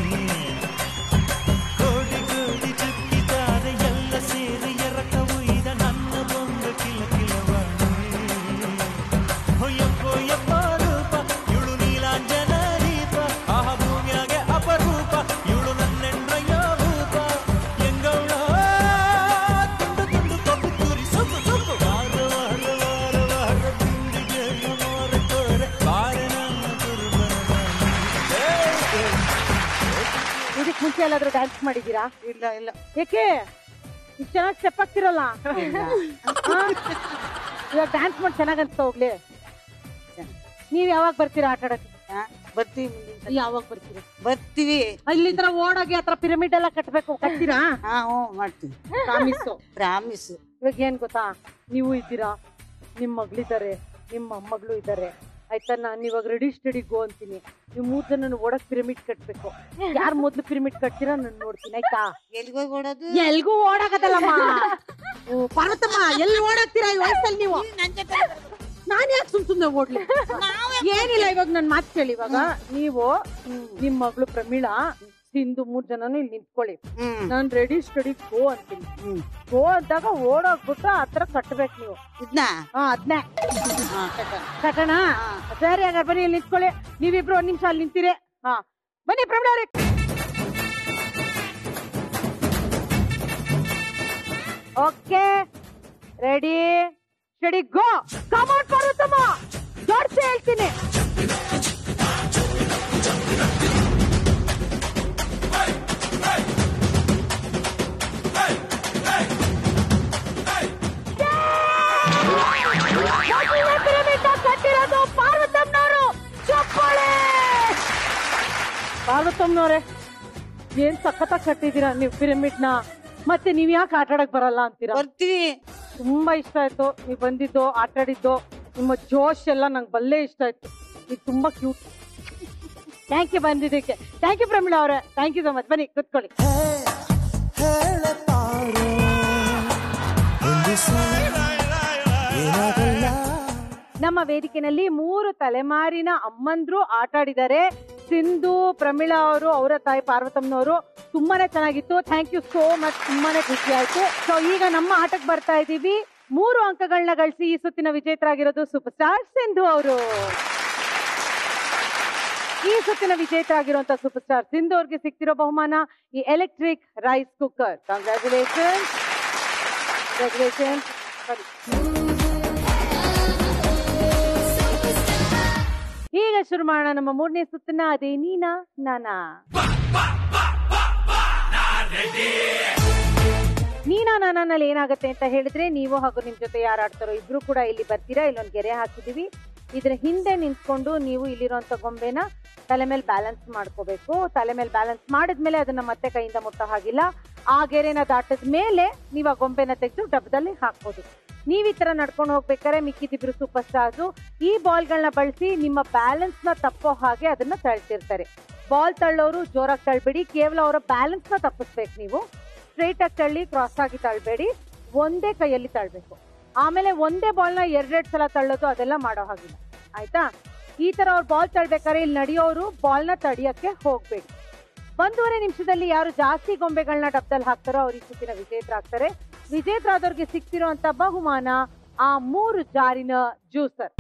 ಕೋಡಿ ಕೋಡಿ ಚುಕ್ಕಿದ್ದಾರೆ ಎಲ್ಲ ಸೇರಿ ಎರಕ ಉಯ್ದ ನನ್ನ ಬೊಂಬೆ ಕಿಲ ಕಿಲವಾಣಿ ಹೊಯ್ಯಪ್ಪ ಯಪ್ಪ ರೂಪ ಇವಳು ನೀಲಾಂಜನ ದೀಪ ಆಹ ಭೂಮಿಯಾಗೆ ಅಪರೂಪ ಇವಳು ನನ್ನೆಂಡ್ರಯ್ಯ ರೂಪ ಎಂಗೌಳ ತುಂಡು ತುಂಡು ಕಬ್ಬು ತುರಿ ಸೊಪ್ಪು ಸೊಪ್ಪು ವಾರ ವಾರ ವಾರ ವಾರ ಬಿಂದಿಗೆಯ ಮಾರ ತೋರೆ ಬಾರೆ ನನ್ನ ಕುರುಬನ ಇದಕ್ ಮುಂಚೆ ಎಲ್ಲಾದ್ರೂ ಡ್ಯಾನ್ಸ್ ಮಾಡಿದೀರಾ ಇಲ್ಲ ಇಲ್ಲ ಏಕೆ ಇಷ್ಟು ಚೆನ್ನಾಗಿ ಸ್ಟೆಪ್ ಆಗ್ತಿರಲ್ಲ ಇವಾಗ ಡ್ಯಾನ್ಸ್ ಮಾಡಿ ಚೆನ್ನಾಗ್ ಅನ್ಸ್ತಾ ಹೋಗ್ಲಿ ನೀವ್ ಯಾವಾಗ ಬರ್ತೀರಾ ಆಟ ಆಡಕ್ಕೆ ಬರ್ತೀವಿ ಯಾವಾಗ ಬರ್ತೀರಾ ಬರ್ತೀವಿ ಇಲ್ಲಿ ತರ ಓಡೋಗಿ ಆತರ ಪಿರಮಿಡ್ ಎಲ್ಲ ಕಟ್ಬೇಕು ಕಟ್ತೀರಾ ಹಾ ಹ್ಞೂ ಮಾಡ್ತೀವಿ ಪ್ರಾಮಿಸು ಪ್ರಾಮಿಸ್ ಇವಾಗ ಏನ್ ಗೊತ್ತಾ ನೀವು ಇದ್ದೀರಾ ನಿಮ್ ಮಗಳಿದ್ದಾರೆ ನಿಮ್ ಮೊಮ್ಮಗಳು ಇದ್ದಾರೆ ಆಯ್ತಾ ನಾನ್ ಇವಾಗ ರೆಡಿ ಸ್ಟಡಿ ಗೋ ಅಂತೀನಿ ನೀವು ಮೂರ್ ಜನ ಓಡಕ್ ಪಿರಮಿಡ್ ಕಟ್ಬೇಕು ಯಾರ್ ಮೊದ್ಲು ಪಿರಮಿಡ್ ಕಟ್ತೀರಾ ನಾನು ನೋಡ್ತೀನಿ ಆಯ್ತಾ ಎಲ್ಲಿಗೋಗಿ ಓಡೋದು ಎಲ್ಗೂ ಓಡಾಕತ್ತಲ್ಲಮ್ಮ ಓ, ಪಾರ್ವತಮ್ಮ ಎಲ್ಲಿ ಓಡಾಕ್ತೀರಾ ಈ ವಯಸ್ಸಲ್ಲಿ ನೀವು ನಾನ್ ಯಾಕೆ ಸುಮ್ ಸುಮ್ನೆ ಓಡ್ಲಿ ಏನಿಲ್ಲ ಇವಾಗ ನನ್ ಮಾತು ಕೇಳಿ ಇವಾಗ ನೀವು ನಿಮ್ ಮಗಳು ಪ್ರಮೀಳಾ ಸಿಂಧು ಮೂರ್ ಜನನು ಇಲ್ಲಿ ನಿಂತ್ಕೊಳ್ಳಿ ನಾನ್ ರೆಡಿ ಸ್ಟಡಿ ಗೋ ಅಂತೀನಿ ಗೋ ಅಂದಾಗ ಓಡೋಗ್ಬಿಟ್ಟು ಆತರ ಕಟ್ಬೇಕು ನೀವು ಇದನ್ನ ಹಾ ಅದ್ನೇ ಕಟ್ಟಣ ಸರಿ ಹಾಗಾದ್ರೆ ಬನ್ನಿ ಇಲ್ಲಿ ನಿಂತ್ಕೊಳ್ಳಿ ನೀವಿಬ್ರು ಒಂದ್ ನಿಮಿಷ ಅಲ್ಲಿ ನಿಂತೀರಿ ಹಾ ಬನ್ನಿ ಪ್ರಮೀಳಾ ಅವ್ರೆ okay ready steady go come on Parvatamma ಜೋಡ್ಸಿ ಹೇಳ್ತೀನಿ ಮೊದಲನೇ ಪಿರಮಿಡ್ ಕಟ್ಟಿರೋದು ಪಾರ್ವತಮ್ಮನವರು ಚಪ್ಪಾಳೆ ಪಾರ್ವತಮ್ಮನವ್ರೆ ಏನ್ ಸಖತ್ತಾಗಿ ಕಟ್ಟಿದೀರಾ ನೀವು ಪಿರಮಿಡ್ ನ ಮತ್ತೆ ನೀವ್ ಯಾಕೆ ಆಟ ಆಡಕ್ ಬರಲ್ಲ ಅಂತೀರಾ ಬರ್ತೀವಿ ತುಂಬಾ ಇಷ್ಟ ಆಯ್ತು ನೀವ್ ಬಂದಿದ್ದು ಆಟ ಆಡಿದ್ದು ನಿಮ್ಮ ಜೋಶ್ ಎಲ್ಲ ನಂಗೆ ಬಲ್ಲೆ ಇಷ್ಟ ಆಯ್ತು ನೀವು ತುಂಬಾ ಕ್ಯೂಟ್ ಥ್ಯಾಂಕ್ ಯು ಬಂದಿದ್ದಕ್ಕೆ ಥ್ಯಾಂಕ್ ಯು ಪ್ರಮೀಳಾ ಅವ್ರೆ ಥ್ಯಾಂಕ್ ಯು ಸೊ ಮಚ್ ಬನ್ನಿ ಕುತ್ಕೊಳ್ಳಿ ನಮ್ಮ ವೇದಿಕೆನಲ್ಲಿ ಮೂರು ತಲೆಮಾರಿನ ಅಮ್ಮಂದ್ರು ಆಟ ಆಡಿದ್ದಾರೆ ಸಿಂಧು ಪ್ರಮೀಳಾ ಅವರು ಅವರ ತಾಯಿ ಪಾರ್ವತಮ್ಮನವರು ತುಂಬಾನೇ ಚೆನ್ನಾಗಿತ್ತು ಥ್ಯಾಂಕ್ ಯು ಸೋ ಮಚ್ ತುಂಬಾನೇ ಖುಷಿ ಆಯ್ತು ಸೊ ಈಗ ನಮ್ಮ ಆಟಕ್ಕೆ ಬರ್ತಾ ಇದ್ದೀವಿ ಮೂರು ಅಂಕಗಳನ್ನ ಗಳಿಸಿ ಈ ಸುತ್ತಿನ ವಿಜೇತರಾಗಿರೋದು ಸೂಪರ್ ಸ್ಟಾರ್ ಸಿಂಧು ಅವರು ಈ ಸುತ್ತಿನ ವಿಜೇತರಾಗಿರುವಂತ ಸೂಪರ್ ಸ್ಟಾರ್ ಸಿಂಧು ಅವ್ರಿಗೆ ಸಿಕ್ತಿರೋ ಬಹುಮಾನ ಈ electric rice cooker congratulation congratulation ಈಗ ಶುರು ಮಾಡೋಣ ನಮ್ಮ ಮೂರನೇ ಸುತ್ತಿನ ಅದೇ ನೀನಾ ನಾನಾ ನೀನಾ ನಾನಲ್ಲಿ ಏನಾಗುತ್ತೆ ಅಂತ ಹೇಳಿದ್ರೆ ನೀವು ಹಾಗೂ ನಿಮ್ ಜೊತೆ ಯಾರು ಆಡ್ತಾರೋ ಇಬ್ರು ಕೂಡ ಇಲ್ಲಿ ಬರ್ತೀರಾ ಇಲ್ಲೊಂದು ಗೆರೆ ಹಾಕಿದೀವಿ ಇದ್ರ ಹಿಂದೆ ನಿಂತ್ಕೊಂಡು ನೀವು ಇಲ್ಲಿರುವಂತ ಗೊಂಬೆನ ತಲೆ ಮೇಲೆ ಬ್ಯಾಲೆನ್ಸ್ ಮಾಡ್ಕೋಬೇಕು ತಲೆ ಮೇಲೆ ಬ್ಯಾಲೆನ್ಸ್ ಮಾಡಿದ್ಮೇಲೆ ಅದನ್ನ ಮತ್ತೆ ಕೈಯಿಂದ ಮುಟ್ಟೋ ಹಾಗಿಲ್ಲ ಆ ಗೆರೆನ ದಾಟದ ಮೇಲೆ ನೀವು ಆ ಗೊಂಬೆನ ತೆಗೆದು ಡಬ್ಬದಲ್ಲಿ ಹಾಕ್ಬೋದು ನೀವ್ ಈ ತರ ನಡ್ಕೊಂಡು ಹೋಗ್ಬೇಕಾದ್ರೆ ಮಿಕ್ಕಿದಿಬ್ರು ಸೂಪರ್ ಸ್ಟಾರ್ಸ್ ಈ ಬಾಲ್ಗಳನ್ನ ಬಳಸಿ ನಿಮ್ಮ ಬ್ಯಾಲೆನ್ಸ್ ನ ತಪ್ಪೋ ಹಾಗೆ ಅದನ್ನ ತಳ್ತಿರ್ತಾರೆ ಬಾಲ್ ತಳ್ಳೋರು ಜೋರಾಗಿ ತಳ್ಬೇಡಿ ಕೇವಲ ಅವರ ಬ್ಯಾಲೆನ್ಸ್ ನ ತಪ್ಪಿಸ್ಬೇಕು ನೀವು ಸ್ಟ್ರೈಟ್ ಆಗಿ ತಳ್ಳಿ ಕ್ರಾಸ್ ಆಗಿ ತಳ್ಬೇಡಿ ಒಂದೇ ಕೈಯಲ್ಲಿ ತಳ್ಬೇಕು ಆಮೇಲೆ ಒಂದೇ ಬಾಲ್ ನ ಎರಡೆರಡು ಸಲ ತಳ್ಳೋದು ಅದೆಲ್ಲ ಮಾಡೋ ಹಾಗಿಲ್ಲ ಆಯ್ತಾ ಈ ತರ ಅವ್ರು ಬಾಲ್ ತಳ್ಬೇಕಾದ್ರೆ ಇಲ್ಲಿ ನಡೆಯೋರು ಬಾಲ್ ನ ತಡಿಯಕ್ಕೆ ಹೋಗ್ಬೇಡಿ ಒಂದೂವರೆ ನಿಮಿಷದಲ್ಲಿ ಯಾರು ಜಾಸ್ತಿ ಗೊಂಬೆಗಳನ್ನ ಡಬ್ದಲ್ಲಿ ಹಾಕ್ತಾರೋ ಅವ್ರ ಈ ಸುತ್ತಿನ ವಿಜೇತರಾಗ್ತಾರೆ ವಿಜೇತರಾದವ್ರಿಗೆ ಸಿಕ್ತಿರುವಂತ ಬಹುಮಾನ ಆ ಮೂರು ಜಾರಿನ ಜ್ಯೂಸರ್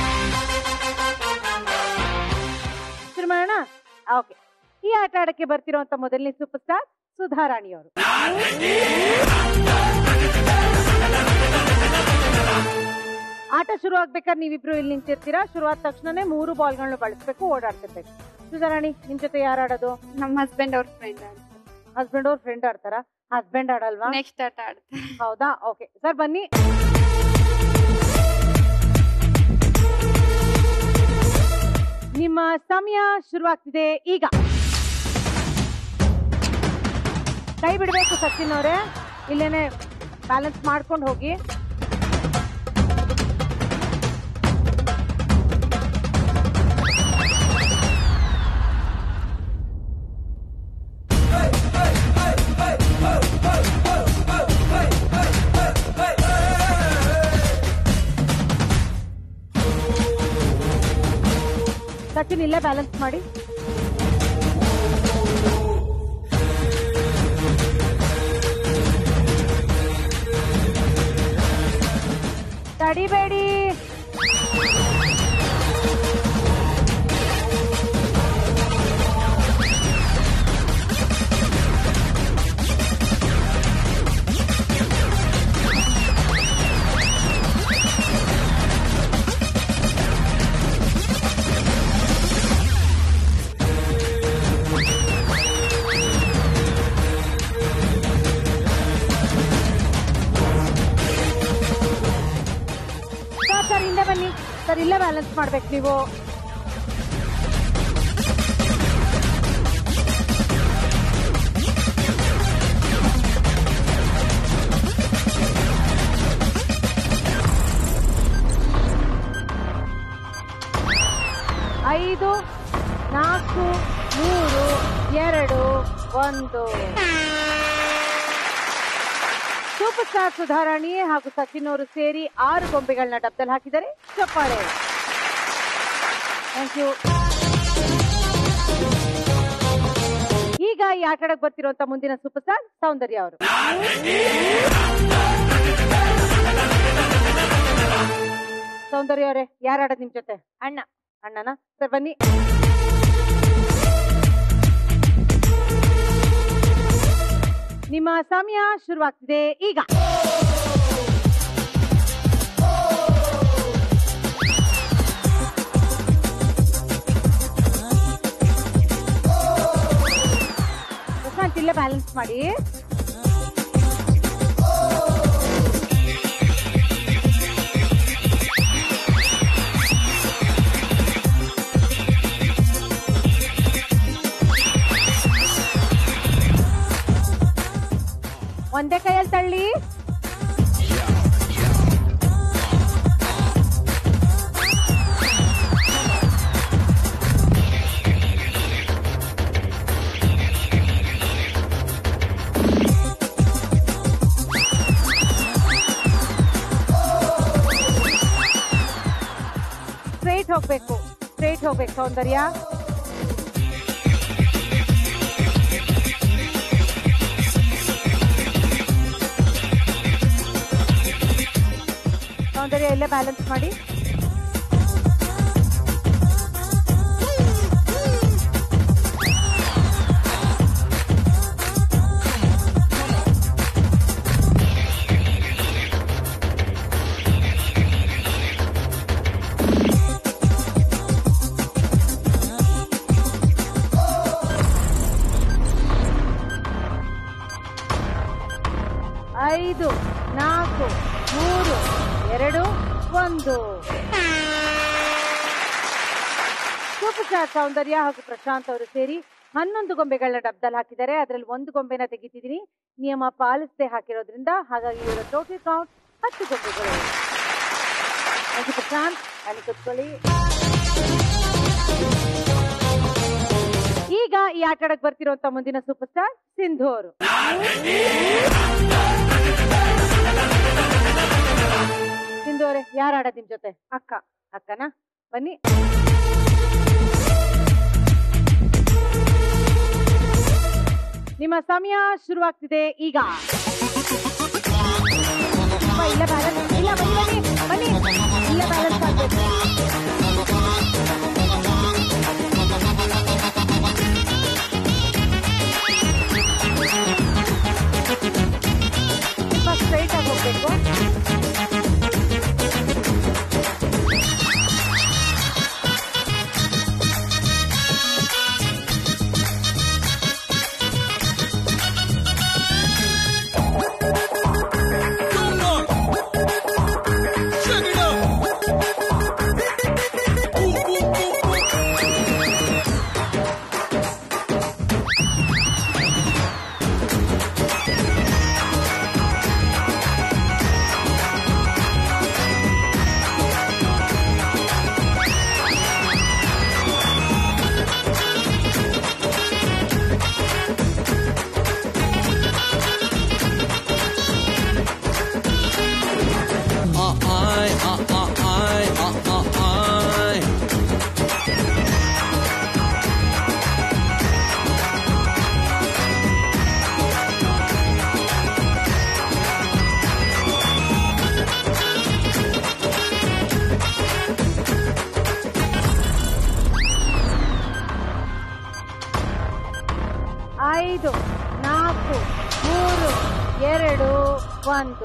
ಶುರು ಮಾಡೋಣ ಓಕೆ ಈ ಆಟ ಆಡಕ್ಕೆ ಬರ್ತಿರುವಂತ ಮೊದಲನೇ ಸೂಪರ್ ಸ್ಟಾರ್ ಸುಧಾರಾಣಿ ಅವರು ಆಟ ಶುರು ಆಗ್ಬೇಕಾದ್ರೆ ನೀವಿಬ್ರು ಇಲ್ಲಿ ನಿಂತಿರ್ತೀರಾ ಶುರುವಾದ ತಕ್ಷಣನೇ ಮೂರು ಬಾಲ್ಗಳನ್ನ ಬಳಸ್ಬೇಕು ಓಡಾಡ್ತಿರ್ಬೇಕು ಸುಧಾರಾಣಿ ನಿಮ್ ಜೊತೆ ಯಾರು ಆಡೋದು ನಮ್ಮ ಹಸ್ಬೆಂಡ್ ಅವ್ರ ಫ್ರೆಂಡ್ ಹಸ್ಬೆಂಡ್ ಅವ್ರ ಫ್ರೆಂಡ್ ಆಡ್ತಾರ ಹಸ್ಬೆಂಡ್ ಆಡಲ್ವಾ ನೆಕ್ಸ್ಟ್ ಆಟ ಆಡ್ತಾರೆ ಹೌದಾ ಓಕೆ ಸರ್ ಬನ್ನಿ ನಿಮ್ಮ ಸಮಯ ಶುರುವಾಗ್ತಿದೆ ಈಗ ಕೈ ಬಿಡಬೇಕು ಸಚಿನ್ ಅವರೇ ಇಲ್ಲೇನೆ ಬ್ಯಾಲೆನ್ಸ್ ಮಾಡ್ಕೊಂಡು ಹೋಗಿ ಸಚಿನ್ ಇಲ್ಲೇ ಬ್ಯಾಲೆನ್ಸ್ ಮಾಡಿ ತಡಿಬೇಡಿ ಸರ್ ಸರ್ ಹಿಂದೆ ಬನ್ನಿ ಸರ್ ಇಲ್ಲೇ ಬ್ಯಾಲೆನ್ಸ್ ಮಾಡ್ಬೇಕು ನೀವು ಐದು ನಾಲ್ಕು ಮೂರು ಎರಡು ಒಂದು ಸೂಪರ್ ಸ್ಟಾರ್ ಸುಧಾರಾಣಿ ಹಾಗೂ ಸಚಿನ್ ಅವರು ಸೇರಿ ಆರು ಗೊಂಬೆಗಳನ್ನ ಡಬ್ಬದಲ್ಲಿ ಹಾಕಿದ್ದಾರೆ ಚಪ್ಪಾಳೆ ಥ್ಯಾಂಕ್ ಯು ಈಗ ಈ ಆಟಕ್ಕೆ ಬರ್ತಿರುವಂತ ಮುಂದಿನ ಸೂಪರ್ ಸ್ಟಾರ್ ಸೌಂದರ್ಯ ಅವರು ಸೌಂದರ್ಯ ಅವರೇ ಯಾರು ಆಡೋದು ನಿಮ್ ಜೊತೆ ಅಣ್ಣ ಅಣ್ಣನ ಸರ್ ಬನ್ನಿ ನಿಮ್ಮ ಸಮಯ ಶುರುವಾಗ್ತಿದೆ ಈಗ ಪ್ರಶಾಂತ್ ಇಲ್ಲೇ ಬ್ಯಾಲೆನ್ಸ್ ಮಾಡಿ ಒಂದೇ ಕೈಯಲ್ಲಿ ತಳ್ಳಿ ಸ್ಟ್ರೈಟ್ ಹೋಗ್ಬೇಕು ಸ್ಟ್ರೈಟ್ ಹೋಗ್ಬೇಕು ಸೌಂದರ್ಯ ಸೌಂದರ್ಯ ಇಲ್ಲೇ ಬ್ಯಾಲೆನ್ಸ್ ಮಾಡಿ ಐದು ನಾಲ್ಕು ಮೂರು ಎರಡು ಒಂದು ಸೂಪರ್ ಸ್ಟಾರ್ ಸೌಂದರ್ಯ ಹಾಗೂ ಪ್ರಶಾಂತ್ ಅವರು ಸೇರಿ ಹನ್ನೊಂದು ಗೊಂಬೆಗಳನ್ನ ಡಬ್ದಲ್ಲಿ ಹಾಕಿದ್ದಾರೆ ಅದರಲ್ಲಿ ಒಂದು ಗೊಂಬೆನ ತೆಗಿತಿದ್ದೀನಿ ನಿಯಮ ಪಾಲಿಸದೆ ಹಾಕಿರೋದ್ರಿಂದ ಹಾಗಾಗಿ ಇವರ ಟೋಟಲ್ ಕೌಂಟ್ ಹತ್ತು ಗೊಂಬೆಗಳು Thank you, ಪ್ರಶಾಂತ್ ಅಲ್ಲಿ ಕುತ್ಕೊಳ್ಳಿ ಈಗ ಈ ಆಟ ಆಡಕ್ ಬರ್ತಿರುವಂತ ಮುಂದಿನ ಸೂಪರ್ ಸ್ಟಾರ್ ಸಿಂಧು ಅವರು ಸಿಂಧು ಅವರೇ ಯಾರು ಆಡೋದ್ ನಿಮ್ ಜೊತೆ ಅಕ್ಕ ಅಕ್ಕನಾ ಬನ್ನಿ ನಿಮ್ಮ ಸಮಯ ಶುರುವಾಗ್ತಿದೆ ಈಗ ಅಪ್ಪ, ಇಲ್ಲ ಬ್ಯಾಲೆನ್ಸ್ ಇಲ್ಲ ಬನ್ನಿ ಬನ್ನಿ ಬನ್ನಿ ಇಲ್ಲ ಬ್ಯಾಲೆನ್ಸ್ ಮಾಡ್ಬೇಕು ಸ್ವಲ್ಪ ಸ್ಟ್ರೈಟ್ ಆಗಿ ಹೋಗ್ಬೇಕು Check it out. ಐದು ನಾಲ್ಕು ಮೂರು ಎರಡು ಒಂದು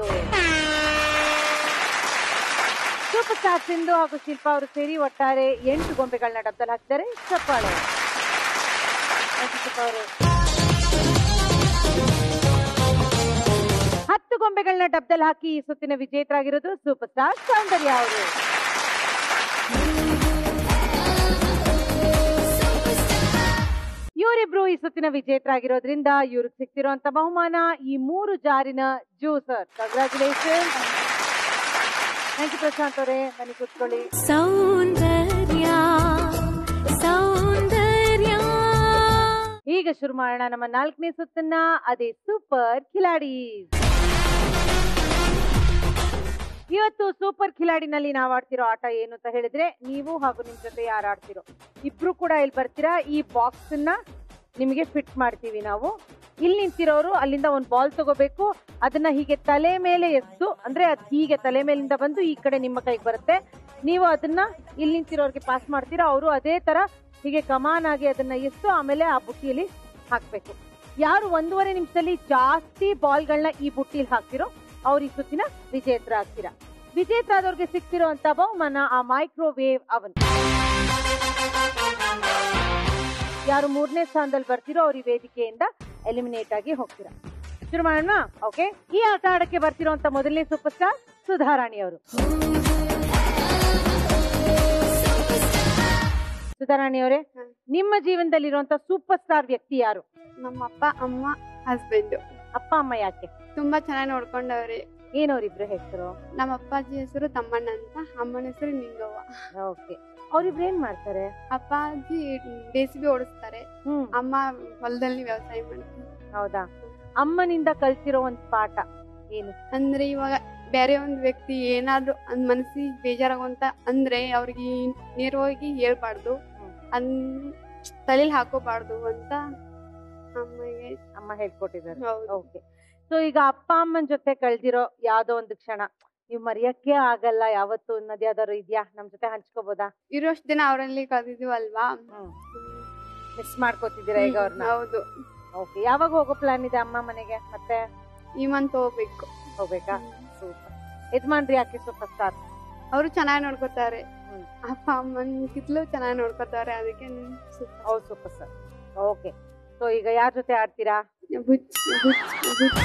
ಸೂಪರ್ ಸ್ಟಾರ್ ಸಿಂಧು ಹಾಗೂ ಶಿಲ್ಪಾ ಅವರು ಸೇರಿ ಒಟ್ಟಾರೆ ಎಂಟು ಗೊಂಬೆಗಳನ್ನ ಡಬ್ಬದಲ್ಲಿ ಹಾಕಿದ್ದಾರೆ ಚಪ್ಪಾಳೆ Thank you, ಶಿಲ್ಪಾ ಅವರೇ. ಹತ್ತು ಗೊಂಬೆಗಳನ್ನ ಡಬ್ಬದಲ್ಲಿ ಹಾಕಿ ಈ ಸುತ್ತಿನ ವಿಜೇತರಾಗಿರೋದು ಸೂಪರ್ ಸ್ಟಾರ್ ಸೌಂದರ್ಯ ಅವರು ಇವರಿಬ್ರು ಈ ಸುತ್ತಿನ ವಿಜೇತರಾಗಿರೋದ್ರಿಂದ ಇವ್ರಿಗೆ ಸಿಕ್ತಿರುವಂತ ಬಹುಮಾನ ಈ ಮೂರು ಜಾರಿನ juicer congratulation thank you Prashanth ಅವರೇ ಬನ್ನಿ ಕೂತ್ಕೊಳ್ಳಿ ಸೌಂದರ್ಯ ಸೌಂದರ್ಯ ಈಗ ಶುರು ಮಾಡೋಣ ನಮ್ಮ ನಾಲ್ಕನೇ ಸುತ್ತನ್ನ ಅದೇ ಸೂಪರ್ ಕಿಲಾಡಿ ಇವತ್ತು ಸೂಪರ್ ಕಿಲಾಡಿನಲ್ಲಿ ನಾವು ಆಡ್ತಿರೋ ಆಟ ಏನು ಅಂತ ಹೇಳಿದ್ರೆ ನೀವು ಹಾಗೂ ನಿಮ್ ಜೊತೆ ಯಾರು ಆಡ್ತಿರೋ ಇಬ್ರು ಕೂಡ ಇಲ್ಲಿ ಬರ್ತೀರಾ ಈ ಬಾಕ್ಸ್ ನ ನಿಮಗೆ ಫಿಟ್ ಮಾಡ್ತೀವಿ ನಾವು ಇಲ್ಲಿ ನಿಂತಿರೋರು ಅಲ್ಲಿಂದ ಒಂದು ಬಾಲ್ ತಗೋಬೇಕು ಅದನ್ನ ಹೀಗೆ ತಲೆ ಮೇಲೆ ಎತ್ತು ಅಂದ್ರೆ ಅದ್ ಹೀಗೆ ತಲೆ ಮೇಲಿಂದ ಬಂದು ಈ ಕಡೆ ನಿಮ್ಮ ಕೈಗೆ ಬರುತ್ತೆ ನೀವು ಅದನ್ನ ಇಲ್ಲಿ ನಿಂತಿರೋರ್ಗೆ ಪಾಸ್ ಮಾಡ್ತೀರಾ ಅವರು ಅದೇ ತರ ಹೀಗೆ ಕಮಾನ್ ಆಗಿ ಅದನ್ನ ಎತ್ತು ಆಮೇಲೆ ಆ ಬುಟ್ಟಿಯಲ್ಲಿ ಹಾಕ್ಬೇಕು ಯಾರು ಒಂದೂವರೆ ನಿಮಿಷದಲ್ಲಿ ಜಾಸ್ತಿ ಬಾಲ್ಗಳನ್ನ ಈ ಬುಟ್ಟಿಲಿ ಹಾಕ್ತಿರೋ ಅವ್ರು ಈ ಸುತ್ತಿನ ವಿಜೇತರಾಗ್ತೀರಾ ವಿಜೇತರಾದವ್ರಿಗೆ ಸಿಕ್ತಿರುವಂತ ಬಹುಮಾನ ಆ ಮೈಕ್ರೋವೇವ್ ಅವನ್ ಯಾರು ಮೂರನೇ ಸ್ಥಾನದಲ್ಲಿ ಬರ್ತಿರೋ ಅವ್ರ ಈ ವೇದಿಕೆಯಿಂದ ಎಲಿಮಿನೇಟ್ ಆಗಿ ಹೋಗ್ತೀರಾ ಶುರು ಮಾಡೋಣ ಓಕೆ ಈ ಆಟ ಆಡಕ್ಕೆ ಬರ್ತಿರೋಂತ ಮೊದಲನೇ ಸೂಪರ್ ಸ್ಟಾರ್ ಸುಧಾರಾಣಿ ಅವರು ಸುಧಾರಾಣಿ ಅವರೇ ನಿಮ್ಮ ಜೀವನದಲ್ಲಿರುವಂತ ಸೂಪರ್ ಸ್ಟಾರ್ ವ್ಯಕ್ತಿ ಯಾರು ನಮ್ಮ ಅಪ್ಪ ಅಮ್ಮ ಹಸ್ಬೆಂಡ್ ಅಪ್ಪ ಅಮ್ಮ ಯಾಕೆ ತುಂಬಾ ಚೆನ್ನಾಗಿ ನೋಡ್ಕೊಂಡವ್ರೆ ಏನವ್ರಿಬ್ರು ಹೆಸರು ನಮ್ಮ ಅಪ್ಪಾಜಿ ಹೆಸರು ತಮ್ಮಣ್ಣ ಅಂತ ಅಮ್ಮನ ಹೆಸರು ನಿಂಗವ್ವ ಓಕೆ ಅವ್ರಿಬ್ರು ಏನ್ ಮಾಡ್ತಾರೆ ಅಪ್ಪಾಜಿ ಬೇಸಿಗೆ ಓಡಿಸ್ತಾರೆ ಅಮ್ಮ ಹೊಲದಲ್ಲಿ ವ್ಯವಸಾಯ ಮಾಡ್ತಾರೆ ಹೌದಾ ಅಮ್ಮನಿಂದ ಕಲ್ತಿರೋ ಒಂದ್ ಪಾಠ ಏನು ಅಂದ್ರೆ ಇವಾಗ ಬೇರೆ ಒಂದ್ ವ್ಯಕ್ತಿ ಏನಾದ್ರೂ ಅಂದ್ ಮನಸ್ಸಿಗೆ ಬೇಜಾರಾಗುವಂತ ಅಂದ್ರೆ ಅವ್ರಿಗೆ ನೇರವಾಗಿ ಹೇಳ್ಬಾರ್ದು ಅನ್ ತಲೆಲಿ ಹಾಕೋಬಾರ್ದು ಅಂತ ಅಮ್ಮಗೆ ಅಮ್ಮ ಹೇಳ್ಕೊಟ್ಟಿದ್ದಾರೆ ಹೌದು. ಓಕೆ ಸೊ ಈಗ ಅಪ್ಪ ಅಮ್ಮನ ಜೊತೆ ಕಳ್ದಿರೋ ಯಾವ್ದೋ ಒಂದು ಕ್ಷಣ ನೀವು ಮರೆಯಕ್ಕೆ ಆಗಲ್ಲ ಯಾವತ್ತು ಅನ್ನೋದು ಯಾವ್ದಾದ್ರು ಇದ್ಯಾ ನಮ್ ಜೊತೆ ಹಂಚ್ಕೋಬೋದಾ ಇರೋಷ್ಟು ದಿನ ಅವರಲ್ಲಿ ಕಳೆದಿದ್ವಲ್ವಾ ಮಿಸ್ ಮಾಡ್ಕೋತಿದ್ದೀರಾ ಈಗ ಅವ್ರನ್ನ ಹೌದು ಓಕೆ ಯಾವಾಗ ಹೋಗೋ ಪ್ಲಾನ್ ಇದೆ ಅಮ್ಮ ಮನೆಗೆ ಮತ್ತೆ ಈ ಮಂತ್ ಹೋಗ್ಬೇಕು ಹೋಗ್ಬೇಕಾ ಸೂಪರ್ ಯಜಮಾನ್ರಿ ಯಾಕೆ ಸೂಪರ್ ಸ್ಟಾರ್ ಅವರು ಚೆನ್ನಾಗಿ ನೋಡ್ಕೊತಾರೆ ಅಪ್ಪ ಅಮ್ಮನ್ ಕಿತ್ಲು ಚೆನ್ನಾಗಿ ನೋಡ್ಕೊತಾರೆ ಅದಕ್ಕೆ ಅವ್ರು ಸೂಪರ್ ಸ್ಟಾರ್ ಓಕೆ ಸೊ ಈಗ ಯಾರ ಜೊತೆ ಆಡ್ತೀರಾ ಬುಚ್ ಬುಚ್ ಬುಚ್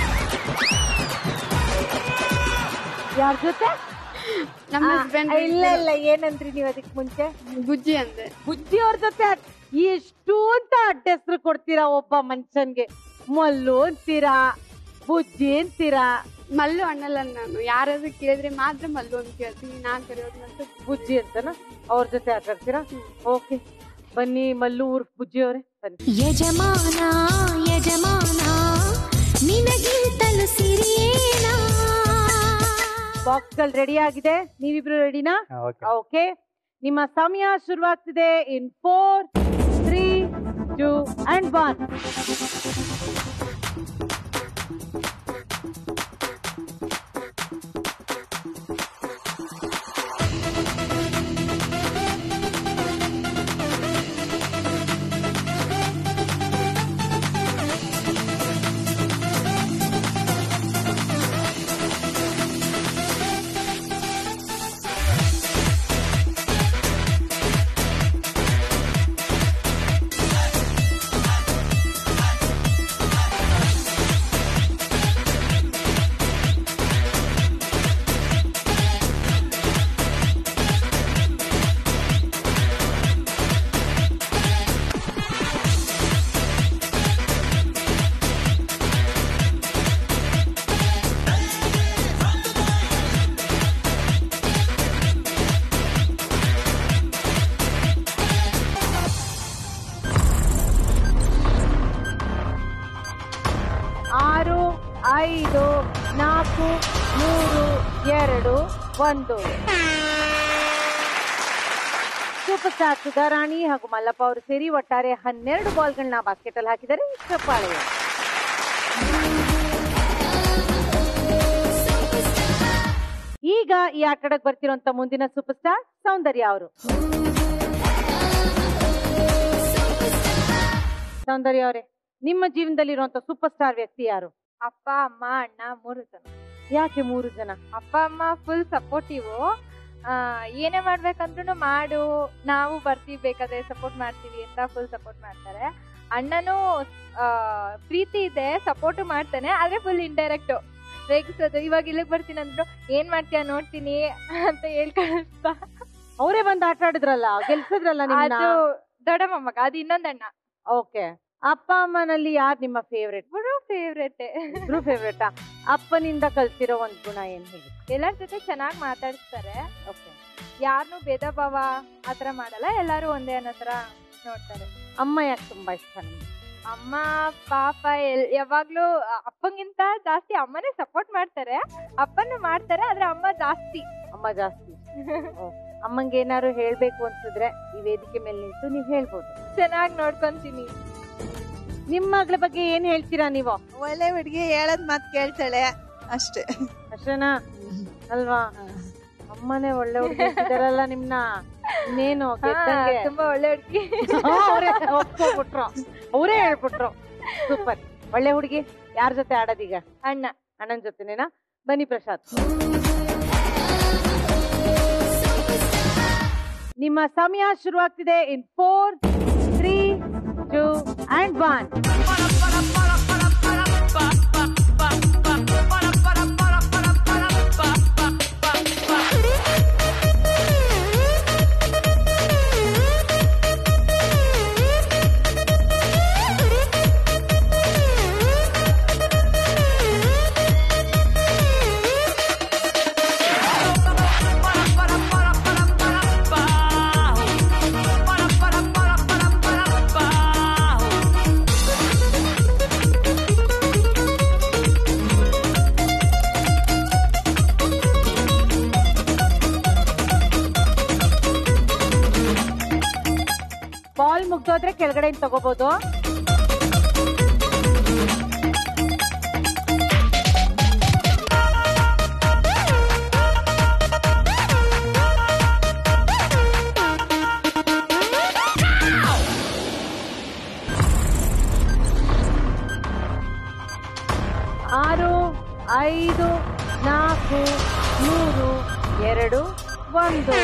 ಯಾರ ಜೊತೆ ನಮ್ಮ ಆ, husband ಇಲ್ಲ ಇಲ್ಲ ಏನಂದ್ರಿ ನೀವ್ ಅದಕ್ ಮುಂಚೆ ಬುಜ್ಜಿ ಅಂದೆ ಬುಜ್ಜಿ ಅವ್ರ ಜೊತೆ ಆಡ್- ಎಷ್ಟು ಅಂತ ಅಡ್ಡ ಹೆಸರು ಕೊಡ್ತೀರಾ ಒಬ್ಬ ಮನುಷ್ಯನ್ಗೆ ಮಲ್ಲು ಅಂತೀರಾ ಬುಜ್ಜಿ ಅಂತೀರಾ ಮಲ್ಲು ಅನ್ನಲ್ಲ ನಾನು ಯಾರಾದ್ರೂ ಕೇಳಿದ್ರೆ ಮಾತ್ರ ಮಲ್ಲು ಅಂತ ಕೇಳ್ತೀನಿ ನಾನ್ ಕರೆಯೋದು ಮತ್ತೆ ಬುಜ್ಜಿ ಅಂತನ ಅವ್ರ ಜೊತೆ ಆಟ ಆಡ್ತೀರಾ ಓಕೆ ಬನ್ನಿ ಮಲ್ಲು ಊರ್ ಬುಜ್ಜಿ ಅವರೇ ಬನ್ನಿ ಯಜಮಾನ ಯಜಮಾನ ನಿನಗಿಂತಲೂ ಸಿರಿಯೇನಾ ಬಾಕ್ಸ್ ಗಳು ರೆಡಿ ಆಗಿದೆ ನೀವಿಬ್ರು ರೆಡಿನಾ ಓಕೆ ನಿಮ್ಮ ಸಮಯ ಶುರುವಾಗ್ತಿದೆ in four three two and one ಆರು ಐದು ನಾಲ್ಕು ಮೂರು ಎರಡು ಒಂದು ಸೂಪರ್ ಸ್ಟಾರ್ ಸುಧಾರಾಣಿ ಹಾಗೂ ಮಲ್ಲಪ್ಪ ಅವರು ಸೇರಿ ಒಟ್ಟಾರೆ ಹನ್ನೆರಡು ಬಾಲ್ಗಳನ್ನ ಬಾಸ್ಕೆಟ್ ಅಲ್ಲಿ ಹಾಕಿದ್ದಾರೆ ಚಪ್ಪಾಳೆ ಈಗ ಈ ಆಟಡಕ್ ಬರ್ತಿರೋಂತ ಮುಂದಿನ ಸೂಪರ್ ಸ್ಟಾರ್ ಸೌಂದರ್ಯ ಅವರು ಸೌಂದರ್ಯ ಅವರೇ ನಿಮ್ಮ ಜೀವನದಲ್ಲಿರುವಂತ ಸೂಪರ್ ಸ್ಟಾರ್ ವ್ಯಕ್ತಿ ಯಾರು ಅಪ್ಪ ಅಮ್ಮ ಅಣ್ಣ ಮೂರು ಜನ ಯಾಕೆ ಮೂರು ಜನ ಅಪ್ಪ ಅಮ್ಮ ಫುಲ್ ಸಪೋರ್ಟಿವು ಏನೇ ಮಾಡ್ಬೇಕಂದ್ರೂ ಮಾಡು ನಾವು ಬರ್ತೀವಿ ಬೇಕಾದ್ರೆ ಸಪೋರ್ಟ್ ಮಾಡ್ತೀವಿ ಅಂತ ಫುಲ್ ಸಪೋರ್ಟ್ ಮಾಡ್ತಾರೆ ಅಣ್ಣನೂ ಆ, ಪ್ರೀತಿ ಇದೆ ಸಪೋರ್ಟ್ ಮಾಡ್ತಾನೆ ಆದ್ರೆ ಫುಲ್ ಇಂಡೈರೆಕ್ಟ್ ರೇಗಿಸೋದು ಇವಾಗ ಇಲ್ಲಿಗೆ ಬರ್ತೀನಿ ಅಂದ್ರು ಏನ್ ಮಾಡ್ತೀಯ ನೋಡ್ತೀನಿ ಅಂತ ಹೇಳ್ಕೊಳ್ತಾ ಅವರೇ ಬಂದು ಆಟ ಆಡಿದ್ರಲ್ಲ ಗೆಲ್ಸಿದ್ರಲ್ಲ ನಿಮ್ನ ಅದು ದೊಡ್ಡಮ್ಮಗ ಅದು ಇನ್ನೊಂದಣ್ಣ ಓಕೆ ಅಪ್ಪ ಅಮ್ಮನಲ್ಲಿ ಯಾರು ನಿಮ್ಮ ಫೇವ್ರೆಟ್ ಇಬ್ರು ಫೇವ್ರೆಟ್ ಇಬ್ರು ಫೇವ್ರೆಟಾ ಅಪ್ಪನಿಂದ ಕಲ್ತಿರೋ ಒಂದ್ ಗುಣ ಏನ್ ಹೇಳಿ ಎಲ್ಲರ ಜೊತೆ ಚೆನ್ನಾಗಿ ಮಾತಾಡಿಸ್ತಾರೆ ಓಕೆ ಯಾರನ್ನೂ ಭೇದ ಭಾವ ಆತರ ಮಾಡಲ್ಲ ಎಲ್ಲಾರು ಒಂದೇ ಅನ್ನೋ ತರ ನೋಡ್ತಾರೆ ಅಮ್ಮ ಯಾಕೆ ತುಂಬಾ ಇಷ್ಟ ನಿಮ್ಗೆ ಅಮ್ಮ ಪಾಪ ಎಲ್ ಯಾವಾಗ್ಲೂ ಅ- ಅಪ್ಪಂಗಿಂತ ಜಾಸ್ತಿ ಅಮ್ಮನೇ ಸಪೋರ್ಟ್ ಮಾಡ್ತಾರೆ ಅಪ್ಪನು ಮಾಡ್ತಾರೆ ಆದ್ರೆ ಅಮ್ಮ ಜಾಸ್ತಿ ಅಮ್ಮ ಜಾಸ್ತಿ ಓ, ಅಮ್ಮಂಗೆ ಏನಾದ್ರು ಹೇಳ್ಬೇಕು ಅನ್ಸಿದ್ರೆ ಈ ವೇದಿಕೆ ಮೇಲೆ ನಿಂತು ನೀವ್ ಹೇಳ್ಬೋದು ಚೆನ್ನಾಗಿ ನೋಡ್ಕೊಂತೀನಿ ನಿಮ್ಮ ಮಗಳ ಬಗ್ಗೆ ಏನ್ ಹೇಳ್ತೀರಾ ನೀವು ಒಳ್ಳೆ ಹುಡುಗಿ ಹೇಳದ್ ಮಾತ್ ಕೇಳ್ತಾಳೆ ಅಷ್ಟೇ ಅಷ್ಟೇನಾ ಅಲ್ವಾ ಅಮ್ಮನೇ ಒಳ್ಳೆ ಹುಡುಗಿ ಇದಾರಲ್ಲ ನಿಮ್ನ ಇನ್ನೇನು ಗೆದ್ದಂಗೆ ತುಂಬಾ ಒಳ್ಳೆ ಹುಡುಗಿ ಅವರೇ ಒಪ್ಕೊಬಿಟ್ರು ಅವರೇ ಹೇಳ್ಬಿಟ್ರು ಸೂಪರ್ ಒಳ್ಳೆ ಹುಡುಗಿ ಯಾರ ಜೊತೆ ಆಡೋದೀಗ ಅಣ್ಣ ಅಣ್ಣನ ಜೊತೆನೇನಾ ಬನ್ನಿ ಪ್ರಸಾದ್ ನಿಮ್ಮ ಸಮಯ ಶುರುವಾಗ್ತಿದೆ in four three two and one ball ಮುಗ್ದೋದ್ರೆ ಕೆಳಗಡೆ ತಗೋಬಹುದು ಆರು ಐದು ನಾಲ್ಕು ಮೂರು ಎರಡು ಒಂದು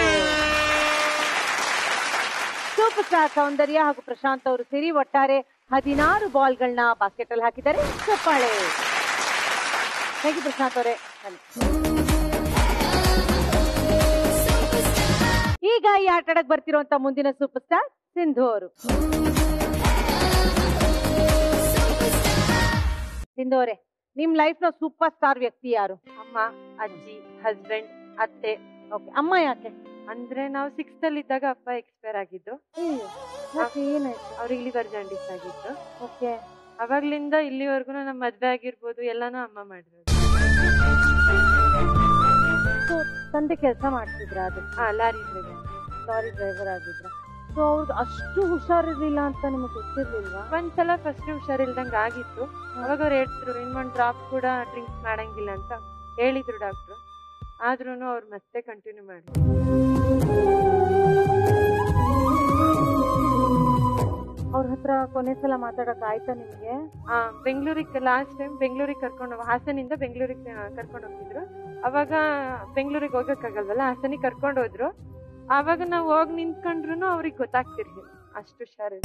ಸೂಪರ್ ಸ್ಟಾರ್ ಸೌಂದರ್ಯ ಹಾಗೂ ಪ್ರಶಾಂತ್ ಅವರು ಸೇರಿ ಒಟ್ಟಾರೆ ಹದಿನಾರು ಬಾಲ್ಗಳನ್ನ ಬಾಸ್ಕೆಟ್ ಅಲ್ಲಿ ಹಾಕಿದ್ದಾರೆ ಚಪ್ಪಾಳೆ ಹೇಗೆ ಪ್ರಶಾಂತ್ ಅವರೇ ಬನ್ನಿ. ಈಗ ಈ ಆಟ ಆಡಕ್ ಬರ್ತಿರುವಂತ ಮುಂದಿನ ಸೂಪರ್ ಸ್ಟಾರ್ ಸಿಂಧು ಅವರು ಸಿಂಧು ಅವರೇ ನಿಮ್ ಲೈಫ್ ನ ಸೂಪರ್ ಸ್ಟಾರ್ ವ್ಯಕ್ತಿ ಯಾರು ಅಮ್ಮ ಅಜ್ಜಿ ಹಸ್ಬೆಂಡ್ ಅತ್ತೆ ಓಕೆ ಅಮ್ಮ ಯಾಕೆ ಅಂದ್ರೆ ನಾವು ಸಿಕ್ಸ್ತ್ ಅಲ್ಲಿ ಇದ್ದಾಗ ಅಪ್ಪ ಎಕ್ಸ್ಪೈರ್ ಆಗಿದ್ದು ಯಾಕೆ ಏನಾಯ್ತು ಅವ್ರಿಗೆ ಲಿವರ್ ಜಾಂಡಿಸ್ ಆಗಿತ್ತು ಓಕೆ ಅವಾಗ್ಲಿಂದ ಇಲ್ಲಿವರೆಗೂ ನಮ್ಮ ಮದ್ವೆ ಆಗಿರ್ಬೋದು ಎಲ್ಲಾನು ಅಮ್ಮ ಮಾಡಿರೋದು ಸೊ ತಂದೆ ಕೆಲಸ ಮಾಡ್ತಿದ್ರ ಅದು ಹಾ ಲಾರಿ ಡ್ರೈವರ್ ಲಾರಿ ಡ್ರೈವರ್ ಆಗಿದ್ರ ಸೊ ಅವ್ರದ್ದು ಅಷ್ಟು ಹುಷಾರಿರ್ಲಿಲ್ಲ ಅಂತ ನಿಮಗೆ ಗೊತ್ತಿರ್ಲಿಲ್ವಾ ಒಂದ್ಸಲ ಫಸ್ಟ್ ಹುಷಾರಿಲ್ದಂಗ ಆಗಿತ್ತು ಅವಾಗ ಅವ್ರು ಹೇಳ್ತಿದ್ರು ಇನ್ನೊಂದ್ ಡ್ರಾಪ್ ಕೂಡ ಡ್ರಿಂಕ್ಸ್ ಮಾಡಂಗಿಲ್ಲ ಅಂತ ಹೇಳಿದ್ರು ಡಾಕ್ಟ್ರು ಆದ್ರೂ ಅವ್ರು ಮತ್ತೆ ಕಂಟಿನ್ಯೂ ಮಾಡಿ ಅವ್ರ ಹತ್ರ ಕೊನೆ ಸಲ ಮಾತಾಡಕ್ ಆಯ್ತಾ ನಿಮ್ಗೆ ಆ ಬೆಂಗಳೂರಿಗೆ ಲಾಸ್ಟ್ ಟೈಮ್ ಬೆಂಗಳೂರಿಗೆ ಕರ್ಕೊಂಡು ಹಾಸನಿಂದ ಬೆಂಗಳೂರಿಗೆ ಕರ್ಕೊಂಡು ಹೋಗಿದ್ರು ಅವಾಗ ಬೆಂಗಳೂರಿಗೆ ಹೋಗಕ್ಕಾಗಲ್ವಲ್ಲ ಹಾಸನಿಗೆ ಕರ್ಕೊಂಡು ಹೋದ್ರು ಅವಾಗ ನಾವು ಹೋಗಿ ನಿಂತ್ಕೊಂಡ್ರು ಅವ್ರಿಗೆ ಗೊತ್ತಾಗ್ತಿರ್ಲಿಲ್ಲ ಅಷ್ಟು ಹುಷಾರಿಲ್ಲ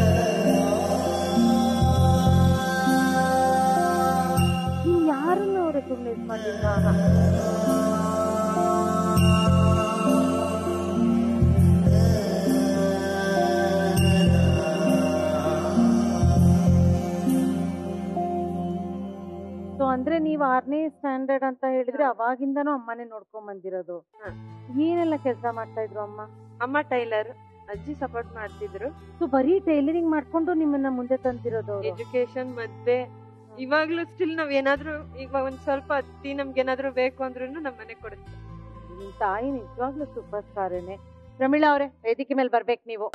ನೀವು ಯಾರನ್ನು ರೆಕಗ್ನೈಸ್ ಮಾಡಿಲ್ಲ ಸೊ ಅಂದ್ರೆ ನೀವು ಆರನೇ ಸ್ಟ್ಯಾಂಡರ್ಡ್ ಅಂತ ಹೇಳಿದ್ರೆ ಅವಾಗಿಂದನೂ ಅಮ್ಮನೇ ನೋಡ್ಕೊಂಡ್ ಬಂದಿರೋದು ಏನೆಲ್ಲ ಕೆಲಸ ಮಾಡ್ತಾ ಇದ್ರು ಅಮ್ಮ ಅಮ್ಮ ಟೈಲರ್ ಅಜ್ಜಿ ಸಪೋರ್ಟ್ ಮಾಡ್ತಿದ್ರು ಸೊ ಬರೀ ಟೈಲರಿಂಗ್ ಮಾಡ್ಕೊಂಡು ನಿಮ್ಮನ್ನ ಮುಂದೆ ತಂದಿರೋದು ಅವ್ರು. ಎಜುಕೇಶನ್ ಮದ್ವೆ ಇವಾಗ್ಲೂ ಸ್ಟಿಲ್ ನಾವ್ ಏನಾದ್ರೂ ಈಗ ಒಂದ್ ಸ್ವಲ್ಪ ಅತ್ತಿ ನಮ್ಗೆ ಏನಾದ್ರೂ ಬೇಕು ಅಂದ್ರೂ ನಮ್ಮ ಮನೆ ಕೊಡುತ್ತೆ ನಿಮ್ ತಾಯಿ ನಿಜವಾಗ್ಲೂ ಸೂಪರ್ ಸ್ಟಾರೇನೆ ಪ್ರಮೀಳಾ ಅವರೇ ವೇದಿಕೆ ಮೇಲೆ ಬರ್ಬೇಕು ನೀವು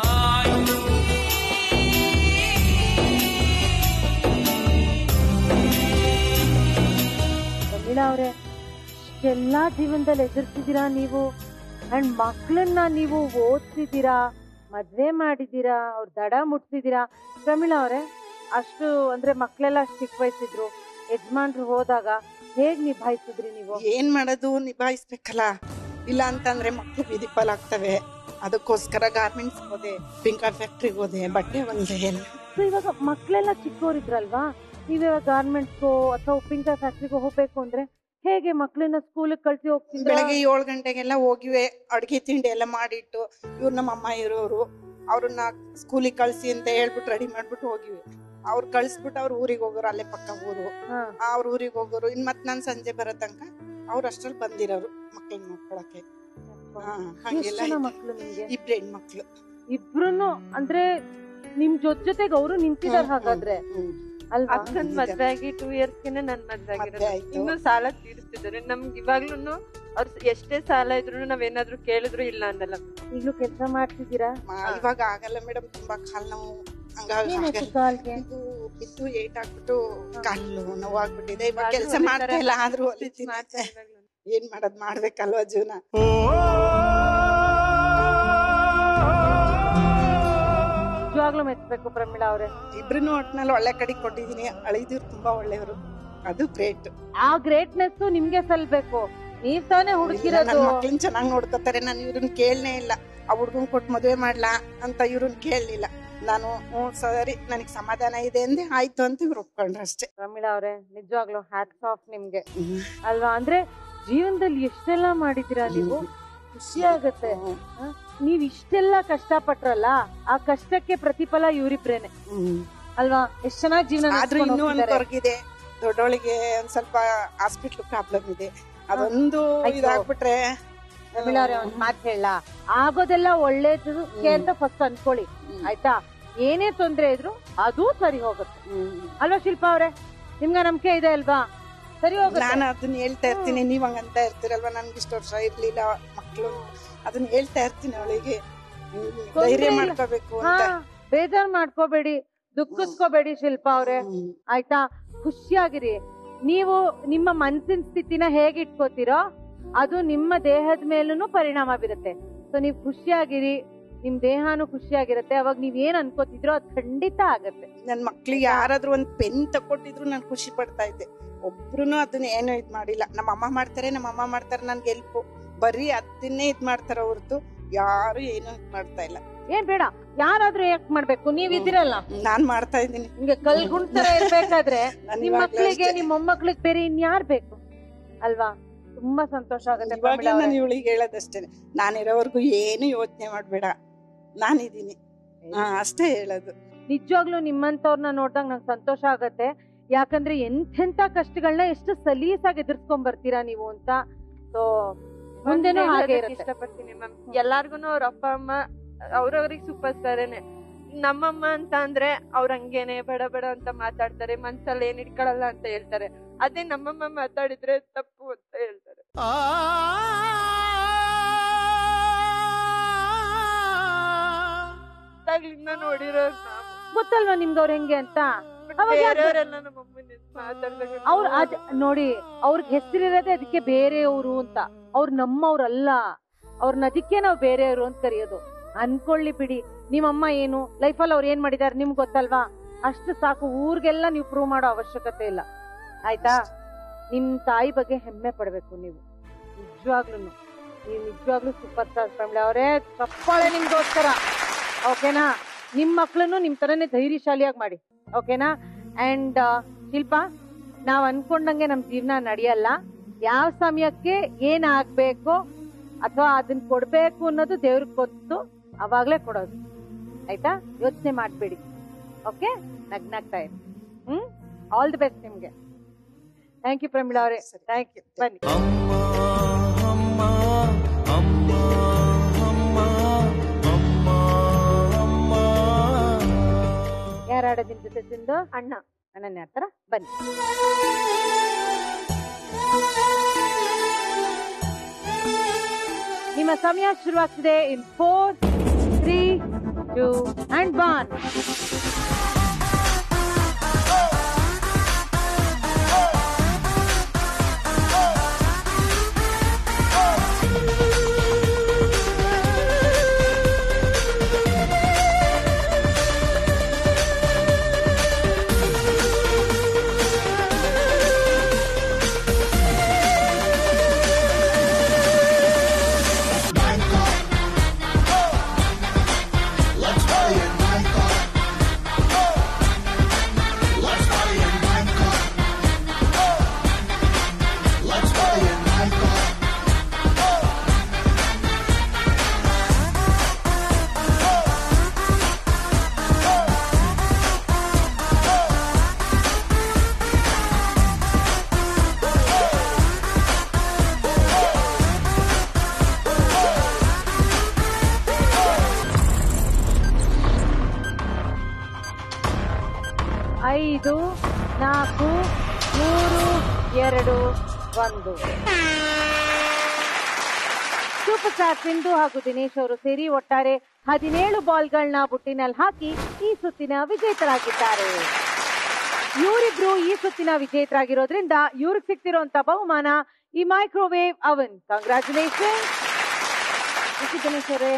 ಪ್ರಮೀಳಾ ಅವರೇ ಎಲ್ಲಾ ಜೀವನದಲ್ಲಿ ಎದುರ್ಸಿದೀರಾ ನೀವು ಅಂಡ್ ಮಕ್ಳನ್ನ ನೀವು ಓದ್ಸಿದೀರಾ ಮದ್ವೆ ಮಾಡಿದೀರಾ ಅವ್ರ ದಡ ಮುಟ್ಸಿದೀರಾ ಪ್ರಮೀಳಾ ಅವರೇ ಅಷ್ಟು ಅಂದ್ರೆ ಮಕ್ಳೆಲ್ಲ ಅಷ್ಟು ಚಿಕ್ಕ ವಯಸ್ಸಿದ್ರು ಯಜಮಾನ್ರು ಹೋದಾಗ ಹೇಗ್ ನಿಭಾಯಿಸಿದ್ರಿ ನೀವು ಏನ್ ಮಾಡೋದು ನಿಭಾಯಿಸ್ಬೇಕಲ್ಲ ಇಲ್ಲ ಅಂತಂದ್ರೆ ಮಕ್ಳು ಬೀದಿ ಪಾಲಾಗ್ತವೆ ಅದಕ್ಕೋಸ್ಕರ ಗಾರ್ಮೆಂಟ್ಸ್ ಹೋದೆ ಪಿಂಕರ್ ಫ್ಯಾಕ್ಟ್ರಿಗೆ ಹೋದೆ ಬಟ್ಟೆ ಒಂದೇ ಎಲ್ಲ So ಇವಾಗ ಮಕ್ಳೆಲ್ಲ ಚಿಕ್ಕವರಿದ್ರಲ್ವಾ ನೀವಿವಾಗ ಗಾರ್ಮೆಂಟ್ಸ್ಗೋ ಅಥವಾ ಉಪ್ಪಿನಕಾಯಿ ಫ್ಯಾಕ್ಟ್ರಿಗೋ ಹೋಗ್ಬೇಕು ಅಂದ್ರೆ ಹೇಗೆ ಮಕ್ಳನ್ನ ಸ್ಕೂಲಿಗೆ ಕಳ್ಸಿ ಹೋಗ್ತಿದ್ರ ಬೆಳಗ್ಗೆ ಏಳು ಗಂಟೆಗೆಲ್ಲ ಹೋಗಿವೆ ಅಡ್ಗೆ ತಿಂಡಿ ಎಲ್ಲ ಮಾಡಿಟ್ಟು ಇವ್ರು ನಮ್ಮ ಅಮ್ಮ ಇರೋರು ಅವ್ರನ್ನ ಸ್ಕೂಲಿಗೆ ಕಳ್ಸಿ ಅಂತ ಹೇಳ್ಬಿಟ್ಟು ರೆಡಿ ಮಾಡ್ಬಿಟ್ಟು ಹೋಗಿವಿ ಅವ್ರು ಕಳ್ಸ್ಬಿಟ್ಟು ಅವ್ರ ಊರಿಗೆ ಹೋಗೋರು ಅಲ್ಲೇ ಪಕ್ಕ ಊರು ಅವ್ರ ಊರಿಗೆ ಹೋಗೋರು ಇನ್ ಮತ್ ನಾನ್ ಸಂಜೆ ಬರೋ ತನಕ ಅವ್ರ ಅಷ್ಟ್ರಲ್ಲಿ ಬಂದಿರೋರು ಮಕ್ಳನ್ನ ನೋಡ್ಕೊಳಕ್ಕೆ ಹಾ, ಹಂಗೆಲ್ಲ ಎಷ್ಟ್ ಜನ ಇದೆ. ಮಕ್ಳು ನಿಮ್ಗೆ ಇಬ್ರು ಹೆಣ್ಮಕ್ಳು ಇಬ್ರುನು ಅಂದ್ರೆ ನಿಮ್ ಜೊತೆ ಜೊತೆಗೆ ಅವರು ನಿಂತಿದಾರ ಹಾಗಾದ್ರೆ ಅಲ್ವಾ ಅಕ್ಕನ್ ಮದ್ವೆ ಆಗಿ ಟೂ ಇಯರ್ಸ್ಗೆನೆ ನನ್ ಮದ್ವೆ ಆಗಿರೋದು ಇನ್ನು ಸಾಲ ತೀರಿಸ್ತಿದ್ದಾರೆ ನಮ್ಗೆ ಇವಾಗ್ಲೂನು ಅವ್ರ ಎಷ್ಟೇ ಸಾಲ ಇದ್ರು ನಾವೇನಾದ್ರೂ ಕೇಳಿದ್ರು ಇಲ್ಲ ಅನ್ನಲ್ಲ ಈಗ್ಲೂ ಕೆಲಸ ಮಾಡ್ತಿದ್ದೀರಾ ಮಾ- ಇವಾಗ ಆಗಲ್ಲ ಮೇಡಮ್ ತುಂಬಾ ಕಾಲ್ ನೋವು ಹಂಗಾಗಿ ಏನಾಯ್ತು ಆಗಲ್ಲ. ಕಾಲ್ಗೆ? ಇದು ಬಿದ್ದು ಏಟ್ ಹಾಕ್ಬಿಟ್ಟು ಕಾಲು ನೋವಾಗ್ಬಿಟ್ಟಿದೆ ಇವಾಗ ಆದ್ರೂ ಕೆಲಸ ಹೊಲಿತಾರೆ. ಮಾಡ್ತಾ ಇಲ್ಲ ಆದ್ರೂ ಹೊಲಿತೀನಿ ಏನ್ ಮಾಡೋದ್ ಮಾಡ್ಬೇಕಲ್ವಾ ಜೀವನ ನಿಜವಾಗ್ಲೂ ಮೆಚ್ಚಬೇಕು ಪ್ರಮೀಳಾ ಅವ್ರೆ ಇಬ್ರು ಒಟ್ನಲ್ಲಿ ಒಳ್ಳೆ ಕಡೆ ಕೊಟ್ಟಿದೀನಿ ಅಳಿದಿರು ತುಂಬಾ ಒಳ್ಳೆಯವರು ಅದು ಗ್ರೇಟ್ ಆ ಗ್ರೇಟ್ನೆಸ್ ನಿಮ್ಗೆ ಸಲ್ಬೇಕು ನೀವ್ ತಾನೇ ಹುಡುಕಿರೋದು ನನ್ನ ಮಕ್ಳನ್ನ ಚೆನ್ನಾಗಿ ನೋಡ್ಕೊತಾರೆ ನಾನು ಇವ್ರನ್ನ ಕೇಳನೇ ಇಲ್ಲ ಆ ಹುಡ್ಗನ್ ಕೊಟ್ಟು ಮದುವೆ ಮಾಡ್ಲಾ ಅಂತ ಇವ್ರನ್ನ ಕೇಳಲಿಲ್ಲ ನಾನು ಹ್ಞೂ ಸರಿ ನನಗೆ ಸಮಾಧಾನ ಇದೆ ಅಂದೆ ಆಯ್ತು ಅಂತ ಇವ್ರು ಒಪ್ಕೊಂಡ್ರು ಅಷ್ಟೇ ಪ್ರಮೀಳಾ ಅವ್ರೆ ನಿಜವಾಗ್ಲೂ ಹ್ಯಾಟ್ಸ್ ಆಫ್ ನಿಮ್ಗೆ ಅಲ್ವಾ ಅಂದ್ರೆ ಜೀವನದಲ್ಲಿ ಎಷ್ಟೆಲ್ಲ ಮಾಡಿದೀರಾ ನೀವು ಖುಷಿ ಆಗತ್ತೆ ಹ? ನೀವ್ ಇಷ್ಟೆಲ್ಲ ಕಷ್ಟ ಪಟ್ರಲ್ಲ ಆ ಕಷ್ಟಕ್ಕೆ ಪ್ರತಿಫಲ ಇವ್ರಿಬ್ರೇನೆ ಅಲ್ವಾ ಎಷ್ಟ್ ಚೆನ್ನಾಗಿ ಜೀವನ ಆದ್ರೂ ನಡ್ಸ್ಕೊಂಡ್ ಇನ್ನೂ ಒಂದ್ ಹೋಗ್ತಿದಾರೆ. ಕೊರಗಿದೆ ದೊಡ್ಡವಳಿಗೆ ಒಂದ್ ಸ್ವಲ್ಪ ಹಾಸ್ಪಿಟ್ಲ್ ಪ್ರಾಬ್ಲಮ್ ಇದೆ ಅದೊಂದು ಆಯ್ತು. ಇದಾಗ್ಬಿಟ್ರೆ ಪ್ರಮೀಳಾ ಅವ್ರೆ ಒಂದ್ ಮಾತ್ ಹೇಳ ಆಗೋದೆಲ್ಲ ಒಳ್ಳೇದು ಅಂತ ಫಸ್ಟ್ ಅನ್ಕೊಳ್ಳಿ ಆಯ್ತಾ ಏನೇ ತೊಂದ್ರೆ ಇದ್ರು ಅದೂ ಸರಿ ಹೋಗುತ್ತೆ ಅಲ್ವಾ ಶಿಲ್ಪಾ ಅವ್ರೆ ನಿಮ್ಗ ನಂಬಿಕೆ ಇದೆ ಅಲ್ವಾ ಸರಿ ಹೋಗುತ್ತೆ ನಾನು ಅದನ್ನ ಹೇಳ್ತಾ ಇರ್ತೀನಿ ನೀವ್ ಹಂಗಂತ ಇರ್ತೀರಲ್ವಾ ನನ್ಗೆ ಇಷ್ಟ ವರ್ಷ ಇರ್ಲಿಲ್ಲ ಮಕ್ಳು ಅದನ್ನ ಹೇಳ್ತಾ ಇರ್ತೀನಿ ಅವಳಿಗೆ ತೊಂದ್ರೆ ಧೈರ್ಯ ಇಲ್ಲ. ಮಾಡ್ಕೋಬೇಕು ಹಾ ಅಂತ ಬೇಜಾರ್ ಮಾಡ್ಕೋಬೇಡಿ ದುಃಖಿಸ್ಕೋಬೇಡಿ ಶಿಲ್ಪಾ ಅವ್ರೆ ಆಯ್ತಾ ಖುಷಿಯಾಗಿರಿ ನೀವು ನಿಮ್ಮ ಮನಸ್ಸಿನ ಸ್ಥಿತಿನ ಹೇಗೆ ಇಟ್ಕೋತೀರೋ ಅದು ನಿಮ್ಮ ದೇಹದ ಮೇಲೂ ಪರಿಣಾಮ ಬೀರುತ್ತೆ ಸೊ ನೀವು ಖುಷಿಯಾಗಿರಿ ನಿಮ್ ದೇಹನೂ ಖುಷಿಯಾಗಿರುತ್ತೆ ಅವಾಗ ನೀವ್ ಏನ್ ಅನ್ಕೋತಿದ್ರೋ ಅದು ಖಂಡಿತ ಆಗತ್ತೆ ನನ್ ಮಕ್ಳಿಗೆ ಯಾರಾದ್ರೂ ಒಂದ್ ಪೆನ್ ತಕೊಟ್ಟಿದ್ರು ನಾನು ಖುಷಿ ಪಡ್ತಾ ಇದ್ದೆ ಒಬ್ರುನು ಅದನ್ನ ಏನು ಇದ್ ಮಾಡಿಲ್ಲ ನಮ್ಮ ಅಮ್ಮ ಮಾಡ್ತಾರೆ ನಮ್ಮ ಅಮ್ಮ ಮಾಡ್ತಾರೆ ನನ್ಗೆ ಹೆಲ್ಪ್ ಬರೀ ಅದನ್ನೇ ಇದ್ ಮಾಡ್ತಾರ ಹೊರತು ಯಾರು ಏನು ಇದ್ ಮಾಡ್ತಾ ಇಲ್ಲ ಏನ್ ಬೇಡ ಯಾರಾದ್ರೂ ಯಾಕೆ ಮಾಡ್ಬೇಕು ನೀವ್ ಇದಿರಲ್ಲ ನಾನ್ ಮಾಡ್ತಾ ಇದ್ದೀನಿ ಹಿಂಗೆ ಕಲ್ಗುಂಡ್ ತರ ಇರ್ಬೇಕಾದ್ರೆ ನಾನ್ ನಿಮ್ ಇವಾಗ್ಲೂ ಮಕ್ಳಿಗೆ ಅಷ್ಟೇ. ನಿಮ್ ಮೊಮ್ಮಕ್ಳಿಗೆ ಬೇರೆ ಇನ್ಯಾರ್ ಬೇಕು ಅಲ್ವಾ ತುಂಬಾ ಸಂತೋಷ ಆಗುತ್ತೆ ಇವಾಗ್ಲೇ ಪ್ರಮೀಳಾ ನಾನು ಅವ್ರೆ. ಇವಳಿಗೆ ಹೇಳೋದಷ್ಟೇನೆ ನಾನಿರೋವರೆಗೂ ಏನು ಯೋಚನೆ ಮಾಡ್ಬೇಡ ನಾನಿದ್ದೀನಿ ಹಾ ಅಷ್ಟೇ ಹೇಳೋದು ನಿಜವಾಗ್ಲೂ ನಿಮ್ಮಂತವ್ರನ್ನ ನೋಡ್ದಾಗ ನಂಗೆ ಸಂತೋಷ ಆಗತ್ತೆ ಯಾಕಂದ್ರೆ ಎಂತೆಂತ ಕಷ್ಟಗಳನ್ನ ಎಷ್ಟು ಸಲೀಸಾಗಿ ಎದುರ್ಸ್ಕೊಂಡ್ ಬರ್ತೀರಾ ನೀವು ಅಂತ ಸೊ ಮುಂದೆನೂ ಹಾಗೆ ಇರುತ್ತೆ ಇಷ್ಟಪಡ್ತೀನಿ ಮ್ಯಾಮ್ ಎಲ್ಲಾರ್ಗು ಅವ್ರ ಅಪ್ಪ ಅಮ್ಮ ಅವ್ರವ್ರಿಗೆ ಸೂಪರ್ ಸ್ಟಾರೇನೆ ನಮ್ಮಮ್ಮ ಅಂತ ಅಂದ್ರೆ ಅವ್ರ ಹಂಗೇನೆ ಬಡ ಬಡ ಅಂತ ಮಾತಾಡ್ತಾರೆ ಮನ್ಸಲ್ಲಿ ಏನ್ ಇಟ್ಕೊಳಲ್ಲ ಅಂತ ಹೇಳ್ತಾರೆ ಅದೇ ನಮ್ಮಮ್ಮ ಮಾತಾಡಿದ್ರೆ ತಪ್ಪು ಅಂತ ಹೇಳ್ತಾರೆ ಅದಾಗ್ಲಿಂದ ನೋಡಿರೋರು ನಾವು ಗೊತ್ತಲ್ವಾ ನಿಮ್ಗೆ ಅವ್ರ ಹೆಂಗೆ ಅಂತ ಅವಾಗ ಯಾಕ್ ಗೊತ್ತ- ಬೇರೆಯವರೆಲ್ಲ ನಮ್ಮಮ್ಮನ ಮಾತಾಡ್ದಾಗ ಅವ್ರ ಅದ್ ನೋಡಿ ಅವ್ರಿಗೆ ಹೆಸರಿರೋದೇ ಅದಕ್ಕೆ ಬೇರೆಯವರು ಅಂತ ಅವ್ರು ನಮ್ಮವ್ರಲ್ಲ ಅವ್ರನ್ನ ಅದಕ್ಕೆ ನಾವು ಬೇರೆಯವರು ಅಂತ ಕರೆಯೋದು ಅನ್ಕೊಳ್ಳಿ ಬಿಡಿ ನಿಮ್ಮಮ್ಮ ಏನು ಲೈಫಲ್ಲಿ ಅವ್ರು ಏನ್ ಮಾಡಿದಾರೆ ನಿಮ್ಗೆ ಗೊತ್ತಲ್ವಾ ಅಷ್ಟು ಸಾಕು ಊರ್ಗೆಲ್ಲ ನೀವು ಪ್ರೂವ್ ಮಾಡೋ ಅವಶ್ಯಕತೆ ಇಲ್ಲ ಆಯ್ತಾ ನಿಮ್ ತಾಯಿ ಬಗ್ಗೆ ಹೆಮ್ಮೆ ಪಡ್ಬೇಕು ನೀವು ನಿಜವಾಗ್ಲೂ ನೀವು ನಿಜವಾಗ್ಲೂ ಸೂಪರ್ ಸ್ಟಾರ್ ಫ್ಯಾಮಿಲಿ ಅವರೇ ಚಪ್ಪಾಳೆ ನಿಮ್ಗೋಸ್ಕರ ಓಕೆನಾ ನಿಮ್ ಮಕ್ಳನ್ನು ನಿಮ್ ತರನೇ ಧೈರ್ಯಶಾಲಿಯಾಗಿ ಮಾಡಿ ಓಕೆನಾ ಅಂಡ್ ಶಿಲ್ಪಾ ನಾವ್ ಅನ್ಕೊಂಡಂಗೆ ನಮ್ ಜೀವನ ನಡೆಯಲ್ಲ ಯಾವ ಸಮಯಕ್ಕೆ ಏನ್ ಆಗ್ಬೇಕು ಅಥವಾ ಅದನ್ನ ಕೊಡ್ಬೇಕು ಅನ್ನೋದು ದೇವ್ರಿಗೆ ಗೊತ್ತು ಅವಾಗ್ಲೇ ಕೊಡೋದು ಆಯ್ತಾ ಯೋಚನೆ ಮಾಡ್ಬೇಡಿ ಓಕೆ ನಗ್ನಾಗ್ತಾ ಇರಿ ಹ್ಮ್ ಆಲ್ ದಿ ಬೆಸ್ಟ್ ನಿಮ್ಗೆ ಥ್ಯಾಂಕ್ ಯು ಪ್ರಮೀಳಾ ಅವರೇ ಥ್ಯಾಂಕ್ ಯು ಬನ್ನಿ ಯಾರು ಆಡೋದ್ ನಿಮ್ ಜೊತೆ ತಿಂದು ಅಣ್ಣ ಅಣ್ಣನ ಹತ್ರ ಬನ್ನಿ ನಿಮ್ಮ ಸಮಯ ಶುರುವಾಗ್ತಿದೆ in four three two and one ಐದು ನಾಲ್ಕು ಮೂರು ಎರಡು ಒಂದು ಸೂಪರ್ ಸ್ಟಾರ್ ಸಿಂಧು ಹಾಗೂ ದಿನೇಶ್ ಅವರು ಸೇರಿ ಒಟ್ಟಾರೆ ಹದಿನೇಳು ಬಾಲ್ಗಳನ್ನ ಬುಟ್ಟಿನಲ್ಲಿ ಹಾಕಿ ಈ ಸುತ್ತಿನ ವಿಜೇತರಾಗಿದ್ದಾರೆ ಇವರಿಬ್ರು ಈ ಸುತ್ತಿನ ವಿಜೇತರಾಗಿರೋದ್ರಿಂದ ಇವ್ರಿಗೆ ಸಿಗ್ತಿರೋಂತ ಬಹುಮಾನ ಈ ಮೈಕ್ರೋವೇವ್ ಅವನ್ ಕಂಗ್ರಾಚುಲೇಷನ್ ದಿನೇಶ್ ಅವರೇ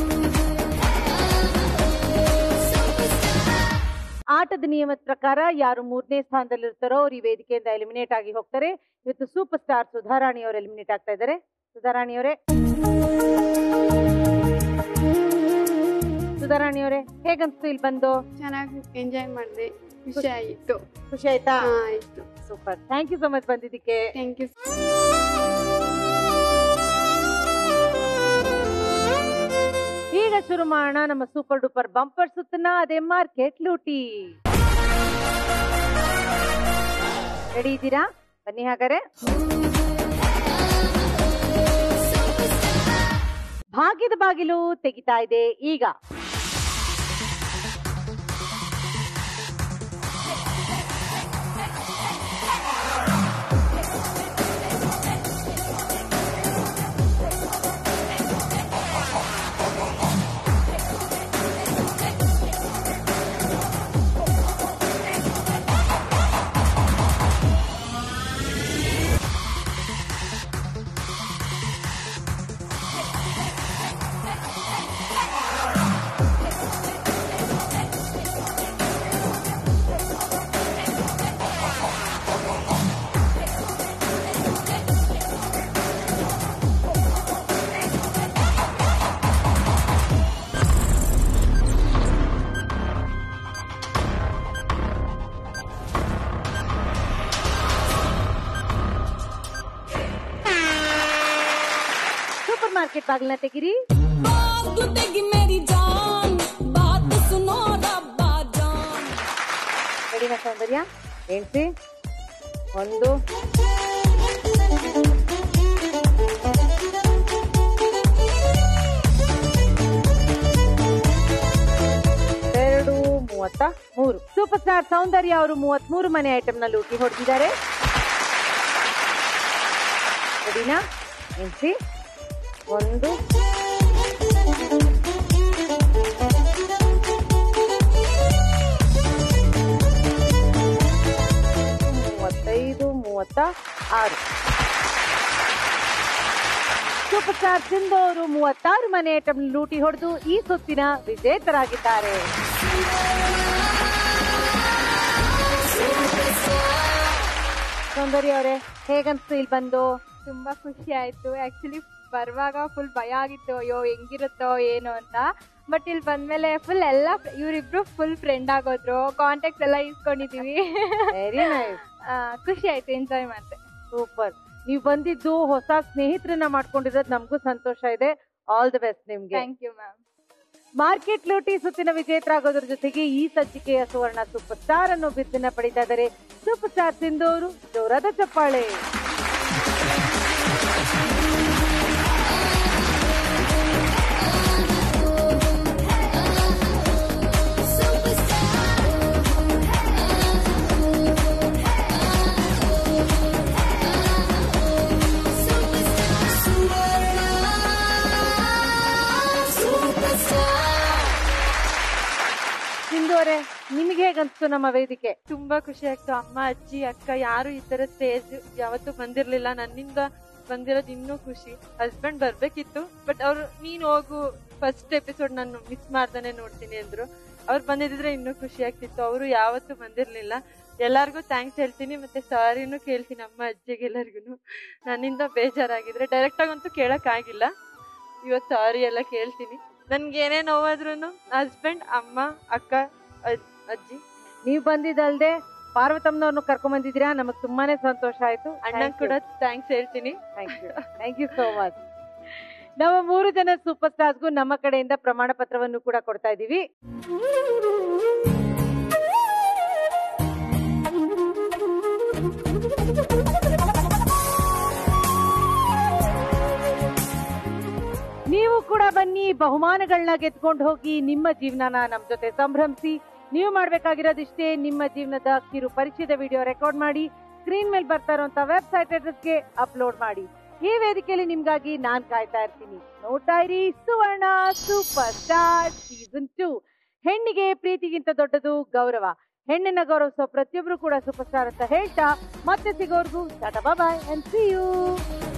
ಆಟದ ನಿಯಮದ ಪ್ರಕಾರ ಯಾರು ಮೂರನೇ ಸ್ಥಾನದಲ್ಲಿರ್ತಾರೋ ಅವ್ರು ಈ ವೇದಿಕೆಯಿಂದ ಎಲಿಮಿನೇಟ್ ಆಗಿ ಹೋಗ್ತಾರೆ ಇವತ್ತು ಸೂಪರ್ ಸ್ಟಾರ್ ಸುಧಾರಾಣಿ ಅವರು ಎಲಿಮಿನೇಟ್ ಆಗ್ತಾ ಇದ್ದಾರೆ ಸುಧಾರಾಣಿ ಅವರೇ ಸುಧಾರಾಣಿ ಅವರೇ ಹೇಗನ್ಸ್ತು ಇಲ್ಲಿ ಬಂದು ಚೆನ್ನಾಗಿ ಎಂಜಾಯ್ ಮಾಡಿದೆ ಖುಷಿ ಆಯಿತು ಖುಷಿ ಆಯ್ತಾ ಆಯ್ತು super thank you so much ಬಂದಿದ್ದಕ್ಕೆ ಥ್ಯಾಂಕ್ ಯು ಈಗ ಶುರು ಮಾಡೋಣ ನಮ್ಮ ಸೂಪರ್ ಡೂಪರ್ ಬಂಪರ್ ಸುತ್ತನ ಅದೇ ಮಾರ್ಕೆಟ್ ಲೂಟಿ ರೆಡಿ ಇದ್ದೀರಾ ಬನ್ನಿ ಹಾಗಾರೆ ಭಾಗ್ಯದ ಬಾಗಿಲು ತೆಗಿತಾ ಇದೆ ಈಗ ಸೂಪರ್ ಮಾರ್ಕೆಟ್ ಬಾಗಿಲನ್ನ ತೆಗಿರಿ ರೆಡಿನಾ ಸೌಂದರ್ಯ ಎಣ್ಸಿ ಒಂದು ಎರಡು ಮೂವತ್ತ ಮೂರು ಸೂಪರ್ ಸ್ಟಾರ್ ಸೌಂದರ್ಯ ಅವರು ಮೂವತ್ತ್ ಮೂರು ಮನೆ ಐಟಮ್ ನ ಲೂಟಿ ಹೊಡೆದಿದ್ದಾರೆ ರೆಡಿನಾ ಎಣ್ಸಿ ಒಂದು ಮೂವತ್ತೈದು ಮೂವತ್ತ ಆರು ಸೂಪರ್ ಸ್ಟಾರ್ ಸಿಂಧು ಅವರು ಮೂವತ್ತಾರು ಮನೆ ಐಟಮ್ ಲೂಟಿ ಹೊಡೆದು ಈ ಸುತ್ತಿನ ವಿಜೇತರಾಗಿದ್ದಾರೆ ಸೌಂದರ್ಯ ಅವರೇ ಹೇಗನ್ಸ್ತು ಇಲ್ಲಿ ಬಂದು ತುಂಬಾ ಖುಷಿ ಆಯ್ತು ಆಕ್ಚುಲಿ ಬರುವಾಗ ಫುಲ್ ಭಯ ಆಗಿತ್ತು ಅಯ್ಯೋ ಹೆಂಗಿರುತ್ತೋ ಏನು ಅಂತ ಬಟ್ ಇಲ್ಲಿ ಬಂದ್ಮೇಲೆ ಫುಲ್ ಎಲ್ಲ ಇವರಿಬ್ರು ಫುಲ್ ಫ್ರೆಂಡ್ ಆಗೋದ್ರು ಕಾಂಟ್ಯಾಕ್ಟ್ ಎಲ್ಲ ಇಸ್ಕೊಂಡಿದೀವಿ ವೆರಿ ನೈಸ್ ಖುಷಿ ಆಯ್ತು ಎಂಜಾಯ್ ಮಾಡಿದೆ ಸೂಪರ್ ನೀವು ಬಂದಿದ್ದು ಹೊಸ ಸ್ನೇಹಿತರನ್ನ ಮಾಡ್ಕೊಂಡಿರೋದು ನಮಗೂ ಸಂತೋಷ ಇದೆ ಆಲ್ ದಿ ಬೆಸ್ಟ್ ನಿಮ್ಗೆ ಥ್ಯಾಂಕ್ ಯು ಮ್ಯಾಮ್ ಮಾರ್ಕೆಟ್ ಲೂಟಿ ಸುತ್ತಿನ ವಿಜೇತರಾಗೋದ್ರ ಜೊತೆಗೆ ಈ ಸಂಚಿಕೆಯ ಸುವರ್ಣ ಸೂಪರ್ ಸ್ಟಾರ್ ಅನ್ನು ಬಿದ್ದನ್ನ ಪಡಿತಾ ಇದ್ದಾರೆ ಸೂಪರ್ ಸ್ಟಾರ್ ಸಿಂಧು ಅವರು ಜೋರಾದ ಚಪ್ಪಾಳೆ ಸಿಂಧು ಅವರೇ ನಿಮಗೆ ಹೇಗನ್ಸ್ತು ನಮ್ಮ ವೇದಿಕೆ ತುಂಬಾ ಖುಷಿ ಆಗ್ತು ಅಮ್ಮ ಅಜ್ಜಿ ಅಕ್ಕ ಯಾರು ಈ ತರ ಸ್ಟೇಜ್ ಯಾವತ್ತೂ ಬಂದಿರ್ಲಿಲ್ಲ ನನ್ನಿಂದ ಬಂದಿರೋದು ಇನ್ನೂ ಖುಷಿ ಹಸ್ಬೆಂಡ್ ಬರ್ಬೇಕಿತ್ತು ಬಟ್ ಅವ್ರು ನೀನ್ ಹೋಗು ಫಸ್ಟ್ ಎಪಿಸೋಡ್ ನಾನು ಮಿಸ್ ಮಾಡ್ದಾನೆ ನೋಡ್ತೀನಿ ಅಂದ್ರು ಅವ್ರು ಬಂದಿದ್ರೆ ಇನ್ನೂ ಖುಷಿ ಆಗ್ತಿತ್ತು ಅವರು ಯಾವತ್ತೂ ಬಂದಿರ್ಲಿಲ್ಲ ಎಲ್ಲಾರ್ಗು ಥ್ಯಾಂಕ್ಸ್ ಹೇಳ್ತೀನಿ ಮತ್ತೆ ಸಾರಿನೂ ಕೇಳ್ತೀನಿ ಅಮ್ಮ ಅಜ್ಜಿಗೆ ಎಲ್ಲರಿಗೂ ನನ್ನಿಂದ ಬೇಜಾರಾಗಿದ್ರೆ ಡೈರೆಕ್ಟ್ ಆಗಂತೂ ಕೇಳಕ್ ಆಗಿಲ್ಲ ಇವತ್ತು ಸಾರಿ ಎಲ್ಲ ಕೇಳ್ತೀನಿ ನನ್ಗೆ ಏನೇ ನೋವಾದ್ರೂ ಹಸ್ಬೆಂಡ್ ಅಮ್ಮ ಅಕ್ಕ ಅಜ್- ಅಜ್ಜಿ ನೀವು ಬಂದಿದ್ದಲ್ದೆ ಪಾರ್ವತಮ್ಮನವ್ರನ್ನು ಕರ್ಕೊಂಡ್ ಬಂದಿದ್ದೀರಾ ನಮಗ್ ತುಂಬಾನೇ ಸಂತೋಷ ಆಯ್ತು ಅಣ್ಣಂಗ್ ಕೂಡ ಥ್ಯಾಂಕ್ಸ್ ಹೇಳ್ತೀನಿ thank you thank you so much ನಮ್ಮ ಮೂರು ಜನ ಸೂಪರ್ ಸ್ಟಾರ್ಸ್ಗೂ ನಮ್ಮ ಕಡೆಯಿಂದ ಪ್ರಮಾಣ ಪತ್ರವನ್ನು ಕೂಡ ಕೊಡ್ತಾ ಇದೀವಿ ನೀವು ಕೂಡ ಬನ್ನಿ ಬಹುಮಾನಗಳನ್ನ ಗೆದ್ಕೊಂಡು ಹೋಗಿ ನಿಮ್ಮ ಜೀವನನ ನಮ್ ಜೊತೆ ಸಂಭ್ರಮಿಸಿ ನೀವು ಮಾಡ್ಬೇಕಾಗಿರೋದಿಷ್ಟೇ ನಿಮ್ಮ ಜೀವನದ ಕಿರು ಪರಿಚಯದ ವಿಡಿಯೋ ರೆಕಾರ್ಡ್ ಮಾಡಿ ಸ್ಕ್ರೀನ್ ಮೇಲೆ ಬರ್ತಾ ಇರುವಂತ ವೆಬ್ಸೈಟ್ ಅಡ್ರೆಸ್ಗೆ ಅಪ್ಲೋಡ್ ಮಾಡಿ ಈ ವೇದಿಕೆಯಲ್ಲಿ ನಿಮ್ಗಾಗಿ ನಾನ್ ಕಾಯ್ತಾ ಇರ್ತೀನಿ ನೋಡ್ತಾ ಇರಿ Suvarna super star season two ಹೆಣ್ಣಿಗೆ ಪ್ರೀತಿಗಿಂತ ದೊಡ್ಡದು ಗೌರವ ಹೆಣ್ಣನ್ನ ಗೌರವಿಸೋ ಪ್ರತಿಯೊಬ್ರು ಕೂಡ ಸೂಪರ್ ಸ್ಟಾರ್ ಅಂತ ಹೇಳ್ತಾ ಮತ್ತೆ ಸಿಗೋರ್ಗು tata bye and see you